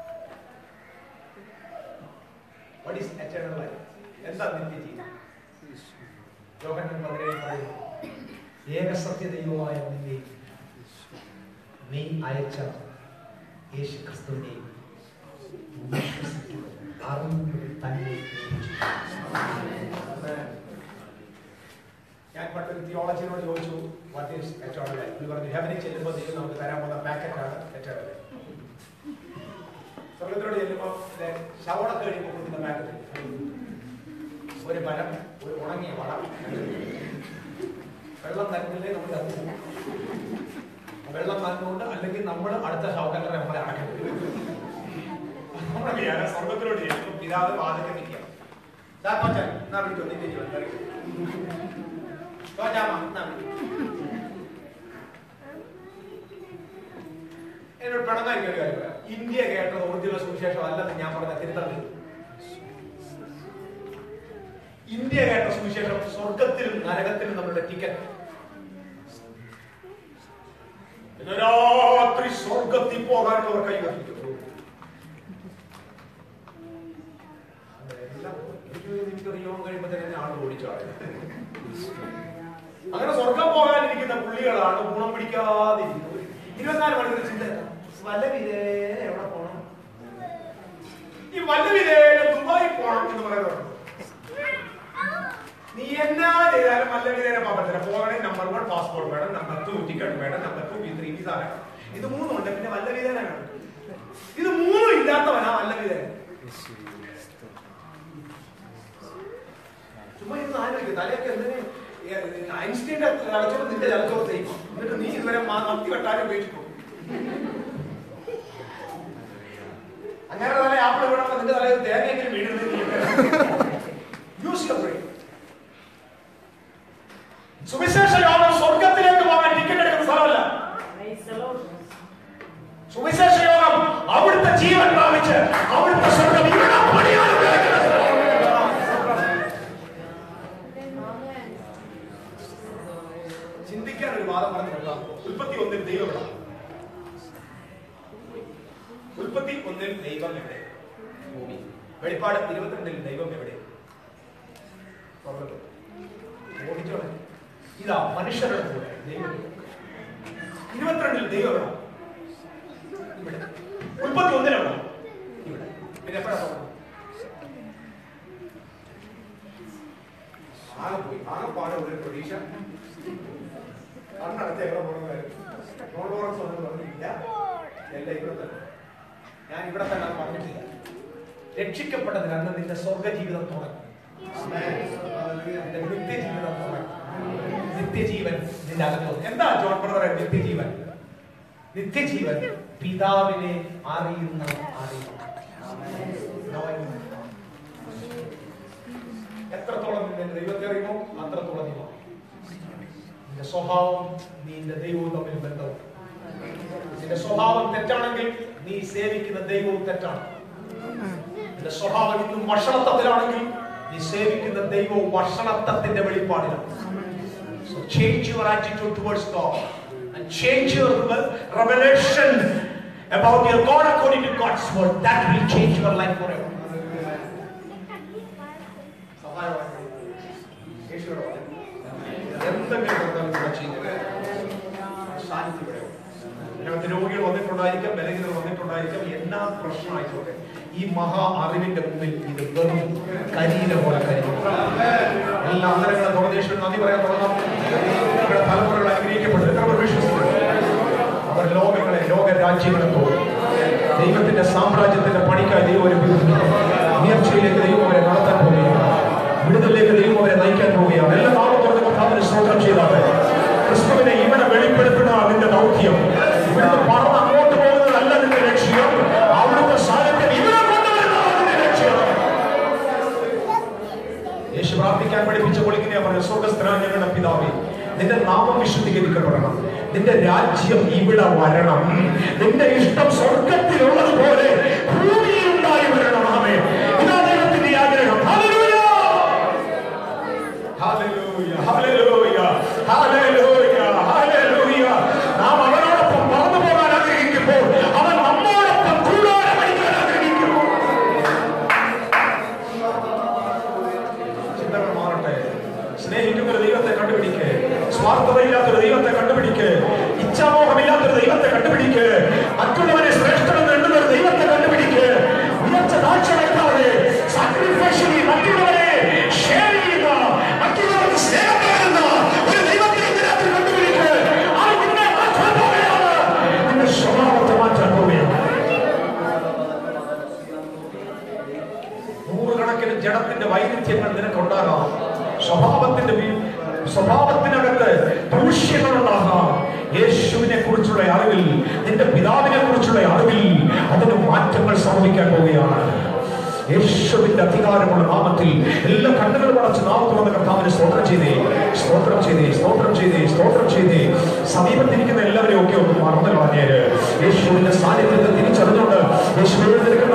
what is eternal life എന്താ നിത്യജീവൻ യോഹന്നാൻ പതിനേഴ് പറയുന്നു ഏകസത്യ ദൈവമായ നിന്നെയും നീ അയച്ച യേശു ക്രിസ്തുവിനെയും വിശ്വസിക്കുക അറിഞ്ഞു തന്നെ ഞാൻ പണ്ടൊരു തിയോളജിനോട് ചോദിച്ചു വാട്ട് ഈസ് എറ്റേണൽ ലൈഫ് ഇത് പറഞ്ഞു ഹെവനിൽ ചെല്ലുമ്പോൾ ദൈവം നമുക്ക് തരാൻ പോകുന്ന പാക്കറ്റാണ് എറ്റേണൽ ലൈഫ് സ്വർഗത്തിലോട് ചെല്ലുമ്പോൾ ശവടൊക്കെ കഴിയുമ്പോൾ കൊടുക്കുന്ന പാക്കറ്റ് ഒരു പഴം ഒരു ഉണങ്ങിയ വളം വെള്ളം തരുന്നില്ലേ നമ്മൾ അത് വെള്ളം തന്നുകൊണ്ട് അല്ലെങ്കിൽ നമ്മൾ അടുത്ത ശവക്കല്ലറെ നമ്മളെ അടക്കുന്നത് നമ്മുടെ വിചാരം സ്വർഗത്തിലോട്ട് ചെല്ലുമ്പോൾ പിതാവ് വാതിൽ നിൽക്കുക ദാ കൊച്ചൻ, എന്നാ വിളിച്ചോ, നിന്റെ ജീവൻ, കയറിക്കോ. കോച്ചാമ്മ, എന്നാ വിളിച്ചോ. എന്നോട് പിണങ്ങാൻ ഒരു കാര്യം പറയാം ഇന്ത്യ കേട്ടത് ഒറിജിനൽ സുവിശേഷം അല്ലെന്ന് ഞാൻ പറഞ്ഞ തിരുത്തൽ ഇന്ത്യ കേട്ട സുവിശേഷം സ്വർഗത്തിലും നരകത്തിലും നമ്മളുടെ ടിക്കറ്റ് ഇന്ന് രാത്രി സ്വർഗത്തിൽ പോകാനുള്ളവർ കൈവരിക്കും ആൾ ഓടിച്ചാണ് അങ്ങനെ സ്വർഗം പോകാനിരിക്കുന്ന പുള്ളികളാണ് ഗുണം പിടിക്കാതിരിക്കുന്നത് ഇരുപത്തിനാല് മണിക്കൂർ ചിന്ത വല്ല വിധേന എവിടെ പോണം ഈ വല്ല വിധേന ദുബായി പോണം എന്ന് പറയുന്നത് നീ എന്നാ ചെയ്താലും വല്ല വിധേന പോകാൻ പറ്റില്ല പോകണേ നമ്പർ വൺ പാസ്പോർട്ട് വേണം നമ്പർ ടു ടിക്കറ്റ് വേണം നമ്പർ ടു ത്രീ വിസ വേണം ഇത് മൂന്നും ഉണ്ട് പിന്നെ വല്ല വിധേന വേണം ഇത് മൂന്നും ഇല്ലാത്തവനാ വല്ല വിധേന ചുമ്മാ ഇരുന്ന് ആലോചിക്കും തലയൊക്കെ എന്തിന് ഐൻസ്റ്റീന്റെ തലച്ചോറ് നിന്റെ തലച്ചോറ് ചെയ്യും എന്നിട്ട് നീ ഇതുവരെ മാ- മത്തി വെട്ടാനും ഉപയോഗിച്ചു അങ്ങനെ തല ആപ്പിൾ വീണപ്പോ നിന്റെ തലയിൽ തേങ്ങയെങ്കിലും വീഴുന്നത് യൂസ് യുവർ ബ്രെയിൻ സുവിശേഷ യോഗം സ്വർഗത്തിലേക്ക് പോകാൻ ടിക്കറ്റ് എടുക്കുന്ന സ്ഥലമല്ല സുവിശേഷ യോഗം അവിടുത്തെ ജീവൻ പ്രാപിച്ച് അവിടുത്തെ സ്വർഗം ഇവിടെ പണിയാൻ ഉപയോഗിക്കുന്ന സ്ഥലം. ചിന്തിക്കാൻ ഒരു വാദം പറഞ്ഞു കൊടുക്കാം ഉൽപ്പത്തി ഒന്നിൽ ദൈവം എവിടെ ഉൽപ്പത്തി ഒന്നിൽ ദൈവം എവിടെ ഭൂമി വെളിപ്പാട് ഇരുപത്തിരണ്ടിൽ ദൈവം എവിടെ സ്വർഗ്ഗത്തിൽ. ഓടിച്ചോളെ ഇതാ മനുഷ്യരുടെ കൂടെ ദൈവം ഇരുപത്തിരണ്ടിൽ ദൈവം എവിടെ? ഇവിടെ മുപ്പത്തി ഒന്നിലെവിടെ ഇവിടെ പിന്നെ എപ്പോഴാ പോകുന്നത് ആകെ പോയി ആകെപ്പാടെ ഒരു പ്രതീക്ഷ കണ്ണടച്ച് എവിടെ പോകണമെന്നായിരുന്നു നോൺ ലോറൻസ് ഒന്നും പറഞ്ഞില്ല എല്ലാം ഇവിടെ തന്നെ ഞാൻ ഇവിടെ തന്നെ അത് പറഞ്ഞിട്ടില്ല രക്ഷിക്കപ്പെട്ടതിന് അന്ന് നിന്റെ സ്വർഗ ജീവിതം തുടങ്ങി നിന്റെ നിത്യജീവിതം തുടങ്ങി നിത്യജീവൻ നിന്റെ അകത്ത് എന്താ ജോൺ ബ്രദറെ നിത്യജീവൻ നിത്യജീവൻ പിതാവിനെ അറിയുന്ന അറിവ് Knowing. എത്രത്തോളം നീ നിന്റെ ദൈവത്തെ അറിയുമോ അത്രത്തോളം നീ മാറും. നിന്റെ സ്വഭാവം നീ നിന്റെ ദൈവവും തമ്മിൽ ബന്ധവും നിന്റെ സ്വഭാവം തെറ്റാണെങ്കിൽ നീ സേവിക്കുന്ന ദൈവവും തെറ്റാണ് നിന്റെ സ്വഭാവം ഇന്നും വഷണത്വത്തിലാണെങ്കിൽ നീ സേവിക്കുന്ന ദൈവവും വഷണത്വത്തിന്റെ വെളിപ്പാടിലാണ് So change your attitude towards God and change your revel- revelation about your God according to God's word. That will change your life forever. സഹായമായി യേശുവിടെ വന്നു. എന്തെങ്കിലും കർത്താവ് ഇവിടെ ചെയ്യുന്നത് സാന്നിധ്യം ഇവിടെ ഉണ്ട്. ഇതിനകത്ത് രോഗികൾ വന്നിട്ടുണ്ടായിരിക്കാം ബലഹീനർ വന്നിട്ടുണ്ടായിരിക്കാം എന്നാ പ്രശ്നമായിക്കോട്ടെ ഈ മഹാ അറിവിന്റെ മുമ്പിൽ ഇത് വെറും കരിയില പോലെ കരിയും എല്ലാ അന്തരങ്ങളും തുറന്നേശ്വരൻ നന്ദി പറയാൻ തുടങ്ങാം ഇവിടെ തലമുറകൾ അനുഗ്രഹിക്കപ്പെട്ടു എത്ര പേർ വിശ്വസിക്കുന്നു അവർ ലോകങ്ങളെ ലോക രാജ്യങ്ങളെ പോകും ദൈവത്തിന്റെ സാമ്രാജ്യത്തിന്റെ പണിക്കായി ദൈവം ഒരു ഉയർച്ചയിലേക്ക് ദൈവം അവരെ നടത്താൻ പോവുകയാണ് വിടുതലിലേക്ക് ദൈവം അവരെ നയിക്കാൻ പോവുകയാണ് എല്ലാ നാളും തുറന്ന് കർത്താവിന് സ്തോത്രം ചെയ്താട്ടെ ക്രിസ്തുവിനെ ഇവിടെ വെളിപ്പെടുത്തുന്ന നിന്റെ ദൗത്യം ഇവിടുന്ന് പറന്ന് അങ്ങോട്ട് പോകുന്നതല്ല നിന്റെ ലക്ഷ്യം അവിടുത്തെ സാന്നിധ്യം ഇവിടെ കൊണ്ടുവരുന്നതാണ് നിന്റെ ലക്ഷ്യം യേശു പ്രാർത്ഥിക്കാൻ പഠിപ്പിച്ച പൊളിക്കുന്ന പറഞ്ഞു സ്വർഗസ്ഥനായ ഞങ്ങളുടെ പിതാവേ നിന്റെ നാമം വിശുദ്ധീകരിക്കപ്പെടണം നിന്റെ രാജ്യം ഇവിടെ വരണം നിന്റെ ഇഷ്ടം സ്വർഗത്തിലുള്ളതുപോലെ ഭൂമിയിൽ ഉണ്ടായി വരണം ആമേ ഇതാ ദൈവത്തിന്റെ ആഗ്രഹം hallelujah hallelujah hallelujah hallelujah hallelujah നാം അവനോടൊപ്പം പറന്നു പോകാൻ ആഗ്രഹിക്കുമ്പോൾ അവൻ നമ്മോടൊപ്പം കൂടാരമടിക്കാൻ ആഗ്രഹിക്കുന്നു ചിന്തകൾ മാറട്ടെ സ്നേഹിക്കുന്ന ഒരു ദൈവത്തെ കണ്ടുപിടിക്ക് സ്വാർത്ഥതയില്ലാത്തൊരു ദൈവത്തെ കണ്ടുപിടിക്ക് ഇച്ഛാമോഹമില്ലാത്തൊരു ദൈവത്തെ കണ്ടുപിടിക്ക് മറ്റുള്ളവരെ ശ്രേഷ്ഠമെന്ന് എണ്ണുന്ന ഒരു ദൈവത്തെ കണ്ടുപിടിക്ക് ഉയർച്ച താഴ്ച വയ്ക്കാതെ സാക്രിഫൈഷ്യലി മറ്റുള്ളവരെ ഷെയർ ചെയ്യുന്ന മറ്റുള്ളവർക്ക് സ്നേഹം പകരുന്ന ഒരു ദൈവത്തെ ഇതിനകത്ത് കണ്ടുപിടിക്ക് ആ നിന്നെ മാറ്റാൻ പോവുകയാണ് നിന്റെ സ്വഭാവത്തെ മാറ്റാൻ പോവുകയാണ് നൂറുകണക്കിന് ജഡത്തിന്റെ വൈരുദ്ധ്യങ്ങൾ നിനക്കുണ്ടാകാം സ്വഭാവത്തിന്റെ വി- സ്വഭാവത്തിനകത്ത് ദൂഷ്യങ്ങൾ ഉണ്ടാകാം യേശുവിനെ കുറിച്ചുള്ള അറിവിൽ നിന്റെ പിതാവിനെ കുറിച്ചുള്ള അറിവിൽ അതിന് മാറ്റങ്ങൾ സംഭവിക്കാൻ പോവുകയാണ് യേശുവിന്റെ അധികാരമുള്ള നാമത്തിൽ എല്ലാ കണ്ണുകളും അടച്ച് നാമം തുറന്ന കർത്താവിന് സ്തോത്രം ചെയ്തേ സ്തോത്രം ചെയ്തേ സ്തോത്രം ചെയ്തേ സ്തോത്രം ചെയ്തേ സമീപത്തിരിക്കുന്ന എല്ലാവരെയും ഒക്കെ ഒന്ന് മറന്നു കളഞ്ഞേര് യേശുവിന്റെ സാന്നിധ്യത്തെ തിരിച്ചറിഞ്ഞുകൊണ്ട് യേശുവിനെ നിനക്ക്